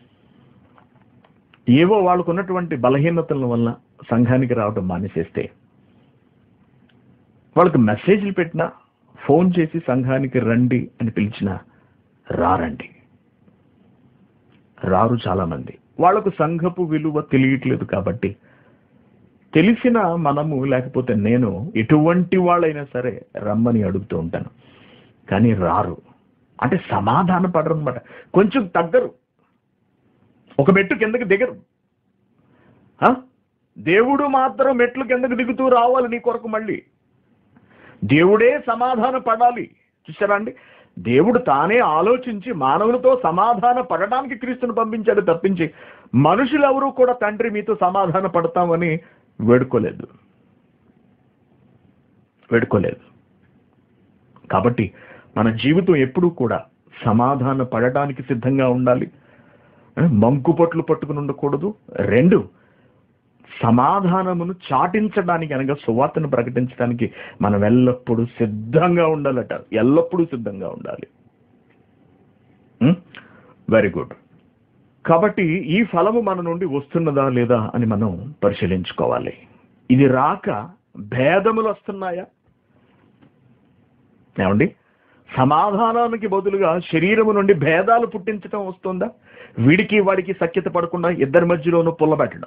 ఏవో వాళ్ళకు ఉన్నటువంటి బలహీనతల వల్ల సంఘానికి రావడం మానేసేస్తే వాళ్ళకి మెసేజ్లు పెట్టినా ఫోన్ చేసి సంఘానికి రండి అని పిలిచినా రారండి రారు చాలా మంది వాళ్లకు సంఘపు విలువ తెలియట్లేదు కాబట్టి తెలిసిన మనము లేకపోతే నేను ఎటువంటి వాళ్ళైనా సరే రమ్మని అడుగుతూ ఉంటాను కానీ రారు అంటే సమాధాన పడరు అనమాట కొంచెం తగ్గరు ఒక మెట్టు కిందకి దిగరు ఆ? దేవుడు మాత్రం మెట్లు కిందకి దిగుతూ రావాలి నీ కొరకు మళ్ళీ దేవుడే సమాధాన పడాలి చూసారా అండి దేవుడు తానే ఆలోచించి మానవులతో సమాధాన పడడానికి క్రీస్తును పంపించాడు తప్పించి మనుషులు ఎవరు కూడా తండ్రి మీతో సమాధాన పడతామని వేడుకోలేదు వేడుకోలేదు కాబట్టి మన జీవితం ఎప్పుడూ కూడా సమాధాన పడటానికి సిద్ధంగా ఉండాలి మంకుపట్లు పట్టుకుని ఉండకూడదు రెండు సమాధానమును చాటించడానికి అనగా సువార్తను ప్రకటించడానికి మనం ఎల్లప్పుడూ సిద్ధంగా ఉండాలట ఎల్లప్పుడూ సిద్ధంగా ఉండాలి వెరీ గుడ్ కాబట్టి ఈ ఫలము మన నుండి వస్తున్నదా లేదా అని మనం పరిశీలించుకోవాలి ఇది రాక భేదములు వస్తున్నాయా ఏమండి సమాధానానికి బదులుగా శరీరము నుండి భేదాలు పుట్టించడం వస్తుందా వీడికి వాడికి సఖ్యత పడకుండా ఇద్దరి మధ్యలోనూ పుల్లబెట్టడం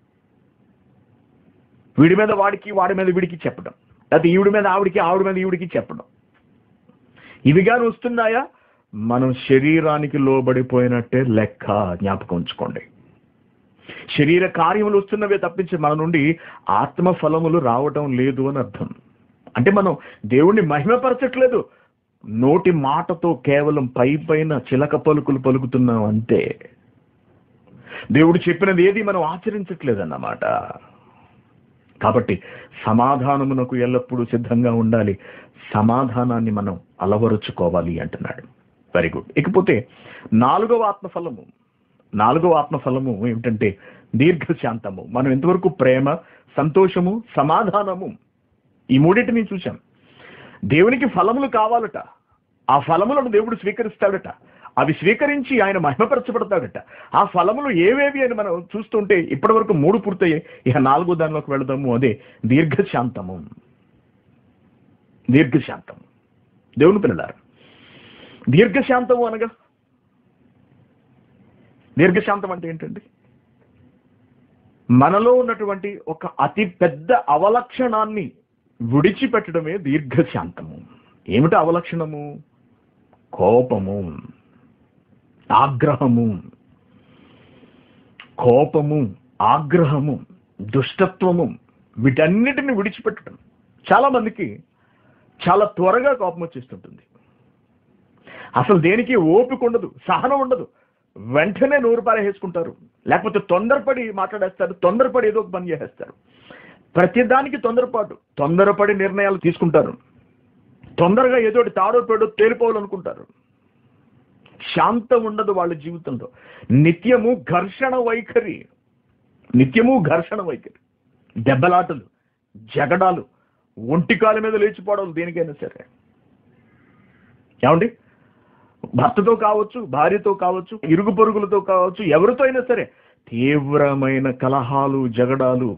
వీడి మీద వాడికి వాడి మీద వీడికి చెప్పడం లేకపోతే ఈవిడి మీద ఆవిడికి ఆవిడ మీద ఈవిడికి చెప్పడం ఇవి కానీ వస్తున్నాయా మనం శరీరానికి లోబడిపోయినట్టే లెక్క జ్ఞాపకం ఉంచుకోండి శరీర కార్యములు వస్తున్నవే తప్పించి మన నుండి ఆత్మ ఫలములు రావటం లేదు అని అర్థం అంటే మనం దేవుణ్ణి మహిమపరచట్లేదు నోటి మాటతో కేవలం పై పైన చిలక పలుకులు పలుకుతున్నాం అంతే దేవుడు చెప్పినది ఏది మనం ఆచరించట్లేదన్నమాట కాబట్టి సమాధానమునకు ఎల్లప్పుడూ సిద్ధంగా ఉండాలి సమాధానాన్ని మనం అలవరుచుకోవాలి అంటున్నాడు వెరీ గుడ్ ఇకపోతే నాలుగవ ఆత్మఫలము నాలుగవ ఆత్మఫలము ఏమిటంటే దీర్ఘశాంతము మనం ఎంతవరకు ప్రేమ సంతోషము సమాధానము ఈ మూడింటిని చూశాం దేవునికి ఫలములు కావాలట ఆ ఫలములను దేవుడు స్వీకరిస్తాడట అవి స్వీకరించి ఆయన మహిమపరచబడతాడట ఆ ఫలములు ఏవేవి అని మనం చూస్తుంటే ఇప్పటి వరకు మూడు పూర్తయ్యాయి ఇక నాలుగో దానిలోకి వెళదాము అదే దీర్ఘశాంతము దీర్ఘశాంతము దేవుని పిల్లలారు దీర్ఘశాంతము అనగా దీర్ఘశాంతం అంటే ఏంటండి మనలో ఉన్నటువంటి ఒక అతి పెద్ద అవలక్షణాన్ని విడిచిపెట్టడమే దీర్ఘశాంతము ఏమిటి అవలక్షణము కోపము ఆగ్రహము కోపము ఆగ్రహము దుష్టత్వము వీటన్నిటిని విడిచిపెట్టడం చాలా మందికి చాలా త్వరగా కోపం వచ్చేస్తుంటుంది అసలు దేనికి ఓపిక ఉండదు సహనం ఉండదు వెంటనే నూరు పారేసుకుంటారు లేకపోతే తొందరపడి మాట్లాడేస్తారు తొందరపడి ఏదో ఒక పని చేసేస్తారు ప్రతిదానికి తొందరపాటు తొందరపడి నిర్ణయాలు తీసుకుంటారు తొందరగా ఏదో ఒకటి తాడో పేడో తేలిపోవాలనుకుంటారు శాంతం ఉండదు వాళ్ళ జీవితంలో నిత్యము ఘర్షణ వైఖరి నిత్యము ఘర్షణ వైఖరి దెబ్బలాటలు జగడాలు ఒంటికాల మీద లేచిపోవడం దేనికైనా సరే ఏమండి భర్తతో కావచ్చు భార్యతో కావచ్చు ఇరుగు పొరుగులతో కావచ్చు ఎవరితో అయినా సరే తీవ్రమైన కలహాలు జగడాలు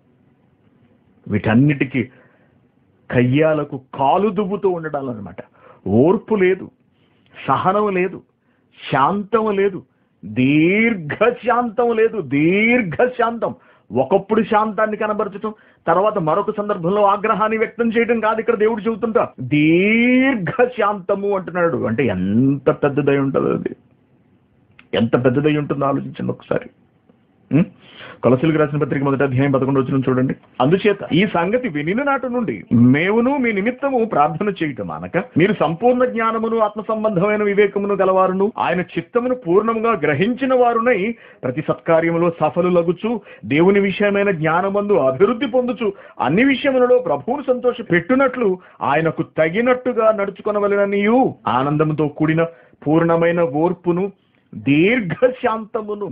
వీటన్నిటికీ కయ్యాలకు కాలు దువ్వుతూ ఉండడాలన్నమాట ఓర్పు లేదు సహనం లేదు శాంతం లేదు దీర్ఘ శాంతం లేదు దీర్ఘ శాంతం ఒకప్పుడు శాంతాన్ని కనబరచటం తర్వాత మరొక సందర్భంలో ఆగ్రహాన్ని వ్యక్తం చేయడం కాదు ఇక్కడ దేవుడు చెబుతుంటా దీర్ఘ శాంతము అంటున్నాడు అంటే ఎంత పెద్దదై ఉంటుంది అది ఎంత పెద్దదై ఉంటుందో ఆలోచించండి ఒకసారి ఉం? కొలసీలకు రాసిన పత్రిక మొదటి అధ్యాయం పదకొండు వచ్చిన చూడండి అందుచేత ఈ సంగతి వినిన నాటి నుండి మేమును మీ నిమిత్తము ప్రార్థన చేయటం అనక మీరు సంపూర్ణ జ్ఞానమును ఆత్మ సంబంధమైన వివేకమును గలవారును ఆయన చిత్తమును పూర్ణముగా గ్రహించిన వారునై ప్రతి సత్కార్యములో సఫలులగుచు దేవుని విషయమైన జ్ఞానమందు అభివృద్ధి పొందుచు అన్ని విషయములలో ప్రభువును సంతోష పెట్టునట్లు ఆయనకు తగినట్టుగా నడుచుకొనవలననియు ఆనందముతో కూడిన పూర్ణమైన ఓర్పును దీర్ఘశాంతమును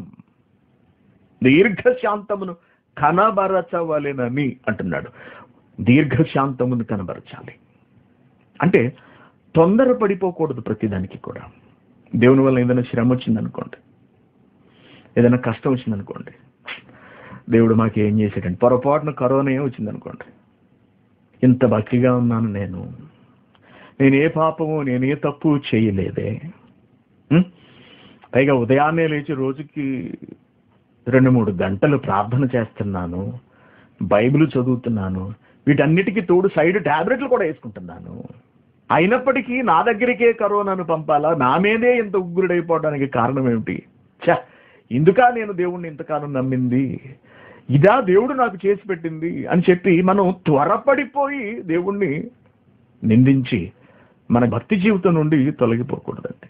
దీర్ఘశాంతమును కనబరచవలెనని అంటున్నాడు దీర్ఘశాంతమును కనబరచాలి అంటే తొందరపడిపోకూడదు ప్రతిదానికి కూడా దేవుని వల్ల ఏదైనా శ్రమ వచ్చిందనుకోండి ఏదైనా కష్టం వచ్చిందనుకోండి దేవుడు మాకు ఏం చేసాడండి పొరపాటున కరోనా వచ్చిందనుకోండి ఇంత భక్తిగా ఉన్నాను నేను నేను ఏ పాపము నేను ఏ తప్పు చేయలేదే ఉం? పైగా ఉదయాన్నే లేచి రోజుకి రెండు మూడు గంటలు ప్రార్థన చేస్తున్నాను బైబిల్ చదువుతున్నాను వీటన్నిటికీ తోడు సైడ్ టాబ్లెట్లు కూడా వేసుకుంటున్నాను అయినప్పటికీ నా దగ్గరికే కరోనాను పంపాలా నా మీదే ఇంత ఉగ్రుడైపోవడానికి కారణం ఏమిటి ఛ ఇందుకా నేను దేవుణ్ణి ఇంతకాలం నమ్మింది ఇదా దేవుడు నాకు చేసి పెట్టింది అని చెప్పి మనం త్వరపడిపోయి దేవుణ్ణి నిందించి మన భక్తి జీవితం నుండి తొలగిపోకూడదండి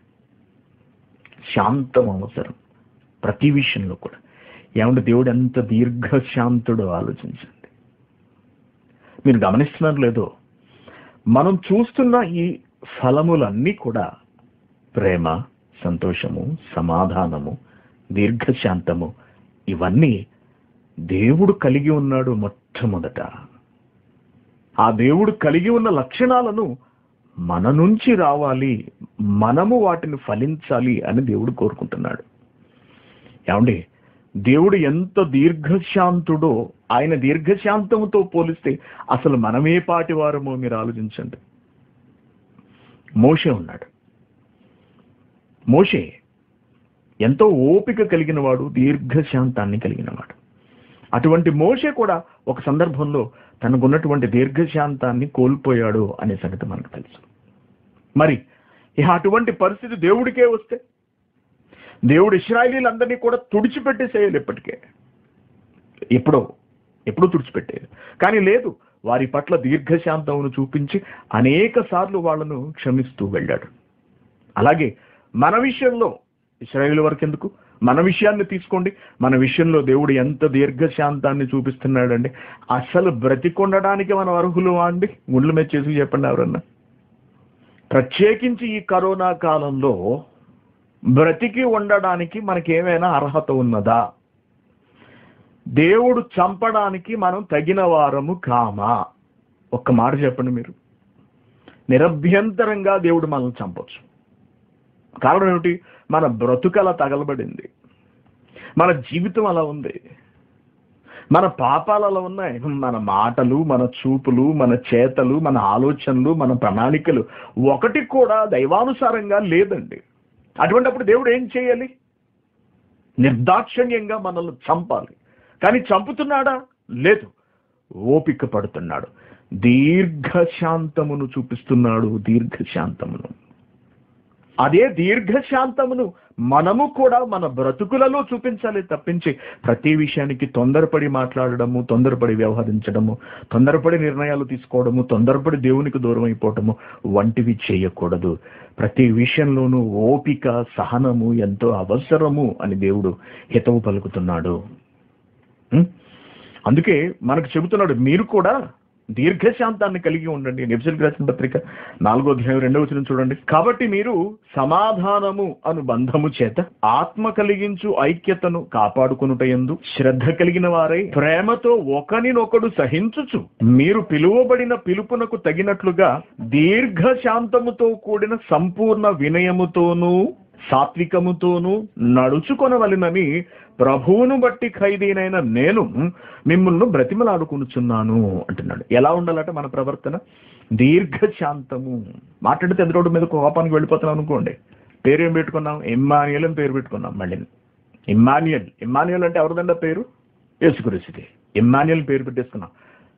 శాంతం అవసరం ప్రతి విషయంలో కూడా ఏమంటే దేవుడు ఎంత దీర్ఘశాంతుడో ఆలోచించండి మీరు గమనిస్తున్నారు లేదో మనం చూస్తున్న ఈ ఫలములన్నీ కూడా ప్రేమ సంతోషము సమాధానము దీర్ఘశాంతము ఇవన్నీ దేవుడు కలిగి ఉన్నాడు మొట్టమొదట ఆ దేవుడు కలిగి ఉన్న లక్షణాలను మన నుంచి రావాలి మనము వాటిని ఫలించాలి అని దేవుడు కోరుకుంటున్నాడు ఏమండి దేవుడు ఎంత దీర్ఘశాంతుడో ఆయన దీర్ఘశాంతముతో పోలిస్తే అసలు మనమే పాటి వారమో మీరు ఆలోచించండి మోషే ఉన్నాడు మోషే ఎంతో ఓపిక కలిగిన వాడు దీర్ఘశాంతాన్ని కలిగిన వాడు అటువంటి మోషే కూడా ఒక సందర్భంలో తనకున్నటువంటి దీర్ఘశాంతాన్ని కోల్పోయాడు అనే సంగతి మనకు తెలుసు మరి ఇక అటువంటి పరిస్థితి దేవుడికే వస్తే దేవుడు ఇస్రాయలీలందరినీ కూడా తుడిచిపెట్టేసేయాలి ఇప్పటికే ఎప్పుడో ఎప్పుడో తుడిచిపెట్టేది కానీ లేదు వారి పట్ల దీర్ఘశాంతమును చూపించి అనేక సార్లు వాళ్ళను క్షమిస్తూ వెళ్ళాడు అలాగే మన విషయంలో ఇస్రాయేల్ వరకు ఎందుకు మన విషయాన్ని తీసుకోండి మన విషయంలో దేవుడు ఎంత దీర్ఘశాంతాన్ని చూపిస్తున్నాడండి అసలు బ్రతికొండడానికి మనం అర్హులు అండి గుండ్లు మీద చేసి చెప్పండి ఎవరన్నా ప్రత్యేకించి ఈ కరోనా కాలంలో బ్రతికి ఉండడానికి మనకేమైనా అర్హత ఉన్నదా దేవుడు చంపడానికి మనం తగిన వారము కామా ఒక్క మాట చెప్పండి మీరు నిరభ్యంతరంగా దేవుడు మనల్ని చంపొచ్చు కారణం ఏమిటి మన బ్రతుకు అలా తగలబడింది మన జీవితం అలా ఉంది మన పాపాలు అలా ఉన్నాయి మన మాటలు మన చూపులు మన చేతలు మన ఆలోచనలు మన ప్రణాళికలు ఒకటి కూడా దైవానుసారంగా లేదండి అటువంటిప్పుడు దేవుడు ఏం చేయాలి నిర్దాక్షిణ్యంగా మనల్ని చంపాలి కానీ చంపుతున్నాడా లేదు ఓపిక పడుతున్నాడు దీర్ఘశాంతమును చూపిస్తున్నాడు దీర్ఘశాంతమును అదే దీర్ఘశాంతమును మనము కూడా మన బ్రతుకులలో చూపించాలి తప్పించి ప్రతి విషయానికి తొందరపడి మాట్లాడడము తొందరపడి వ్యవహరించడము తొందరపడి నిర్ణయాలు తీసుకోవడము తొందరపడి దేవునికి దూరం అయిపోవడము వంటివి చేయకూడదు ప్రతి విషయంలోనూ ఓపిక సహనము ఎంతో అవసరము అని దేవుడు హితవు పలుకుతున్నాడు ఉం? అందుకే మనకు చెబుతున్నాడు మీరు కూడా దీర్ఘశాంతాన్ని కలిగి ఉండండి నిబ్సిల్ రాసిన పత్రిక నాలుగో అధ్యాయం రెండవ వచనం చూడండి కాబట్టి మీరు సమాధానము అను బంధము చేత ఆత్మ కలిగించు ఐక్యతను కాపాడుకునుటయందు శ్రద్ధ కలిగిన వారై ప్రేమతో ఒకనినొకడు సహించుచు మీరు పిలువబడిన పిలుపునకు తగినట్లుగా దీర్ఘశాంతముతో కూడిన సంపూర్ణ వినయముతోనూ సాత్వికముతోనూ నడుచుకొనవలెనని ప్రభువును బట్టి ఖైదీనైన నేను మిమ్మల్ని బ్రతిమలాడుకునుచున్నాను అంటున్నాడు ఎలా ఉండాలట మన ప్రవర్తన దీర్ఘశాంతము మాట్లాడితే ఎదురోడు మీద కోపానికి వెళ్ళిపోతున్నాం అనుకోండి పేరు ఏం పెట్టుకున్నాం ఇమ్మానియల్ అని పేరు పెట్టుకున్నాం మళ్ళీ ఇమ్మానియల్ ఇమ్మానియల్ అంటే ఎవరిదండ పేరు యేసుక్రీస్తుది ఇమ్మానియల్ పేరు పెట్టేసుకున్నాం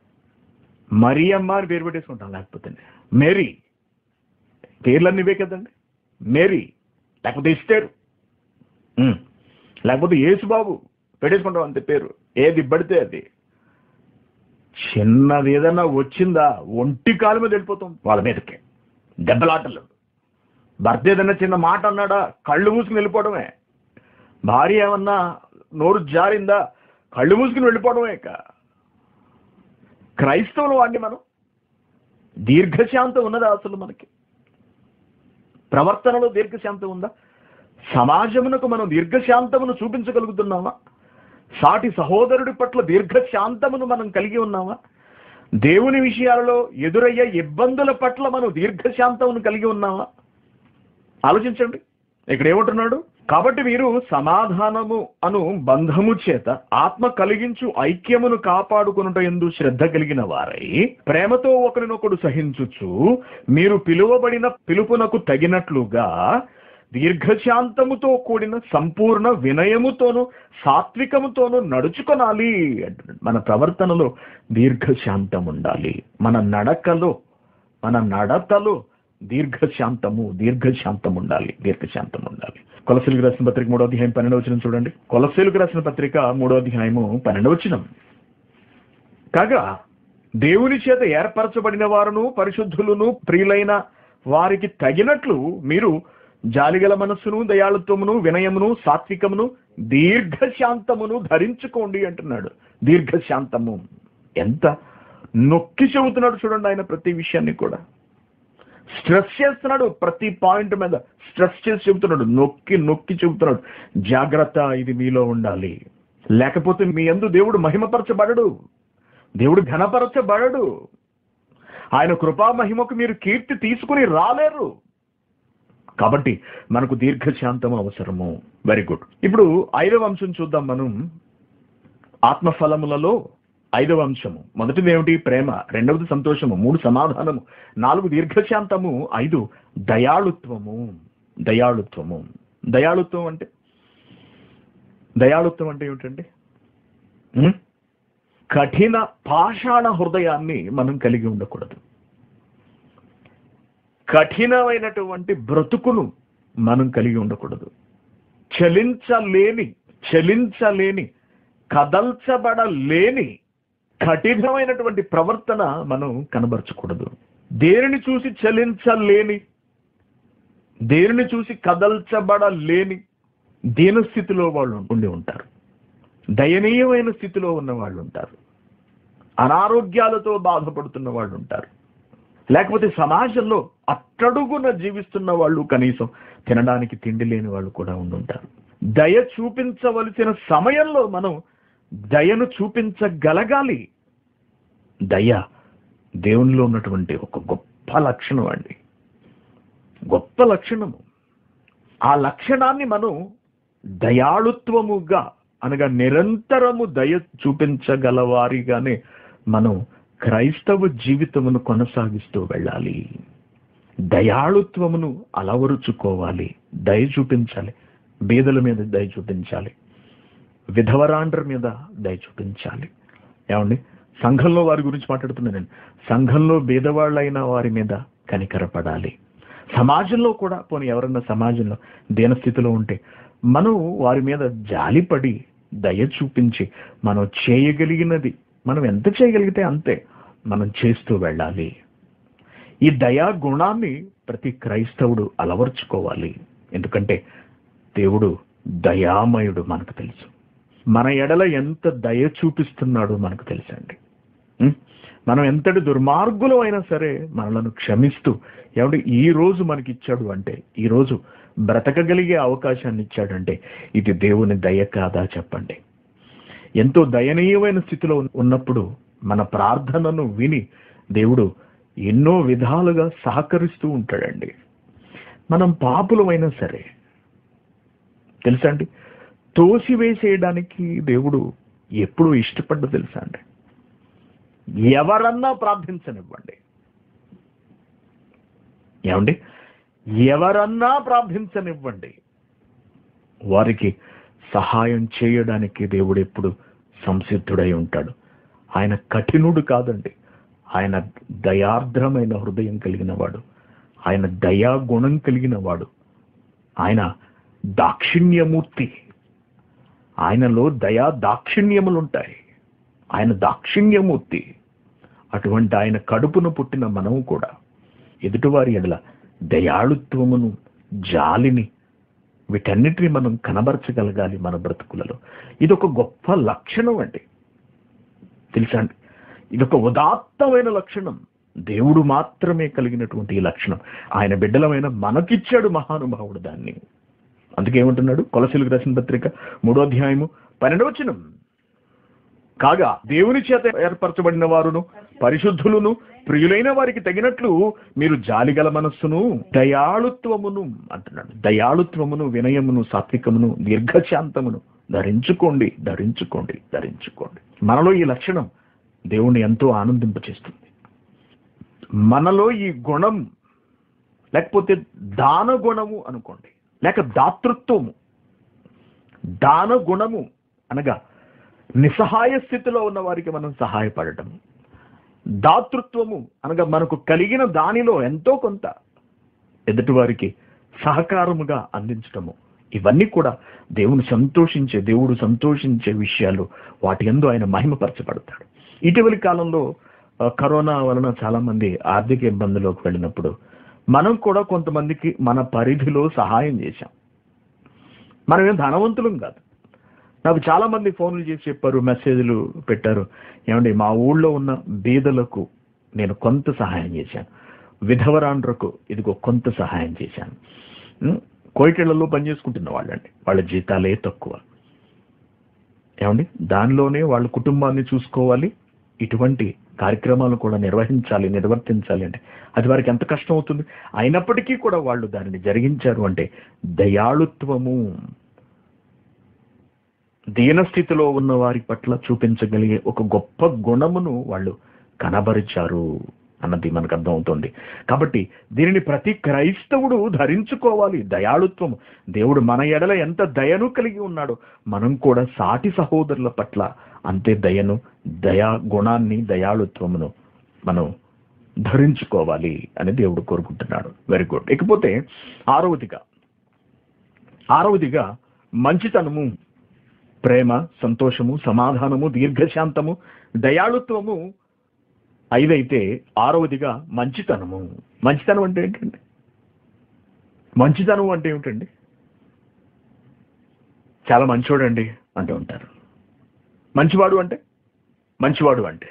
మరియమ్మ అని పేరు పెట్టేసుకుంటాం లేకపోతే మేరీ పేర్లన్నీ ఇవే కదండి మేరీ లేకపోతే ఇస్తారు ఉమ్. లేకపోతే యేసుబాబు పెట్టేసుకుంటాం అంతే పేరు ఏది పడితే అది చిన్నది ఏదన్నా వచ్చిందా ఒంటి కాలు మీద వెళ్ళిపోతాం వాళ్ళ మీదకి దెబ్బలాటలు భర్త ఏదన్నా చిన్న మాట అన్నాడా కళ్ళు మూసుకుని వెళ్ళిపోవడమే భార్య ఏమన్నా నోరు జారిందా కళ్ళు మూసుకుని వెళ్ళిపోవడమే ఇక క్రైస్తవులు వాడిని మనం దీర్ఘశాంతం ఉన్నదా అసలు మనకి ప్రవర్తనలో దీర్ఘశాంతం ఉందా సమాజమునకు మనం దీర్ఘశాంతమును చూపించగలుగుతున్నామా సాటి సహోదరుడి పట్ల దీర్ఘశాంతమును మనం కలిగి ఉన్నామా దేవుని విషయాలలో ఎదురయ్యే ఇబ్బందుల పట్ల మనం దీర్ఘశాంతమును కలిగి ఉన్నామా ఆలోచించండి ఇక్కడ ఏమంటున్నాడు కాబట్టి మీరు సమాధానము అను బంధము చేత ఆత్మ కలిగించు ఐక్యమును కాపాడుకునుట ఎందు శ్రద్ధ కలిగిన వారై ప్రేమతో ఒకరినొకడు సహించుచు మీరు పిలువబడిన పిలుపునకు తగినట్లుగా దీర్ఘశాంతముతో కూడిన సంపూర్ణ వినయముతోను సాత్వికముతోను నడుచుకొనాలి అంటున్నాడు మన ప్రవర్తనలో దీర్ఘశాంతం ఉండాలి మన నడకలో మన నడతలో దీర్ఘశాంతము దీర్ఘశాంతం ఉండాలి దీర్ఘశాంతం ఉండాలి కొలసీలకు రాసిన పత్రిక మూడో అధ్యాయం పన్నెండవ వచనం చూడండి కొలసీలకు రాసిన పత్రిక మూడో అధ్యాయము పన్నెండవ వచనం కాగా దేవుని చేత ఏర్పరచబడిన వారును పరిశుద్ధులను ప్రియులైన వారికి తగినట్లు మీరు జాలిగల మనస్సును దయాళుత్వమును వినయమును సాత్వికమును దీర్ఘశాంతమును ధరించుకోండి అంటున్నాడు దీర్ఘశాంతము ఎంత నొక్కి చెబుతున్నాడు చూడండి ఆయన ప్రతి విషయాన్ని కూడా స్ట్రెస్ చేస్తున్నాడు ప్రతి పాయింట్ మీద స్ట్రెస్ చేసి చెబుతున్నాడు నొక్కి నొక్కి చెబుతున్నాడు జాగ్రత్త ఇది మీలో ఉండాలి లేకపోతే మీ అందు దేవుడు మహిమపరచబడడు దేవుడు ఘనపరచబడడు ఆయన కృపా మహిమకు మీరు కీర్తి తీసుకుని రాలేరు కాబట్టి మనకు దీర్ఘశాంతం అవసరము వెరీ గుడ్ ఇప్పుడు ఐదవ అంశం చూద్దాం మనం ఆత్మఫలములలో ఐదవ అంశము మొదటిది ఏమిటి ప్రేమ రెండవది సంతోషము మూడు సమాధానము నాలుగు దీర్ఘశాంతము ఐదు దయాళుత్వము దయాళుత్వము దయాళుత్వం అంటే దయాళుత్వం అంటే ఏమిటండి ఉం? కఠిన పాషాణ హృదయాన్ని మనం కలిగి ఉండకూడదు కఠినమైనటువంటి బ్రతుకును మనం కలిగి ఉండకూడదు చలించలేని చలించలేని కదల్చబడలేని కఠినమైనటువంటి ప్రవర్తన మనం కనబరచకూడదు దేనిని చూసి చలించలేని దేనిని చూసి కదల్చబడలేని దీనస్థితిలో వాళ్ళు ఉండి ఉంటారు దయనీయమైన స్థితిలో ఉన్న వాళ్ళు ఉంటారు అనారోగ్యాలతో బాధపడుతున్న వాళ్ళు ఉంటారు లేకపోతే సమాజంలో అట్టడుగున జీవిస్తున్న వాళ్ళు కనీసం తినడానికి తిండి లేని వాళ్ళు కూడా ఉండుంటారు దయ చూపించవలసిన సమయంలో మనం దయను చూపించగలగాలి దయ దేవునిలో ఉన్నటువంటి ఒక గొప్ప గొప్ప లక్షణం అండి గొప్ప లక్షణము ఆ లక్షణాన్ని మనం దయాళుత్వముగా అనగా నిరంతరము దయ చూపించగల వారిగానే మనం క్రైస్తవ జీవితమును కొనసాగిస్తూ వెళ్ళాలి దయాళుత్వమును అలవరుచుకోవాలి దయ చూపించాలి బీదల మీద దయ చూపించాలి విధవరాండ్ర మీద దయ చూపించాలి ఏమండి సంఘంలో వారి గురించి మాట్లాడుతున్నాను నేను సంఘంలో బీదవాళ్ళైన వారి మీద కనికరపడాలి సమాజంలో కూడా పోనీ ఎవరన్నా సమాజంలో దీనస్థితిలో ఉంటే మనం వారి మీద జాలిపడి దయ చూపించి మనం చేయగలిగినది మనం ఎంత చేయగలిగితే అంతే మనం చేస్తూ వెళ్ళాలి ఈ దయా గుణాన్ని ప్రతి క్రైస్తవుడు అలవర్చుకోవాలి ఎందుకంటే దేవుడు దయామయుడు మనకు తెలుసు మన ఎడల ఎంత దయ చూపిస్తున్నాడో మనకు తెలుసండి ఉం? మనం ఎంతటి దుర్మార్గులు అయినా సరే మనలను క్షమిస్తూ ఏమంటే ఈ రోజు మనకి ఇచ్చాడు అంటే ఈ రోజు బ్రతకగలిగే అవకాశాన్ని ఇచ్చాడంటే ఇది దేవుని దయ కాదా చెప్పండి ఎంతో దయనీయమైన స్థితిలో ఉన్నప్పుడు మన ప్రార్థనను విని దేవుడు ఎన్నో విధాలుగా సహకరిస్తూ ఉంటాడండి మనం పాపులమైనా సరే తెలుసా అండి తోసివేసేయడానికి దేవుడు ఎప్పుడు ఇష్టపడ్డ తెలుసా అండి ఎవరన్నా ప్రార్థించనివ్వండి ఏమండి ఎవరన్నా ప్రార్థించనివ్వండి వారికి సహాయం చేయడానికి దేవుడు ఎప్పుడు సంసిద్ధుడై ఉంటాడు ఆయన కఠినుడు కాదండి ఆయన దయార్ద్రమైన హృదయం కలిగిన వాడు ఆయన దయా గుణం కలిగిన వాడు ఆయన దాక్షిణ్యమూర్తి ఆయనలో దయా దాక్షిణ్యములు ఉంటాయి ఆయన దాక్షిణ్యమూర్తి అటువంటి ఆయన కడుపును పుట్టిన మనము కూడా ఎదుటివారి ఎడల దయాళుత్వమును జాలిని వీటన్నిటిని మనం కనబరచగలగాలి మన బ్రతుకులలో ఇది ఒక గొప్ప లక్షణం అండి తెలుసా అండి ఇది ఒక ఉదాత్తమైన లక్షణం దేవుడు మాత్రమే కలిగినటువంటి ఈ లక్షణం ఆయన బిడ్డలమైన మనకిచ్చాడు మహానుభావుడు దాన్ని అందుకే ఏమంటున్నాడు కొలసిలకు రాసిన పత్రిక మూడో అధ్యాయము పన్నెండవచనం కాగా దేవుని చేత ఏర్పరచబడిన వారును పరిశుద్ధులను ప్రియులైన వారికి తగినట్లు మీరు జాలిగల మనస్సును దయాళుత్వమును అంటున్నాడు దయాళుత్వమును వినయమును సాత్వికమును దీర్ఘశాంతమును ధరించుకోండి ధరించుకోండి ధరించుకోండి మనలో ఈ లక్షణం దేవుణ్ణి ఎంతో ఆనందింపచేస్తుంది మనలో ఈ గుణం లేకపోతే దాన గుణము అనుకోండి లేక దాతృత్వము దాన గుణము అనగా నిస్సహాయ స్థితిలో ఉన్న వారికి మనం సహాయపడటం దాతృత్వము అనగా మనకు కలిగిన దానిలో ఎంతో కొంత ఎదుటివారికి సహకారముగా అందించటము ఇవన్నీ కూడా దేవుని సంతోషించే దేవుడు సంతోషించే విషయాలు వాటి ఎందు ఆయన మహిమపరచబడతాడు ఇటీవలి కాలంలో ఆ, కరోనా వలన చాలా మంది ఆర్థిక ఇబ్బందులోకి వెళ్ళినప్పుడు మనం కూడా కొంతమందికి మన పరిధిలో సహాయం చేశాం మనమేం ధనవంతులం కాదు నాకు చాలా మంది ఫోన్లు చేసి చెప్పారు మెసేజ్లు పెట్టారు ఏమండి మా ఊళ్ళో ఉన్న బీదలకు నేను కొంత సహాయం చేశాను విధవరాండ్రకు ఇదిగో కొంత సహాయం చేశాను ఉం? కోయిటళ్లలో పనిచేసుకుంటున్న వాళ్ళండి వాళ్ళ జీతాలే తక్కువ ఏమండి దానిలోనే వాళ్ళ కుటుంబాన్ని చూసుకోవాలి ఇటువంటి కార్యక్రమాలు కూడా నిర్వహించాలి నిర్వర్తించాలి అంటే అది వారికి ఎంత కష్టం అవుతుంది అయినప్పటికీ కూడా వాళ్ళు దానిని జరిగించారు అంటే దయాళుత్వము దీనస్థితిలో ఉన్న వారి పట్ల చూపించగలిగే ఒక గొప్ప గుణమును వాళ్ళు కనబరిచారు అన్నది మనకు అర్థమవుతుంది కాబట్టి దీనిని ప్రతి క్రైస్తవుడు ధరించుకోవాలి దయాళుత్వము దేవుడు మన ఎడల ఎంత దయను కలిగి ఉన్నాడో మనం కూడా సాటి సహోదరుల పట్ల అంతే దయను దయా గుణాన్ని దయాళుత్వమును మనం ధరించుకోవాలి అని దేవుడు కోరుకుంటున్నాడు వెరీ గుడ్ ఇకపోతే ఆరవదిగా ఆరవదిగా మంచితనము ప్రేమ సంతోషము సమాధానము దీర్ఘశాంతము దయాళుత్వము ఐదైతే ఆరవదిగా మంచితనము మంచితనం అంటే ఏంటండి మంచితనం అంటే ఏమిటండి చాలా మంచివాడండి అంటూ ఉంటారు మంచివాడు అంటే మంచివాడు అంటే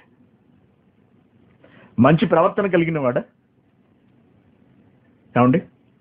మంచి ప్రవర్తన కలిగిన వాడా ఏమండి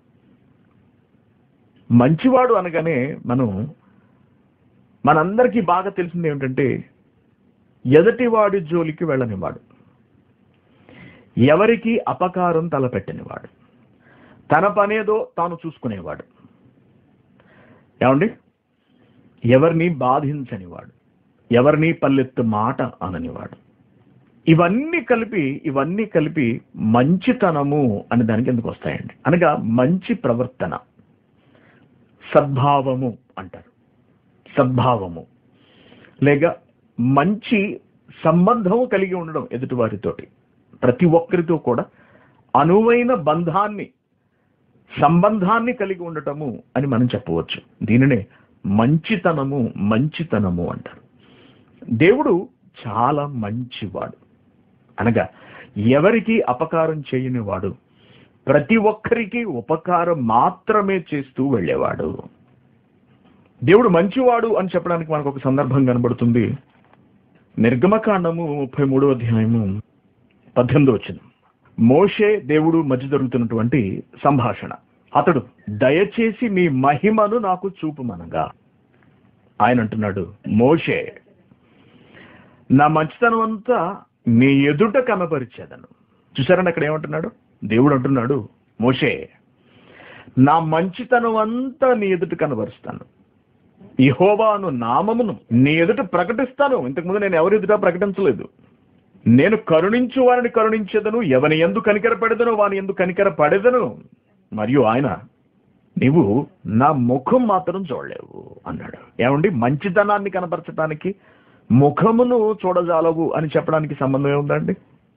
మంచివాడు అనగానే మనం మనందరికీ బాగా తెలిసింది ఏమిటంటే ఎదటివాడి జోలికి వెళ్ళనివాడు ఎవరికి అపకారం తలపెట్టనివాడు తన పనేదో తాను చూసుకునేవాడు ఏమండి ఎవరిని బాధించనివాడు ఎవరిని పల్లెత్తు మాట అననివాడు ఇవన్నీ కలిపి ఇవన్నీ కలిపి మంచితనము అని దానికి ఎందుకు వస్తాయండి అనగా మంచి ప్రవర్తన సద్భావము అంటారు సద్భావము లేక మంచి సంబంధము కలిగి ఉండడం ఎదుటివారితోటి ప్రతి ఒక్కరితో కూడా అనువైన బంధాన్ని సంబంధాన్ని కలిగి ఉండటము అని మనం చెప్పవచ్చు దీనినే మంచితనము మంచితనము అంటారు దేవుడు చాలా మంచివాడు అనగా ఎవరికి అపకారం చేయని వాడు ప్రతి ఒక్కరికి ఉపకారం మాత్రమే చేస్తూ వెళ్ళేవాడు దేవుడు మంచివాడు అని చెప్పడానికి మనకు ఒక సందర్భం కనబడుతుంది నిర్గమకాండము ముప్పై మూడో అధ్యాయము పద్దెనిమిదో వచ్చింది మోషే దేవుడు మధ్య జరుగుతున్నటువంటి సంభాషణ అతడు దయచేసి మీ మహిమను నాకు చూపుమనగా ఆయన అంటున్నాడు మోషే నా మంచితనం అంతా నీ ఎదుట కనపరిచేదను చూసారండి అక్కడ ఏమంటున్నాడు దేవుడు అంటున్నాడు మోషే నా మంచితనం అంతా నీ ఎదుట కనబరుస్తాను ఇహోవాను నామమును నీ ఎదుట ప్రకటిస్తాను ఇంతకుముందు నేను ఎవరి ఎదుట ప్రకటించలేదు నేను కరుణించు వారిని కరుణించేదను ఎవని ఎందు కనికర పెడదను వాని ఎందు కనికర పడేదను మరియు ఆయన నీవు నా ముఖం మాత్రం చూడలేవు అన్నాడు ఏమండి మంచితనాన్ని కనపరచడానికి ముఖమును చూడజాలవు అని చెప్పడానికి సంబంధం ఏముందండి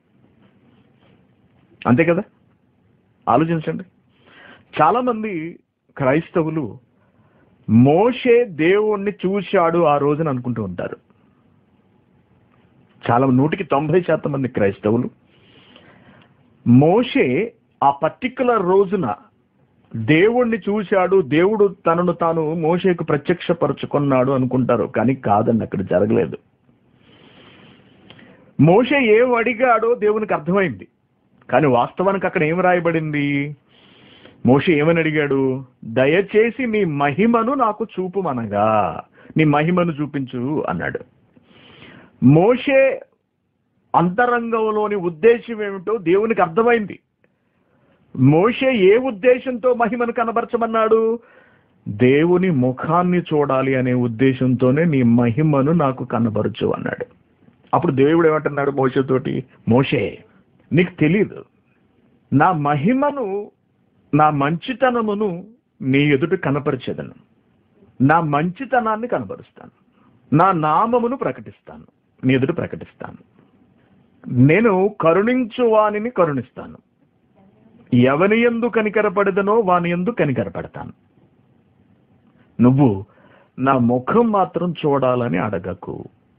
అంతే కదా ఆలోచించండి చాలా మంది క్రైస్తవులు మోషే దేవుణ్ణి చూశాడు ఆ రోజున అనుకుంటూ ఉంటారు చాలా నూటికి తొంభై శాతం మంది క్రైస్తవులు మోషే ఆ పర్టికులర్ రోజున దేవుణ్ణి చూశాడు దేవుడు తనను తాను మోషేకు ప్రత్యక్షపరుచుకున్నాడు అనుకుంటారు కానీ కాదండి అక్కడ జరగలేదు మోషే ఏం అడిగాడో దేవునికి అర్థమైంది కానీ వాస్తవానికి అక్కడ ఏం రాయబడింది మోషే ఏమని అడిగాడు దయచేసి నీ మహిమను నాకు చూపుమనగా నీ మహిమను చూపించు అన్నాడు మోషే అంతరంగంలోని ఉద్దేశం ఏమిటో దేవునికి అర్థమైంది మోషే ఏ ఉద్దేశంతో మహిమను కనబరచమన్నాడు దేవుని ముఖాన్ని చూడాలి అనే ఉద్దేశంతోనే నీ మహిమను నాకు కనబరచు అన్నాడు అప్పుడు దేవుడు ఏమంటున్నాడు మోషతోటి మోషే నీకు తెలీదు నా మహిమను నా మంచితనమును నీ ఎదుట కనపరిచేదను నా మంచితనాన్ని కనబరుస్తాను నా నామమును ప్రకటిస్తాను నీ ఎదుట ప్రకటిస్తాను నేను కరుణించు వానిని కరుణిస్తాను ఎవని ఎందు కనికరపడదనో వాని ఎందు కనికరపడతాను నువ్వు నా ముఖం మాత్రం చూడాలని అడగకు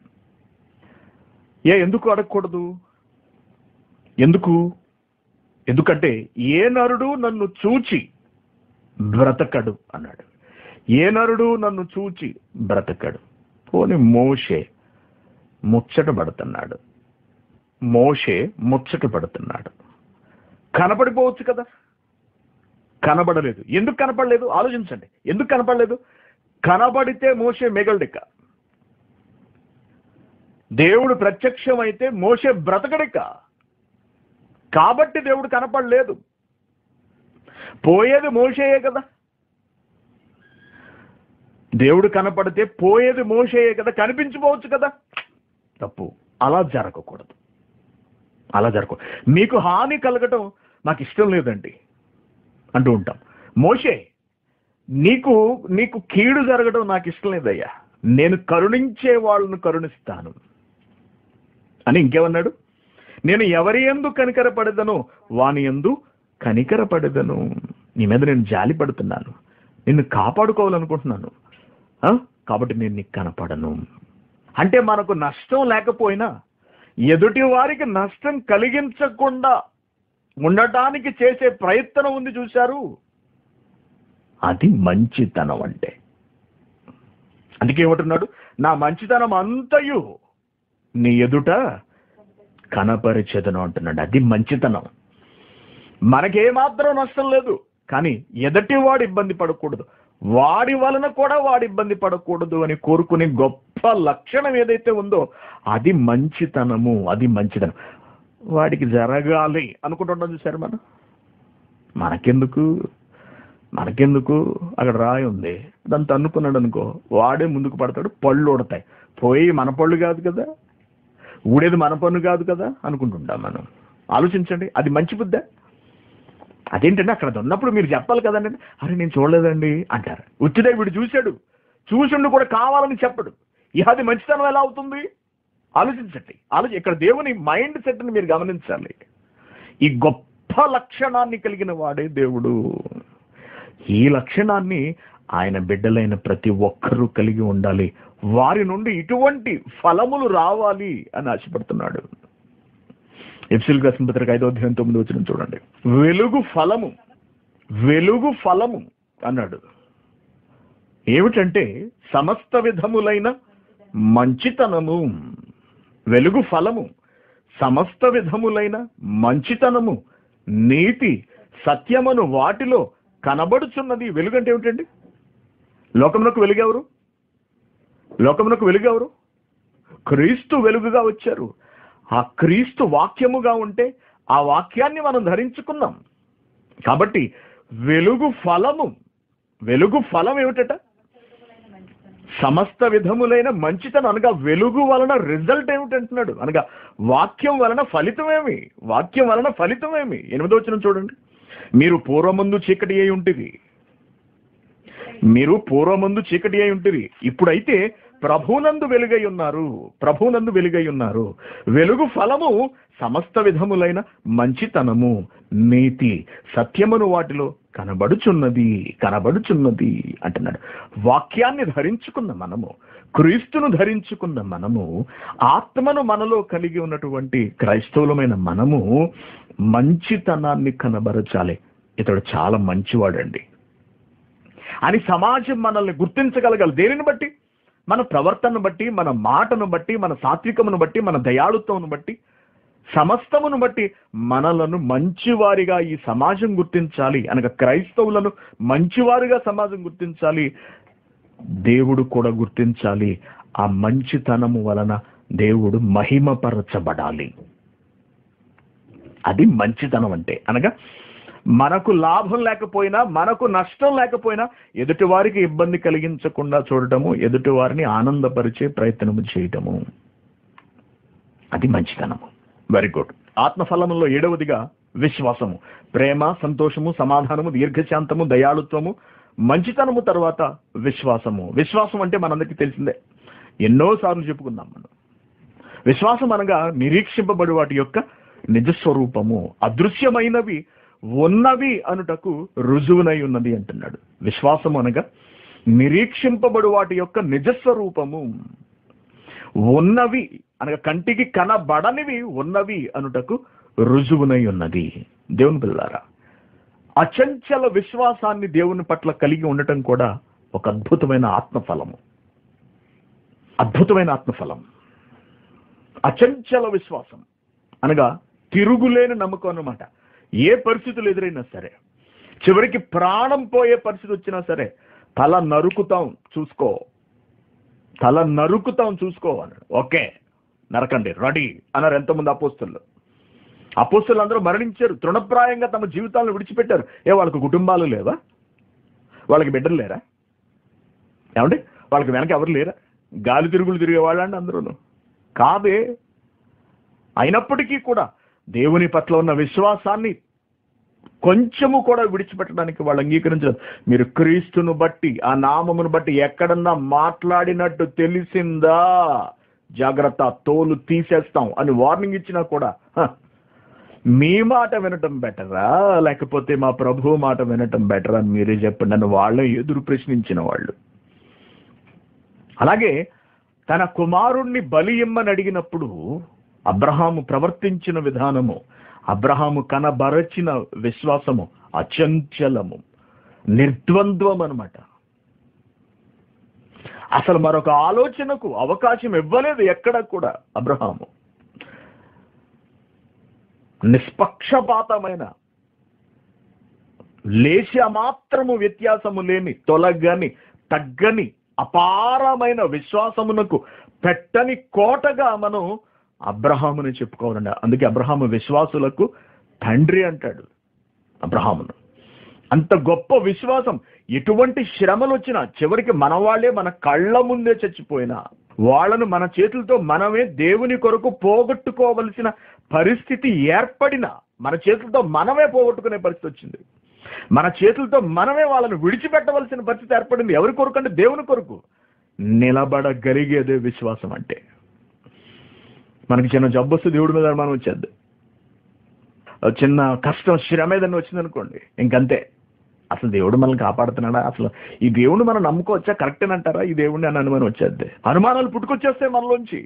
ఏ ఎందుకు అడగకూడదు ఎందుకు ఎందుకంటే ఏ నరుడు నన్ను చూచి బ్రతకడు అన్నాడు ఏ నరుడు నన్ను చూచి బ్రతకడు పోని మోషే ముచ్చట పడుతున్నాడు మోషే ముచ్చట పడుతున్నాడు కనపడిపోవచ్చు కదా కనబడలేదు ఎందుకు కనపడలేదు ఆలోచించండి ఎందుకు కనపడలేదు కనబడితే మోసే మిగలడిక దేవుడు ప్రత్యక్షమైతే మోసే బ్రతకడిక కాబట్టి దేవుడు కనపడలేదు పోయేది మోసేయే కదా దేవుడు కనపడితే పోయేది మోసేయే కదా కనిపించిపోవచ్చు కదా తప్పు అలా జరగకూడదు అలా జరగకూడదు మీకు హాని కలగటం నాకు ఇష్టం లేదండి అంటూ ఉంటాం మోషే నీకు నీకు కీడు జరగడం నాకు ఇష్టం లేదయ్యా నేను కరుణించే వాళ్ళను కరుణిస్తాను అని ఇంకేమన్నాడు నేను ఎవరి ఎందు కనికరపడదను వాని ఎందు కనికరపడదను నీ మీద నేను జాలి పడుతున్నాను నిన్ను కాపాడుకోవాలనుకుంటున్నాను ఆ? కాబట్టి నేను నీకు కనపడను అంటే మనకు నష్టం లేకపోయినా ఎదుటి వారికి నష్టం కలిగించకుండా ఉండటానికి చేసే ప్రయత్నం ఉంది చూశారు అది మంచితనం అంటే అందుకే ఏమంటున్నాడు నా మంచితనం అంతయు నీ ఎదుట కనపరిచెదను అంటున్నాడు అది మంచితనం మనకేమాత్రం నష్టం లేదు కానీ ఎదటి వాడు ఇబ్బంది పడకూడదు వాడి వలన కూడా వాడు ఇబ్బంది పడకూడదు అని కోరుకునే గొప్ప లక్షణం ఏదైతే ఉందో అది మంచితనము అది మంచితనం వాడికి జరగాలి అనుకుంటుంటాం చూసారు మనం మనకెందుకు మనకెందుకు అక్కడ రాయి ఉంది దాన్ని తన్నుకున్నాడు అనుకో వాడే ముందుకు పడతాడు పళ్ళు ఉడతాయి పోయి మన పళ్ళు కాదు కదా ఊడేది మన పన్ను కాదు కదా అనుకుంటుంటాం మనం ఆలోచించండి అది మంచి బుద్ధ అదేంటంటే అక్కడ ఉన్నప్పుడు మీరు చెప్పాలి కదండి అరే నేను చూడలేదండి అంటారు ఉచ్చిదే వీడు చూశాడు చూసిండు కూడా కావాలని చెప్పడు ఇహ అది మంచితనం ఎలా అవుతుంది ఆలోచించండి ఆలోచి ఇక్కడ దేవుని మైండ్ సెట్ని మీరు గమనించాలి ఈ గొప్ప లక్షణాన్ని కలిగిన వాడే దేవుడు ఈ లక్షణాన్ని ఆయన బిడ్డలైన ప్రతి ఒక్కరూ కలిగి ఉండాలి వారి నుండి ఇటువంటి ఫలములు రావాలి అని ఆశపడుతున్నాడు ఎఫ్సిల్ రాసిన పత్రిక ఐదో అధ్యాయం తొమ్మిది వచ్చిన చూడండి వెలుగు ఫలము వెలుగు ఫలము అన్నాడు ఏమిటంటే సమస్త విధములైన మంచితనము వెలుగు ఫలము సమస్త విధములైన మంచితనము నీతి సత్యమును వాటిలో కనబడుచున్నది వెలుగు అంటే ఏమిటండి లోకమునకు వెలుగెవరు లోకమునకు వెలుగెవరు క్రీస్తు వెలుగుగా వచ్చారు ఆ క్రీస్తు వాక్యముగా ఉంటే ఆ వాక్యాన్ని మనం ధరించుకున్నాం కాబట్టి వెలుగు ఫలము వెలుగు ఫలం ఏమిటట సమస్త విధములైన మంచితనం అనగా వెలుగు వలన రిజల్ట్ ఏమిటంటున్నాడు అనగా వాక్యం వలన ఫలితమేమి వాక్యం వలన ఫలితమేమి ఎనిమిదో వచ్చిన చూడండి మీరు పూర్వమందు చీకటి అయి ఉంటుంది మీరు పూర్వమందు చీకటి అయి ఉంటుంది ఇప్పుడైతే ప్రభునందు వెలుగై ఉన్నారు ప్రభునందు వెలుగై ఉన్నారు వెలుగు ఫలము సమస్త విధములైన మంచితనము నీతి సత్యమును వాటిలో కనబడుచున్నది కనబడుచున్నది అంటున్నాడు వాక్యాన్ని ధరించుకున్న మనము క్రీస్తును ధరించుకున్న మనము ఆత్మను మనలో కలిగి ఉన్నటువంటి క్రైస్తవులమైన మనము మంచితనాన్ని కనబరచాలి ఇతడు చాలా మంచివాడండి అని సమాజం మనల్ని గుర్తించగలగాలి దేనిని బట్టి మన ప్రవర్తనను బట్టి మన మాటను బట్టి మన సాత్వికమును బట్టి మన దయాళుత్వమును బట్టి సమస్తమును బట్టి మనలను మంచివారిగా ఈ సమాజం గుర్తించాలి అనగా క్రైస్తవులను మంచివారిగా సమాజం గుర్తించాలి దేవుడు కూడా గుర్తించాలి ఆ మంచితనము వలన దేవుడు మహిమపరచబడాలి అది మంచితనం అంటే అనగా మనకు లాభం లేకపోయినా మనకు నష్టం లేకపోయినా ఎదుటి వారికి ఇబ్బంది కలిగించకుండా చూడటము ఎదుటి వారిని ఆనందపరిచే ప్రయత్నము చేయటము అది మంచితనము వెరీ గుడ్ ఆత్మఫలములో ఏడవదిగా విశ్వాసము ప్రేమ సంతోషము సమాధానము దీర్ఘశాంతము దయాళుత్వము మంచితనము తర్వాత విశ్వాసము విశ్వాసం అంటే మనందరికీ తెలిసిందే ఎన్నోసార్లు చెప్పుకున్నాం మనం విశ్వాసం అనగా నిరీక్షింపబడి వాటి యొక్క నిజస్వరూపము అదృశ్యమైనవి ఉన్నవి అనుటకు రుజువునై ఉన్నది అంటున్నాడు విశ్వాసం అనగా నిరీక్షింపబడు వాటి యొక్క నిజస్వరూపము ఉన్నవి అనగా కంటికి కనబడనివి ఉన్నవి అనుటకు రుజువునై ఉన్నది దేవుని పిల్లారా అచంచల విశ్వాసాన్ని దేవుని పట్ల కలిగి ఉండటం కూడా ఒక అద్భుతమైన ఆత్మఫలము అద్భుతమైన ఆత్మఫలం అచంచల విశ్వాసం అనగా తిరుగులేని నమ్మకం అన్నమాట ఏ పరిస్థితులు ఎదురైనా సరే చివరికి ప్రాణం పోయే పరిస్థితి వచ్చినా సరే తల నరుకుతాం చూసుకో తల నరుకుతాం చూసుకో అన్నాడు ఓకే నరకండి రెడీ అన్నారు ఎంతమంది అపోస్తులు అపోస్తులు అందరూ మరణించారు తృణప్రాయంగా తమ జీవితాలను విడిచిపెట్టారు ఏ వాళ్ళకు కుటుంబాలు లేవా వాళ్ళకి బిడ్డలు లేరా ఏమండి వాళ్ళకి వెనక ఎవరు లేరా గాలి తిరుగులు తిరిగే వాళ్ళండి అందరూను కాదే అయినప్పటికీ కూడా దేవుని పట్ల ఉన్న విశ్వాసాన్ని కొంచెము కూడా విడిచిపెట్టడానికి వాళ్ళు అంగీకరించలేదు మీరు క్రీస్తును బట్టి ఆ నామమును బట్టి ఎక్కడన్నా మాట్లాడినట్టు తెలిసిందా జాగ్రత్త తోలు తీసేస్తాం అని వార్నింగ్ ఇచ్చినా కూడా "హ, మీ మాట వినటం బెటరా లేకపోతే మా ప్రభు మాట వినటం బెటరా అని మీరే చెప్పండి అని వాళ్ళే ఎదురు ప్రశ్నించిన వాళ్ళు అలాగే తన కుమారుణ్ణి బలి ఇమ్మని అడిగినప్పుడు అబ్రహాము ప్రవర్తించిన విధానము అబ్రహాము కనబరచిన విశ్వాసము అచంచలము నిర్ద్వంద్వం అనమాట అసలు మరొక ఆలోచనకు అవకాశం ఇవ్వలేదు ఎక్కడ కూడా అబ్రహాము నిష్పక్షపాతమైన లేచి మాత్రము వ్యత్యాసము లేని తొలగని తగ్గని అపారమైన విశ్వాసమునకు పెట్టని కోటగా మనం అబ్రహాముని చెప్పుకోవాలండి అందుకే అబ్రహాము విశ్వాసులకు తండ్రి అంటాడు అబ్రహామును అంత గొప్ప విశ్వాసం ఎటువంటి శ్రమలు వచ్చినా చివరికి మన వాళ్ళే మన కళ్ళ ముందే చచ్చిపోయినా వాళ్ళను మన చేతులతో మనమే దేవుని కొరకు పోగొట్టుకోవలసిన పరిస్థితి ఏర్పడిన మన చేతులతో మనమే పోగొట్టుకునే పరిస్థితి వచ్చింది మన చేతులతో మనమే వాళ్ళను విడిచిపెట్టవలసిన పరిస్థితి ఏర్పడింది ఎవరి కొరకు అంటే దేవుని కొరకు నిలబడగలిగేదే విశ్వాసం అంటే మనకి చిన్న జబ్బు వస్తే దేవుడి మీద అనుమానం వచ్చేది చిన్న కష్టం శ్రమ ఏదైనా వచ్చిందనుకోండి ఇంకంతే అసలు దేవుడు మనల్ని కాపాడుతున్నాడా అసలు ఈ దేవుడిని మనం నమ్ముకోవచ్చా కరెక్టేనంటారా ఈ దేవుడిని అని అనుమానం వచ్చేది అనుమానాలు పుట్టుకొచ్చేస్తాయి మనలోంచి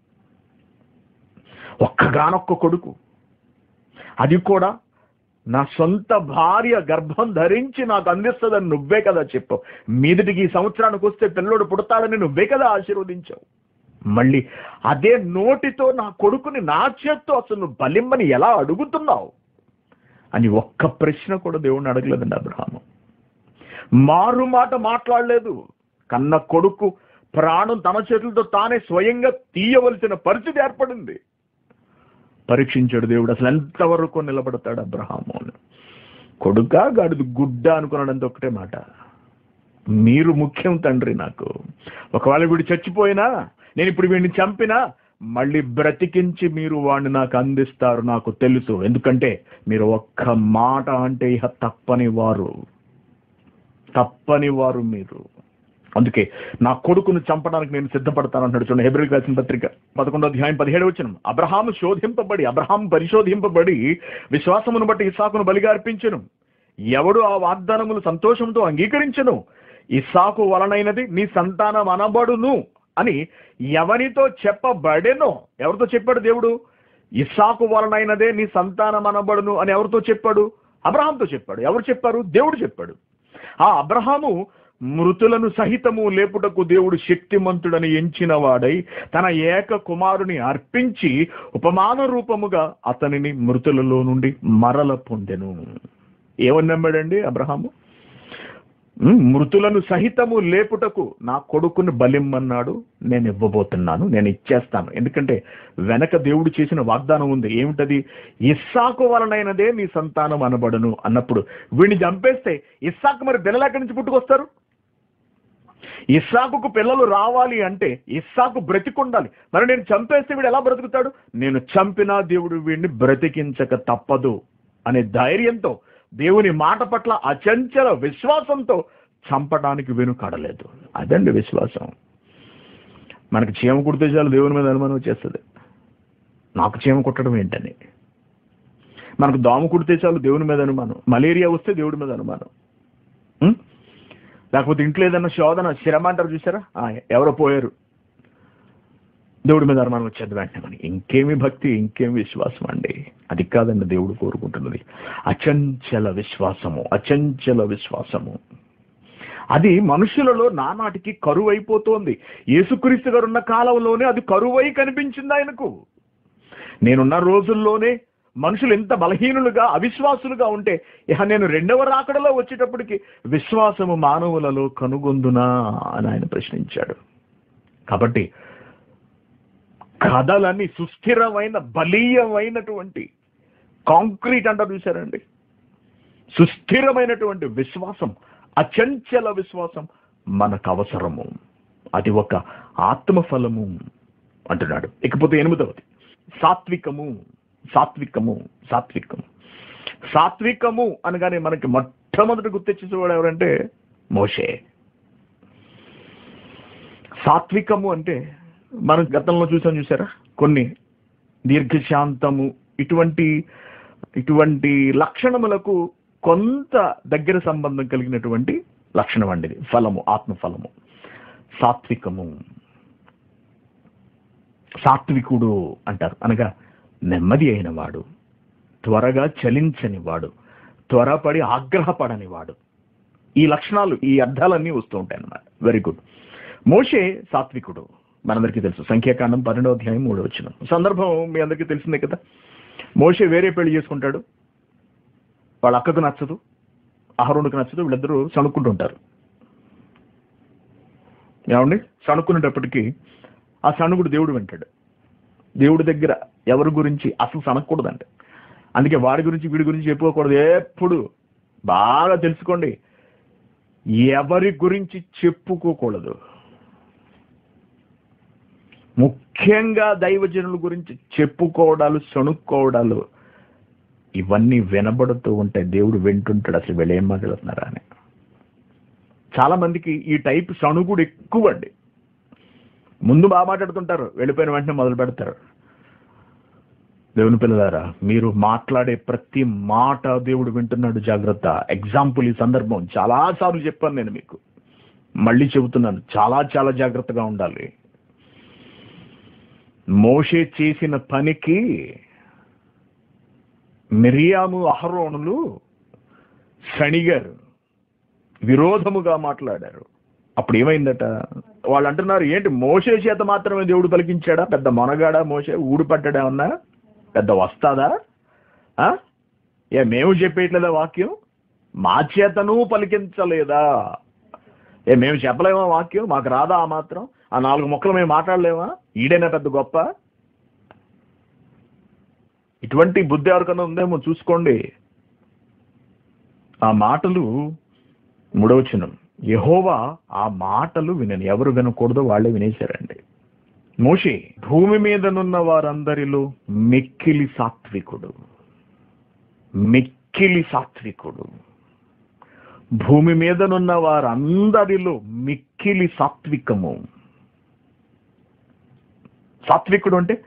ఒక్కగానొక్క కొడుకు అది కూడా నా సొంత భార్య గర్భం ధరించి నాకు అందిస్తుందని నువ్వే కదా చెప్పావు మీదటికి ఈ సంవత్సరానికి వస్తే పిల్లోడు పుడతాడని నువ్వే కదా ఆశీర్వదించావు మళ్ళీ అదే నోటితో నా కొడుకుని నా చేత్తో అసలు నువ్వు బలిమ్మని ఎలా అడుగుతున్నావు అని ఒక్క ప్రశ్న కూడా దేవుడిని అడగలేదండి అబ్రహాము మారు మాట మాట్లాడలేదు కన్న కొడుకు ప్రాణం తన చేతులతో తానే స్వయంగా తీయవలసిన పరిస్థితి ఏర్పడింది పరీక్షించాడు దేవుడు అసలు ఎంతవరకు నిలబడతాడు అబ్రహాము అని కొడుక గాడిది గుడ్డ అనుకున్నాడంత ఒకటే మాట మీరు ముఖ్యం తండ్రి నాకు ఒకవేళ వీడు చచ్చిపోయినా నేను ఇప్పుడు వీడిని చంపినా మళ్ళీ బ్రతికించి మీరు వాడిని నాకు అందిస్తారు నాకు తెలుసు ఎందుకంటే మీరు ఒక్క మాట అంటే ఇహ తప్పని వారు తప్పని వారు మీరు అందుకే నా కొడుకును చంపడానికి నేను సిద్ధపడతాను అంటాడు చూడండి హెబ్రిల్ రాసిన పత్రిక పదకొండో అధ్యాయం పదిహేడు వచ్చిన అబ్రహాము శోధింపబడి అబ్రహాం పరిశోధింపబడి విశ్వాసమును బట్టి ఇసాకును బలిగా అర్పించను ఎవడు ఆ వాగ్దానములు సంతోషంతో అంగీకరించను ఇస్సాకు వలనైనది నీ సంతానం అనబడును అని ఎవరితో చెప్పబడెనో ఎవరితో చెప్పాడు దేవుడు ఇస్సాకు వలనైనదే నీ సంతానం అనబడును అని ఎవరితో చెప్పాడు అబ్రహాంతో చెప్పాడు ఎవరు చెప్పారు దేవుడు చెప్పాడు ఆ అబ్రహాము మృతులను సహితము లేపుటకు దేవుడు శక్తిమంతుడని ఎంచిన వాడై తన ఏక కుమారుని అర్పించి ఉపమాన రూపముగా అతనిని మృతులలో నుండి మరల పొందెను ఏమని నమ్మాడండి అబ్రహాము ఉమ్, మృతులను సహితము లేపుటకు నా కొడుకుని బలిమ్మన్నాడు నేను ఇవ్వబోతున్నాను నేను ఇచ్చేస్తాను ఎందుకంటే వెనక దేవుడు చేసిన వాగ్దానం ఉంది ఏమిటది ఇస్సాకు వలనైనదే నీ సంతానం అనబడును అన్నప్పుడు వీడిని చంపేస్తే ఇస్సాకు మరి పిల్లలు ఎక్కడి నుంచి పుట్టుకొస్తారు ఇస్సాకుకు పిల్లలు రావాలి అంటే ఇస్సాకు బ్రతికుండాలి మరి నేను చంపేస్తే వీడు ఎలా బ్రతుకుతాడు నేను చంపినా దేవుడు వీడిని బ్రతికించక తప్పదు అనే ధైర్యంతో దేవుని మాట పట్ల అచంచల విశ్వాసంతో చంపడానికి వెనుకాడలేదు అదండి విశ్వాసం మనకి చీమ కుడితే చాలు దేవుని మీద అనుమానం వచ్చేస్తుంది నాకు చీమ కుట్టడం ఏంటని మనకు దోమ కుడితే చాలు దేవుని మీద అనుమానం మలేరియా వస్తే దేవుడి మీద అనుమానం ఉం? లేకపోతే ఇంట్లో ఏదన్నా శోధన శ్రమ అంటారు చూసారా ఆ, ఎవరో పోయారు దేవుడి మీద అనుమానం వచ్చేది వెంటనే మనకి ఇంకేమి భక్తి ఇంకేమి విశ్వాసం అండి అది కాదండి దేవుడు కోరుకుంటున్నది అచంచల విశ్వాసము అచంచల విశ్వాసము అది మనుషులలో నానాటికి కరువు అయిపోతోంది యేసుక్రీస్తు గారు ఉన్న కాలంలోనే అది కరువై కనిపించింది ఆయనకు నేనున్న రోజుల్లోనే మనుషులు ఎంత బలహీనులుగా అవిశ్వాసులుగా ఉంటే ఇహ నేను రెండవ రాకడలో వచ్చేటప్పటికి విశ్వాసము మానవులలో కనుగొందునా అని ఆయన ప్రశ్నించాడు కాబట్టి కథలన్నీ సుస్థిరమైన బలీయమైనటువంటి కాంక్రీట్ అంటారు చూసారండి సుస్థిరమైనటువంటి విశ్వాసం అచంచల విశ్వాసం మనకు అవసరము అది ఒక ఆత్మఫలము అంటున్నాడు ఇకపోతే ఎనిమిదవది సాత్వికము సాత్వికము సాత్వికము సాత్వికము అనగానే మనకి మొట్టమొదటి గుర్తొచ్చేసేవాడు ఎవరంటే మోషే సాత్వికము అంటే మనం గతంలో చూసాం చూసారా కొన్ని దీర్ఘశాంతము ఇటువంటి ఇటువంటి లక్షణములకు కొంత దగ్గర సంబంధం కలిగినటువంటి లక్షణం అండి ఇది. ఫలము ఆత్మఫలము సాత్వికము సాత్వికుడు అంటారు అనగా నెమ్మది అయిన వాడు త్వరగా చలించని వాడు త్వరపడి ఆగ్రహపడని వాడు ఈ లక్షణాలు ఈ అర్థాలన్నీ వస్తూ ఉంటాయి అన్నమాట వెరీ గుడ్ మోషే సాత్వికుడు మనందరికీ తెలుసు సంఖ్యాకాండం పన్నెండో అధ్యాయం మూడో వచ్చిన సందర్భం మీ అందరికీ తెలిసిందే కదా మోషే వేరే పెళ్లి చేసుకుంటాడు వాళ్ళ అక్కకు నచ్చదు అహరునికి నచ్చదు వీళ్ళిద్దరూ సణుక్కుంటూ ఉంటారు ఏమండి సణుక్కునేటప్పటికీ ఆ సణుగుడు దేవుడు వింటాడు దేవుడి దగ్గర ఎవరి గురించి అసలు సనకూడదండి అందుకే వాడి గురించి వీడి గురించి చెప్పుకోకూడదు ఎప్పుడు బాగా తెలుసుకోండి ఎవరి గురించి చెప్పుకోకూడదు ముఖ్యంగా దైవజనుల గురించి చెప్పుకోవడాలు సణుక్కోవడాలు ఇవన్నీ వినబడుతూ ఉంటాయి దేవుడు వింటుంటాడు అసలు వీళ్ళు ఏం మాట్లాడుతున్నారా అని చాలా మందికి ఈ టైప్ సణుగుడు ఎక్కువ అండి ముందు బాగా మాట్లాడుతుంటారు వెళ్ళిపోయిన వెంటనే మొదలు పెడతారు దేవుని పిల్లలారా మీరు మాట్లాడే ప్రతి మాట దేవుడు వింటున్నాడు జాగ్రత్త ఎగ్జాంపుల్ ఈ సందర్భం చాలా సార్లు చెప్పాను నేను మీకు మళ్ళీ చెబుతున్నాను చాలా చాలా జాగ్రత్తగా ఉండాలి మోషే చేసిన పనికి మిరియాము అహరోనులు శనిగారు విరోధముగా మాట్లాడారు అప్పుడు ఏమైందట వాళ్ళు అంటున్నారు ఏంటి మోసే చేత మాత్రమే దేవుడు పలికించాడా పెద్ద మొనగాడా మోసే ఊడు పట్టడేమన్నా పెద్ద వస్తాదా ఆ? ఏ మేము చెప్పేయట్లేదా వాక్యం మా చేతను పలికించలేదా ఏ మేము చెప్పలేమా వాక్యం మాకు రాదా ఆ మాత్రం ఆ నాలుగు మొక్కలు మేము మాట్లాడలేమా ఈడైనా పెద్ద గొప్ప ఇటువంటి బుద్ధి ఎవరికన్నా ఉందేమో చూసుకోండి ఆ మాటలు మూడవచనం యహోవా ఆ మాటలు వినని ఎవరు వినకూడదో వాళ్ళే వినేశారండి మోషే భూమి మీదనున్న వారందరిలో మిక్కిలి సాత్వికుడు మిక్కిలి సాత్వికుడు భూమి మీదనున్న వారందరిలో మిక్కిలి సాత్వికము సాత్వికుడు అంటే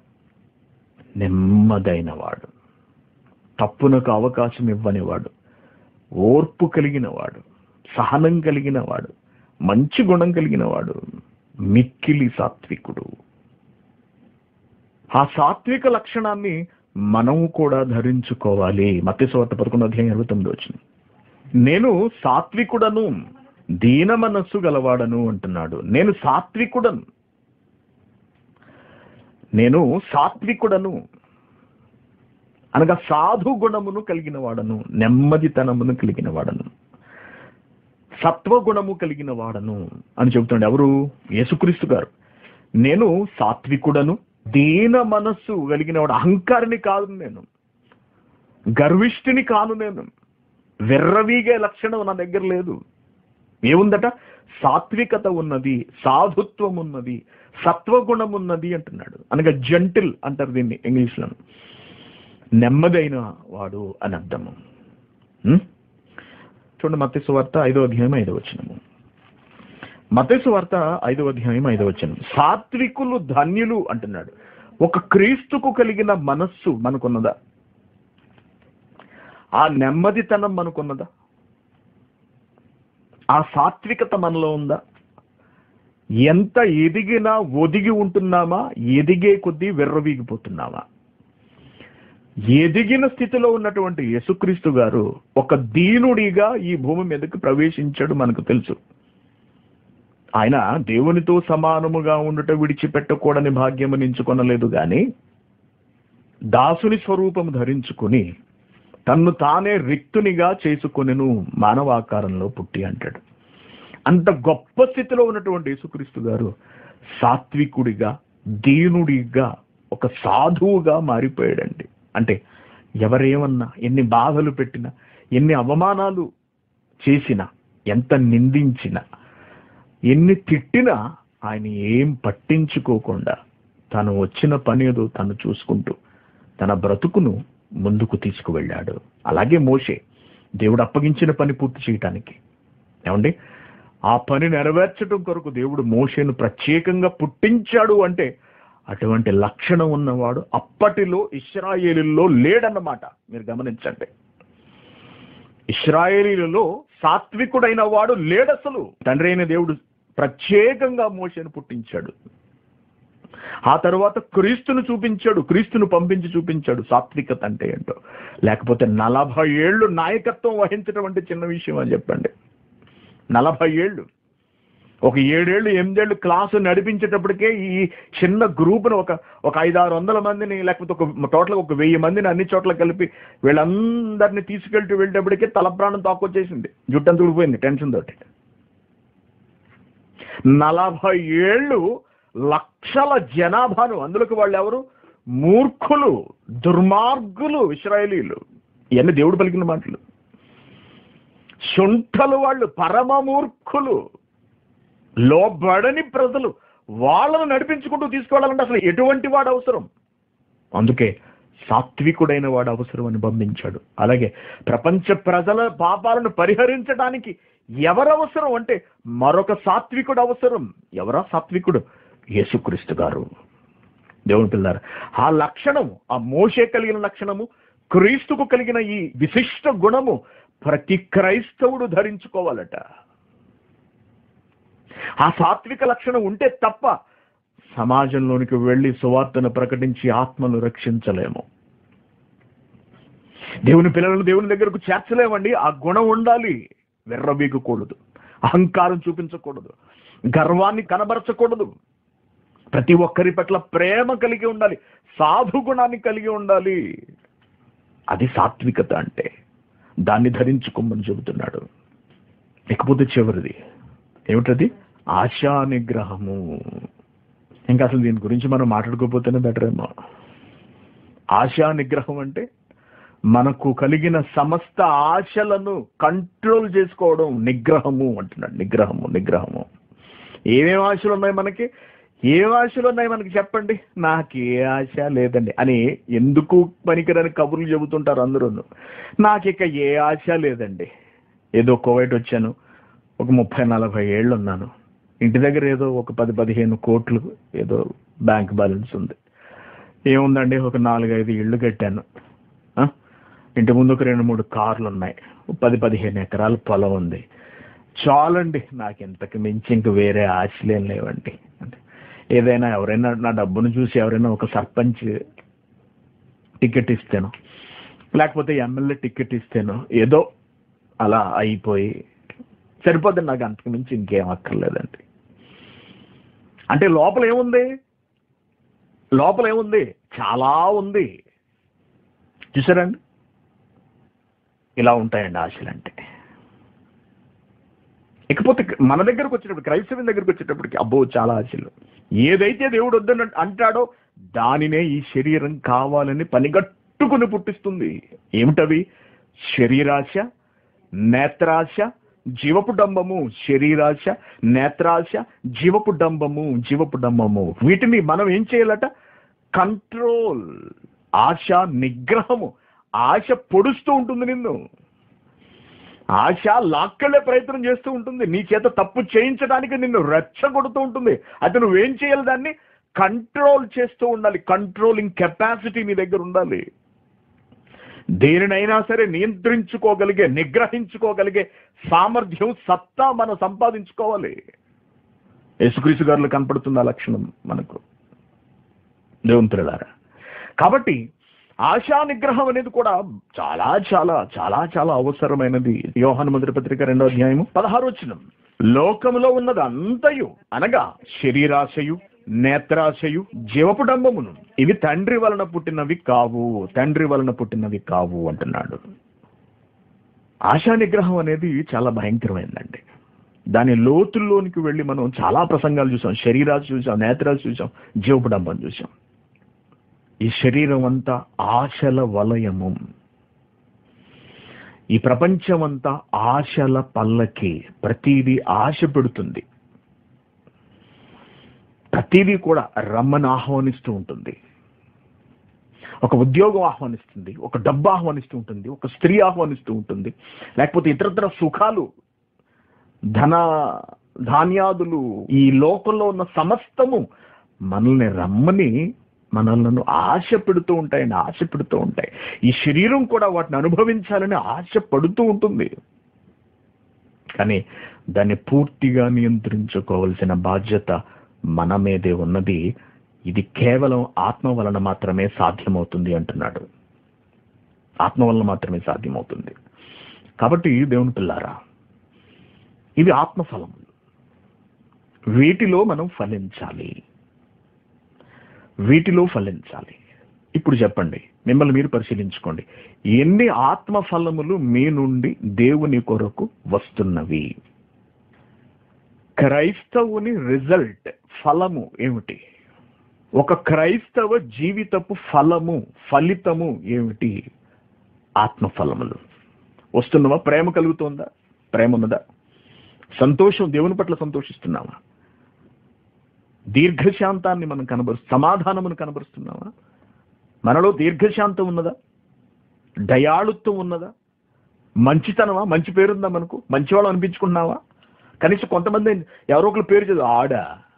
నెమ్మదైన వాడు తప్పునకు అవకాశం ఇవ్వనివాడు ఓర్పు కలిగిన వాడు సహనం కలిగిన వాడు మంచి గుణం కలిగిన వాడు మిక్కిలి సాత్వికుడు ఆ సాత్విక లక్షణాన్ని మనము కూడా ధరించుకోవాలి మత్స్యవార్త పదకొండు అధ్యాయం ఇరవై తొమ్మిది వచ్చింది నేను సాత్వికుడను దీన మనస్సు గలవాడను అంటున్నాడు నేను సాత్వికుడను నేను సాత్వికుడను అనగా సాధు గుణమును కలిగిన వాడను నెమ్మదితనమును కలిగిన వాడను సత్వగుణము కలిగిన వాడను అని చెబుతున్నాడు ఎవరు యేసుక్రీస్తు గారు నేను సాత్వికుడను దీన మనస్సు కలిగిన వాడు అహంకారిని కాదు నేను గర్విష్ఠిని కాను నేను వెర్రవీగే లక్షణం నా దగ్గర లేదు ఏముందట సాత్వికత ఉన్నది సాధుత్వం ఉన్నది సత్వగుణం ఉన్నది అంటున్నాడు అనగా జంటిల్ అంటారు దీన్ని ఇంగ్లీష్లో నెమ్మదైన వాడు అని అర్థము ఉం? చూడండి మత్స్సు వార్త ఐదో అధ్యాయం ఐదో వచనము మత్స్సు వార్త ఐదో అధ్యాయం ఐదో వచనం సాత్వికులు ధన్యులు అంటున్నాడు ఒక క్రీస్తుకు కలిగిన మనస్సు మనకున్నదా ఆ నెమ్మదితనం మనకున్నదా ఆ సాత్వికత మనలో ఉందా ఎంత ఎదిగినా ఒదిగి ఉంటున్నామా ఎదిగే కొద్దీ వెర్రవీగిపోతున్నామా ఎదిగిన స్థితిలో ఉన్నటువంటి యేసుక్రీస్తు గారు ఒక దీనుడిగా ఈ భూమి మీదకి ప్రవేశించాడు మనకు తెలుసు ఆయన దేవునితో సమానముగా ఉండుట విడిచిపెట్టకూడని భాగ్యము నించుకొనలేదు గాని దాసుని స్వరూపం ధరించుకుని తన్ను తానే రిక్తునిగా చేసుకొనెను మానవాకారంలో పుట్టి అంటాడు అంత గొప్ప స్థితిలో ఉన్నటువంటి యేసుక్రీస్తు గారు సాత్వికుడిగా దీనుడిగా ఒక సాధువుగా మారిపోయాడండి అంటే ఎవరేమన్నా ఎన్ని బాధలు పెట్టినా ఎన్ని అవమానాలు చేసినా ఎంత నిందించినా ఎన్ని తిట్టినా ఆయన ఏం పట్టించుకోకుండా తను వచ్చిన పని ఏదో తను చూసుకుంటూ తన బ్రతుకును ముందుకు తీసుకువెళ్ళాడు అలాగే మోషే దేవుడు అప్పగించిన పని పూర్తి చేయటానికి ఏమండి ఆ పని నెరవేర్చడం కొరకు దేవుడు మోషేను ప్రత్యేకంగా పుట్టించాడు అంటే అటువంటి లక్షణం ఉన్నవాడు అప్పటిలో ఇస్రాయేలీల్లో లేడన్నమాట మీరు గమనించండి ఇస్రాయేలీలలో సాత్వికుడైన వాడు లేడసలు తండ్రి అయిన దేవుడు ప్రత్యేకంగా మోషేను పుట్టించాడు ఆ తర్వాత క్రీస్తును చూపించాడు క్రీస్తును పంపించి చూపించాడు సాత్వికత అంటే ఏంటో లేకపోతే నలభై ఏళ్ళు నాయకత్వం వహించడం అంటే చిన్న విషయం అని చెప్పండి నలభై ఏళ్ళు ఒక ఏడేళ్ళు ఎనిమిదేళ్ళు క్లాసు నడిపించేటప్పటికే ఈ చిన్న గ్రూప్ను ఒక ఒక ఐదారు వందల మందిని లేకపోతే ఒక టోటల్గా ఒక వెయ్యి మందిని అన్ని చోట్ల కలిపి వీళ్ళందరినీ తీసుకెళ్తూ వెళ్ళేటప్పటికే తల ప్రాణం తాకొచ్చేసింది జుట్టంతా ఊడిపోయింది టెన్షన్ తోటి నలభై ఏళ్ళు లక్షల జనాభాను అందులోకి వాళ్ళు ఎవరు మూర్ఖులు దుర్మార్గులు ఇస్రాయేలీలు ఇవన్నీ దేవుడు పలికిన మాటలు శుంఠలు వాళ్ళు పరమ మూర్ఖులు లోబడని ప్రజలు వాళ్ళను నడిపించుకుంటూ తీసుకెళ్ళాలంటే అసలు ఎటువంటి వాడు అవసరం అందుకే సాత్వికుడైన వాడు అవసరం అని పంపించాడు అలాగే ప్రపంచ ప్రజల పాపాలను పరిహరించడానికి ఎవరు అవసరం అంటే మరొక సాత్వికుడు అవసరం ఎవరా సాత్వికుడు యేసుక్రీస్తు గారు దేవుని పిల్లారు ఆ లక్షణం ఆ మోసే కలిగిన లక్షణము క్రీస్తుకు కలిగిన ఈ విశిష్ట గుణము ప్రతి క్రైస్తవుడు ధరించుకోవాలట ఆ సాత్విక లక్షణం ఉంటే తప్ప సమాజంలోనికి వెళ్ళి సువార్తను ప్రకటించి ఆత్మను రక్షించలేము దేవుని పిల్లలను దేవుని దగ్గరకు చేర్చలేమండి ఆ గుణం ఉండాలి వెర్రబీగకూడదు అహంకారం చూపించకూడదు గర్వాన్ని కనబరచకూడదు ప్రతి ఒక్కరి పట్ల ప్రేమ కలిగి ఉండాలి సాధు గుణాన్ని కలిగి ఉండాలి అది సాత్వికత అంటే దాన్ని ధరించుకోమని చెబుతున్నాడు ఇకపోతే చివరిది ఏమిటది ఆశా నిగ్రహము ఇంకా అసలు దీని గురించి మనం మాట్లాడుకోకపోతేనే బెటర్ ఏమో ఆశా నిగ్రహం అంటే మనకు కలిగిన సమస్త ఆశలను కంట్రోల్ చేసుకోవడం నిగ్రహము అంటున్నాడు నిగ్రహము నిగ్రహము ఏమేం ఆశలు ఉన్నాయి మనకి ఏ ఆశలు ఉన్నాయి మనకి చెప్పండి నాకు ఏ ఆశ లేదండి అని ఎందుకు పనికిరని కబుర్లు చెబుతుంటారు అందరూ నాకు ఇక ఏ ఆశ లేదండి ఏదో కోవిడ్ వచ్చాను ఒక ముప్పై నలభై ఏళ్ళు ఉన్నాను ఇంటి దగ్గర ఏదో ఒక పది పదిహేను కోట్లు ఏదో బ్యాంక్ బ్యాలెన్స్ ఉంది ఏముందండి ఒక నాలుగైదు ఇళ్ళు కట్టాను ఆ? ఇంటి ముందు ఒక రెండు మూడు కార్లు ఉన్నాయి ఒక పది పదిహేను ఎకరాల పొలం ఉంది చాలండి నాకు ఇంతకు మించి ఇంక వేరే ఆశలేం లేవండి అంటే ఏదైనా ఎవరైనా నా డబ్బును చూసి ఎవరైనా ఒక సర్పంచ్ టికెట్ ఇస్తాను లేకపోతే ఎమ్మెల్యే టికెట్ ఇస్తాను ఏదో అలా అయిపోయి సరిపోతుంది నాకు అంతకు మించి ఇంకేం అక్కర్లేదండి అంటే లోపల ఏముంది లోపల ఏముంది చాలా ఉంది చూసారండి ఇలా ఉంటాయండి ఆశలు అంటే ఇకపోతే మన దగ్గరకు వచ్చేటప్పుడు క్రైస్తవం దగ్గరకు వచ్చేటప్పటికి అబ్బో చాలా ఆశలు ఏదైతే దేవుడు వద్దని అంటాడో దానినే ఈ శరీరం కావాలని పనిగట్టుకుని పుట్టిస్తుంది ఏమిటవి శరీరాశ నేత్రాశ జీవపు డంబము శరీరాశ నేత్రాశ జీవపు డంబము జీవపు డంబము వీటిని మనం ఏం చేయాలట కంట్రోల్ ఆశ నిగ్రహము ఆశ పొడుస్తూ ఉంటుంది నిన్ను ఆశ లాక్కెళ్లే ప్రయత్నం చేస్తూ ఉంటుంది నీ చేత తప్పు చేయించడానికి నిన్ను రెచ్చగొడుతూ ఉంటుంది అయితే నువ్వేం చేయాలి దాన్ని కంట్రోల్ చేస్తూ ఉండాలి కంట్రోలింగ్ కెపాసిటీ నీ దగ్గర ఉండాలి దేనినైనా సరే నియంత్రించుకోగలిగే నిగ్రహించుకోగలిగే సామర్థ్యం సత్తా మనం సంపాదించుకోవాలి యేసుక్రీస్తు గారిలో కనపడుతుంది ఆ లక్షణం మనకు దేవుంతులారా కాబట్టి ఆశా నిగ్రహం అనేది కూడా చాలా చాలా చాలా చాలా అవసరమైనది యోహాను మొదటి పత్రిక రెండో అధ్యాయము పదహారు వచ్చిన లోకములో ఉన్నది అంతయు అనగా శరీరాశయు నేత్రాశయు జీవపు డంబమును ఇవి తండ్రి వలన పుట్టినవి కావు తండ్రి వలన పుట్టినవి కావు అంటున్నాడు ఆశా నిగ్రహం అనేది చాలా భయంకరమైందండి దాని లోతుల్లోనికి వెళ్ళి మనం చాలా ప్రసంగాలు చూసాం శరీరాలు చూసాం నేత్రాలు చూసాం జీవపు డంబం చూసాం ఈ శరీరం అంతా ఆశల వలయము ఈ ప్రపంచం అంతా ఆశల పల్లకి ప్రతిదీ ఆశ పెడుతుంది ప్రతిదీ కూడా రమ్మని ఆహ్వానిస్తూ ఉంటుంది ఒక ఉద్యోగం ఆహ్వానిస్తుంది ఒక డబ్బు ఆహ్వానిస్తూ ఉంటుంది ఒక స్త్రీ ఆహ్వానిస్తూ ఉంటుంది లేకపోతే ఇతరతర సుఖాలు ధన ధాన్యాదులు ఈ లోకంలో ఉన్న సమస్తము మనల్ని రమ్మని మనల్ని ఆశ పెడుతూ ఉంటాయండి ఆశ పెడుతూ ఉంటాయి ఈ శరీరం కూడా వాటిని అనుభవించాలని ఆశ పడుతూ ఉంటుంది కానీ దాన్ని పూర్తిగా నియంత్రించుకోవలసిన బాధ్యత మన మీదే ఉన్నది ఇది కేవలం ఆత్మ వలన మాత్రమే సాధ్యమవుతుంది అంటున్నాడు ఆత్మ వలన మాత్రమే సాధ్యమవుతుంది కాబట్టి దేవుని పిల్లారా ఇవి ఆత్మఫలములు వీటిలో మనం ఫలించాలి వీటిలో ఫలించాలి ఇప్పుడు చెప్పండి మిమ్మల్ని మీరు పరిశీలించుకోండి ఎన్ని ఆత్మ ఫలములు మీ నుండి దేవుని కొరకు వస్తున్నవి క్రైస్తవుని రిజల్ట్ ఫలము ఏమిటి ఒక క్రైస్తవ జీవితపు ఫలము ఫలితము ఏమిటి ఆత్మఫలములు వస్తున్నవా ప్రేమ కలుగుతోందా ప్రేమ ఉన్నదా సంతోషం దేవుని పట్ల సంతోషిస్తున్నావా దీర్ఘశాంతాన్ని మనం కనబరు సమాధానమును కనబరుస్తున్నావా మనలో దీర్ఘశాంతం ఉన్నదా దయాళుత్వం ఉన్నదా మంచితనమా మంచి పేరుందా మనకు మంచివాళ్ళు అనిపించుకుంటున్నావా కనీసం కొంతమంది ఎవరో ఒకరు పేరు చదువు ఆడ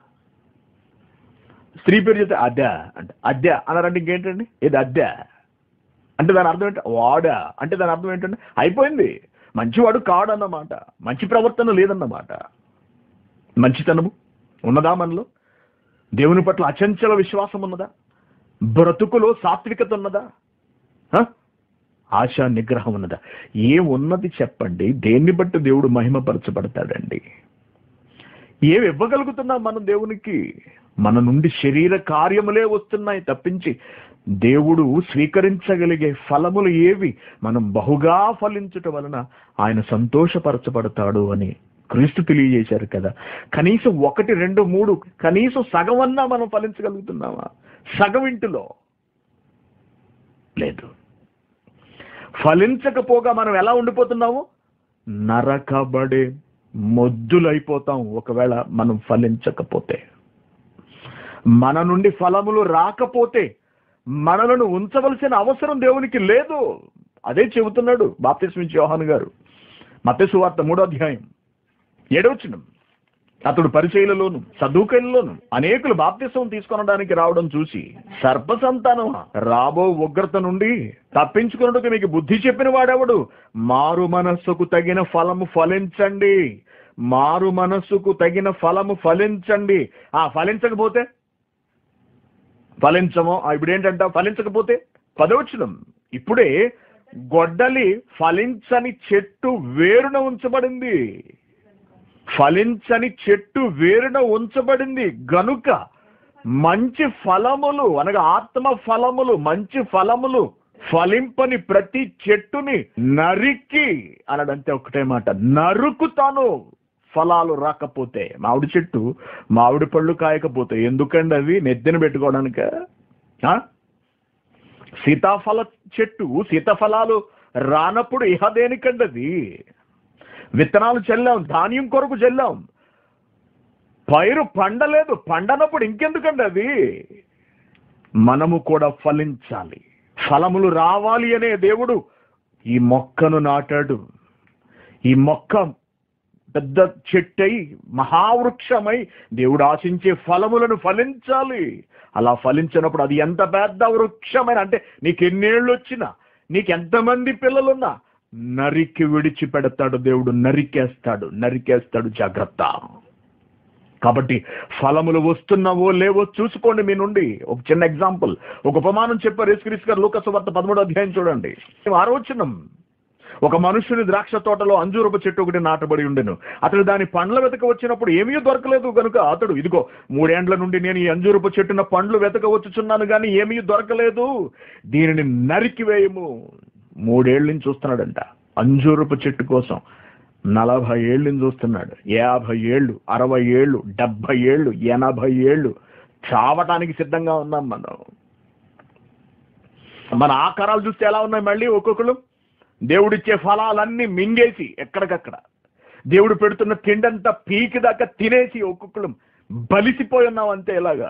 స్త్రీ పేరు చెప్తే అద్దె అంటే అద్దె అన్నారంటే ఇంకేంటండి ఇది అద్దె అంటే దాని అర్థం ఏంటి వాడా అంటే దాని అర్థం ఏంటంటే అయిపోయింది మంచివాడు కాడన్నమాట మంచి ప్రవర్తన లేదన్నమాట మంచితనము ఉన్నదా మనలో దేవుని పట్ల అచంచల విశ్వాసం ఉన్నదా బ్రతుకులో సాత్వికత ఉన్నదా హ? ఆశా నిగ్రహం ఉన్నదా ఏం ఉన్నది చెప్పండి దేన్ని బట్టి దేవుడు మహిమపరచబడతాడండి ఏమి ఇవ్వగలుగుతున్నాం మనం దేవునికి మన నుండి శరీర కార్యములే వస్తున్నాయి తప్పించి దేవుడు స్వీకరించగలిగే ఫలములు ఏవి మనం బహుగా ఫలించుట వలన ఆయన సంతోషపరచబడతాడు అని క్రీస్తు తెలియజేశారు కదా కనీసం ఒకటి రెండు మూడు కనీసం సగం అన్నా మనం ఫలించగలుగుతున్నామా సగం ఇంటిలో లేదు ఫలించకపోగా మనం ఎలా ఉండిపోతున్నాము నరకబడే మొద్దులైపోతాం ఒకవేళ మనం ఫలించకపోతే మన నుండి ఫలములు రాకపోతే మనలను ఉంచవలసిన అవసరం దేవునికి లేదు అదే చెబుతున్నాడు బాప్తిస్మించి యోహాను గారు మత్స్సు వార్త మూడో అధ్యాయం ఏడవచనం అతడు పరిచయలలోను సదుకైలలోను అనేకులు బాప్తిసం తీసుకొనడానికి రావడం చూసి సర్ప సంతానం రాబో ఉగ్రత నుండి తప్పించుకున్నట్టుకు మీకు బుద్ధి చెప్పిన వాడెవడు మారు మనస్సుకు తగిన ఫలము ఫలించండి మారు మనస్సుకు తగిన ఫలము ఫలించండి ఆ ఫలించకపోతే ఫలించమో ఆ, ఇప్పుడు ఏంటంట ఫలించకపోతే పదవచనం ఇప్పుడే గొడ్డలి ఫలించని చెట్టు వేరున ఉంచబడింది ఫలించని చెట్టు వేరున ఉంచబడింది గనుక మంచి ఫలములు అనగా ఆత్మ ఫలములు మంచి ఫలములు ఫలింపని ప్రతి చెట్టుని నరికి అనడంతే ఒకటే మాట నరుకుతాను ఫలాలు రాకపోతే మామిడి చెట్టు మామిడి పళ్ళు కాయకపోతే ఎందుకండి అవి నెత్తిన పెట్టుకోవడానిక ఆ? సీతాఫల చెట్టు సీతాఫలాలు రానప్పుడు ఇహ దేనికండి అది విత్తనాలు చల్లాం ధాన్యం కొరకు చల్లాం పైరు పండలేదు పండనప్పుడు ఇంకెందుకండి అది మనము కూడా ఫలించాలి ఫలములు రావాలి అనే దేవుడు ఈ మొక్కను నాటాడు ఈ మొక్క పెద్ద చెట్టై మహావృక్షమై దేవుడు ఆశించే ఫలములను ఫలించాలి అలా ఫలించినప్పుడు అది ఎంత పెద్ద వృక్షమైన అంటే నీకు ఎన్నేళ్ళు వచ్చినా నీకు ఎంతమంది పిల్లలున్నా నరికి విడిచిపెడతాడు దేవుడు నరికేస్తాడు నరికేస్తాడు జాగ్రత్త కాబట్టి ఫలములు వస్తున్నావో లేవో చూసుకోండి మీ నుండి ఒక చిన్న ఎగ్జాంపుల్ ఒక ఉపమానం చెప్పారు యేసుక్రీస్తు గారు లూకసు వార్త పదమూడో అధ్యాయం చూడండి ఆరోచనం ఒక మనుషుని ద్రాక్ష తోటలో అంజూరపు చెట్టు ఒకటి నాటబడి ఉండెను అతడు దాని పండ్ల వెతక వచ్చినప్పుడు ఏమీ దొరకలేదు కనుక అతడు ఇదిగో మూడేండ్ల నుండి నేను ఈ అంజూరపు చెట్టున పండ్లు వెతక వచ్చుచున్నాను కానీ ఏమీ దొరకలేదు దీనిని నరికివేయము మూడేళ్ల నుంచి చూస్తున్నాడంట అంజూరపు చెట్టు కోసం నలభై ఏళ్ళ నుంచి చూస్తున్నాడు యాభై ఏళ్ళు అరవై ఏళ్ళు డెబ్బై ఏళ్ళు ఎనభై ఏళ్ళు చావటానికి సిద్ధంగా ఉన్నాం మనం మన ఆకారాలు చూస్తే ఎలా ఉన్నాయి మళ్ళీ ఒక్కొక్కరు దేవుడిచ్చే ఫలాలన్నీ మింగేసి ఎక్కడికక్కడ దేవుడు పెడుతున్న తిండంతా పీకి దాకా తినేసి ఒక్కొక్కరు బలిసిపోయి ఉన్నాం అంతే ఇలాగా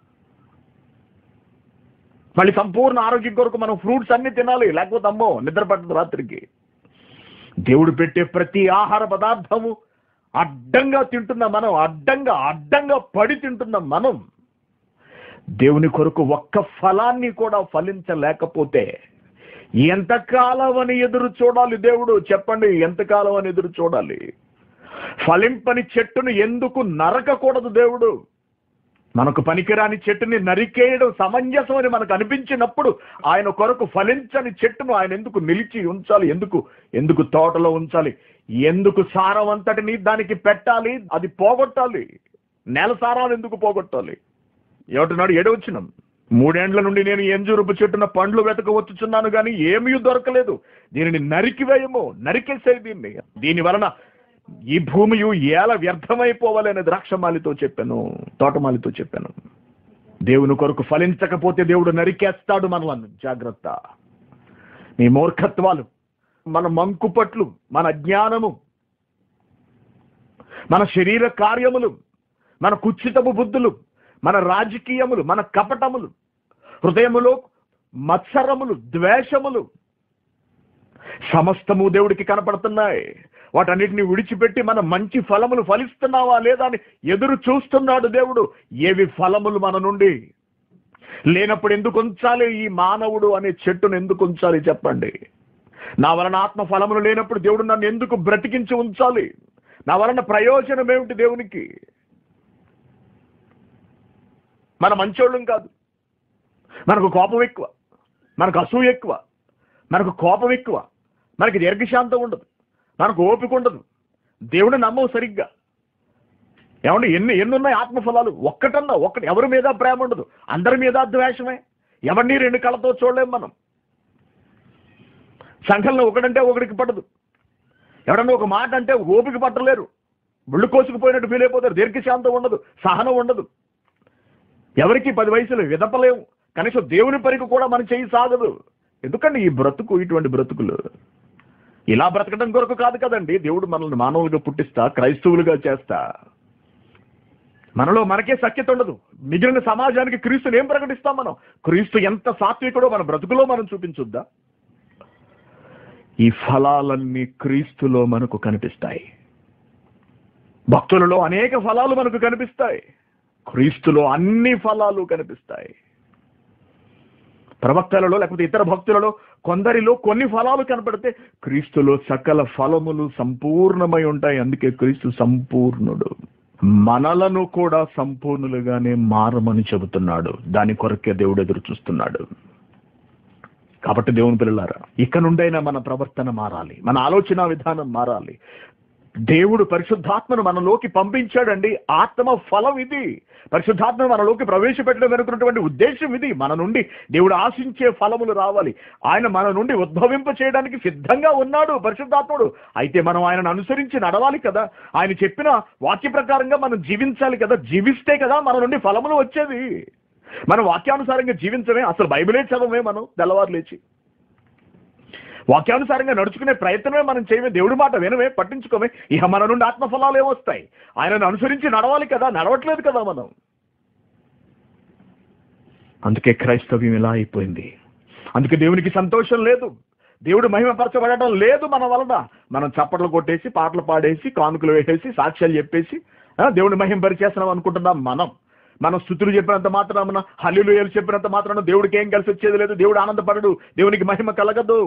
మళ్ళీ సంపూర్ణ ఆరోగ్యం కొరకు మనం ఫ్రూట్స్ అన్ని తినాలి లేకపోతే అమ్మో నిద్ర పట్టదు రాత్రికి దేవుడు పెట్టే ప్రతి ఆహార పదార్థము అడ్డంగా తింటున్నాం మనం అడ్డంగా అడ్డంగా పడి తింటున్నాం మనం దేవుని కొరకు ఒక్క ఫలాన్ని కూడా ఫలించలేకపోతే ఎంతకాలం అని ఎదురు చూడాలి దేవుడు చెప్పండి ఎంతకాలం అని ఎదురు చూడాలి ఫలింపని చెట్టును ఎందుకు నరకకూడదు దేవుడు మనకు పనికిరాని చెట్టుని నరికేయడం సమంజసం అని మనకు అనిపించినప్పుడు ఆయన కొరకు ఫలించని చెట్టును ఆయన ఎందుకు నిలిచి ఉంచాలి ఎందుకు ఎందుకు తోటలో ఉంచాలి ఎందుకు సారం అంతటిని దానికి పెట్టాలి అది పోగొట్టాలి నేల సారాన్ని ఎందుకు పోగొట్టాలి ఏమంటున్నాడు ఏడవచ్చినం మూడేండ్ల నుండి నేను ఎంజూరుపు చెట్టున పండ్లు వెతక వచ్చుచున్నాను కానీ ఏమీ దొరకలేదు దీనిని నరికివేయము నరికేసేది దీన్ని దీని వలన ఈ భూమియు ఏల వ్యర్థమైపోవాలని ద్రాక్షమాలితో చెప్పాను తోటమాలితో చెప్పాను దేవుని కొరకు ఫలించకపోతే దేవుడు నరికేస్తాడు మనలను జాగ్రత్త నీ మూర్ఖత్వాలు మన మంకుపట్లు మన జ్ఞానము మన శరీర కార్యములు మన కుచ్చితము బుద్ధులు మన రాజకీయములు మన కపటములు హృదయములో మత్సరములు ద్వేషములు సమస్తము దేవుడికి కనపడుతున్నాయి వాటన్నిటిని విడిచిపెట్టి మన మంచి ఫలములు ఫలిస్తున్నావా లేదా అని ఎదురు చూస్తున్నాడు దేవుడు ఏవి ఫలములు మన నుండి లేనప్పుడు ఎందుకు ఉంచాలి ఈ మానవుడు అనే చెట్టును ఎందుకు ఉంచాలి చెప్పండి నా వలన ఆత్మ ఫలములు లేనప్పుడు దేవుడు నన్ను ఎందుకు బ్రతికించి ఉంచాలి నా వలన ప్రయోజనం ఏమిటి దేవునికి మన మంచోళ్ళం కాదు మనకు కోపం ఎక్కువ మనకు అసూయ ఎక్కువ మనకు కోపం ఎక్కువ మనకి దీర్ఘశాంతం ఉండదు మనకు ఓపిక ఉండదు దేవుడిని నమ్మవు సరిగ్గా ఏమంటే ఎన్ని ఎన్ని ఉన్నాయి ఆత్మఫలాలు ఒక్కటన్నా ఒక్కటి ఎవరి మీద ప్రేమ ఉండదు అందరి మీద ద్వేషమే ఎవరిని రెండు కళ్ళతో చూడలేం మనం సంఘంలో ఒకడంటే ఒకడికి పడదు ఎవడన్నా ఒక మాట అంటే ఓపిక పట్టలేరు ముళ్ళు కోసుకుపోయినట్టు ఫీల్ అయిపోతారు దీర్ఘశాంతం ఉండదు సహనం ఉండదు ఎవరికి పది వయసులు విదపలేము కనీసం దేవుని పరికి కూడా మన చేయి సాగదు ఎందుకండి ఈ బ్రతుకు ఇటువంటి బ్రతుకులు ఇలా బ్రతకడం కొరకు కాదు కదండి దేవుడు మనల్ని మానవులుగా పుట్టిస్తా క్రైస్తవులుగా చేస్తా మనలో మనకే సఖ్యత ఉండదు మిగిలిన సమాజానికి క్రీస్తుని ఏం ప్రకటిస్తాం మనం క్రీస్తు ఎంత సాత్వికుడో మన బ్రతుకులో మనం చూపించుద్దా ఈ ఫలాలన్నీ క్రీస్తులో మనకు కనిపిస్తాయి భక్తులలో అనేక ఫలాలు మనకు కనిపిస్తాయి క్రీస్తులో అన్ని ఫలాలు కనిపిస్తాయి ప్రవక్తలలో లేకపోతే ఇతర భక్తులలో కొందరిలో కొన్ని ఫలాలు కనపడితే క్రీస్తులో సకల ఫలములు సంపూర్ణమై ఉంటాయి అందుకే క్రీస్తు సంపూర్ణుడు మనలను కూడా సంపూర్ణులుగానే మారమని చెబుతున్నాడు దాని కొరకే దేవుడు ఎదురు చూస్తున్నాడు కాబట్టి దేవుని పిల్లలారా ఇక నుండైనా మన ప్రవర్తన మారాలి మన ఆలోచన విధానం మారాలి దేవుడు పరిశుద్ధాత్మను మనలోకి పంపించాడండి ఆత్మ ఫలం ఇది పరిశుద్ధాత్మను మనలోకి ప్రవేశపెట్టడం వెనుకున్నటువంటి ఉద్దేశం ఇది మన నుండి దేవుడు ఆశించే ఫలములు రావాలి ఆయన మన నుండి ఉద్భవింప చేయడానికి సిద్ధంగా ఉన్నాడు పరిశుద్ధాత్ముడు అయితే మనం ఆయనను అనుసరించి నడవాలి కదా ఆయన చెప్పిన వాక్య ప్రకారంగా మనం జీవించాలి కదా జీవిస్తే కదా మన నుండి ఫలములు వచ్చేది మనం వాక్యానుసారంగా జీవించమే అసలు బైబిలే చదవమే మనం తెల్లవారు లేచి వాక్యానుసారంగా నడుచుకునే ప్రయత్నమే మనం చేయమే దేవుడి మాట వినమే పట్టించుకోమే ఇక మన నుండి ఆత్మఫలాలు ఏమొస్తాయి ఆయనను అనుసరించి నడవాలి కదా నడవట్లేదు కదా మనం అందుకే క్రైస్తవ్యం ఇలా అయిపోయింది అందుకే దేవునికి సంతోషం లేదు దేవుడు మహిమపరచబడటం లేదు మన వలన మనం చప్పట్లు కొట్టేసి పాటలు పాడేసి కానుకలు వేసేసి సాక్ష్యాలు చెప్పేసి ఆ, దేవుని మహిమ పరిచేస్తున్నాం అనుకుంటున్నాం మనం మనం స్థుతులు చెప్పినంత మాత్రాన హల్లులు చెప్పినంత మాత్రాన దేవుడికి ఏం కలిసి వచ్చేది లేదు దేవుడు ఆనందపడడు దేవునికి మహిమ కలగదు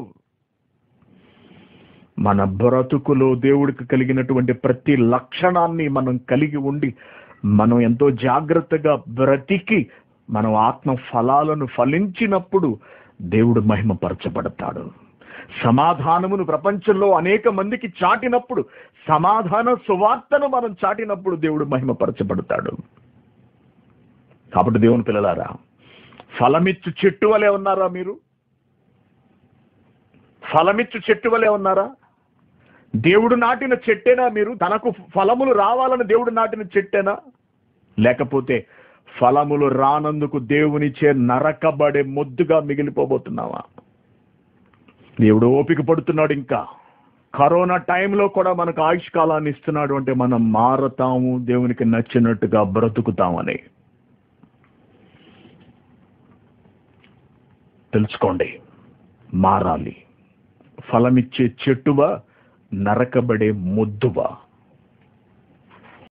మన బ్రతుకులో దేవుడికి కలిగినటువంటి ప్రతి లక్షణాన్ని మనం కలిగి ఉండి మనం ఎంతో జాగ్రత్తగా బ్రతికి మనం ఆత్మ ఫలాలను ఫలించినప్పుడు దేవుడు మహిమపరచబడతాడు సమాధానమును ప్రపంచంలో అనేక మందికి చాటినప్పుడు సమాధాన సువార్తను మనం చాటినప్పుడు దేవుడు మహిమపరచబడతాడు కాబట్టి దేవుని పిల్లలారా ఫలమిచ్చు చెట్టు వలె ఉన్నారా మీరు ఫలమిచ్చు చెట్టు వలె ఉన్నారా దేవుడు నాటిన చెట్టేనా మీరు తనకు ఫలములు రావాలని దేవుడు నాటిన చెట్టేనా లేకపోతే ఫలములు రానందుకు దేవునిచే నరకబడే మొద్దుగా మిగిలిపోబోతున్నావా దేవుడు ఓపిక పడుతున్నాడు ఇంకా కరోనా టైంలో కూడా మనకు ఆయుష్ కాలాన్ని ఇస్తున్నాడు అంటే మనం మారతాము దేవునికి నచ్చినట్టుగా బ్రతుకుతామని తెలుసుకోండి మారాలి ఫలమిచ్చే చెట్టువా నరకబడే మొద్దువా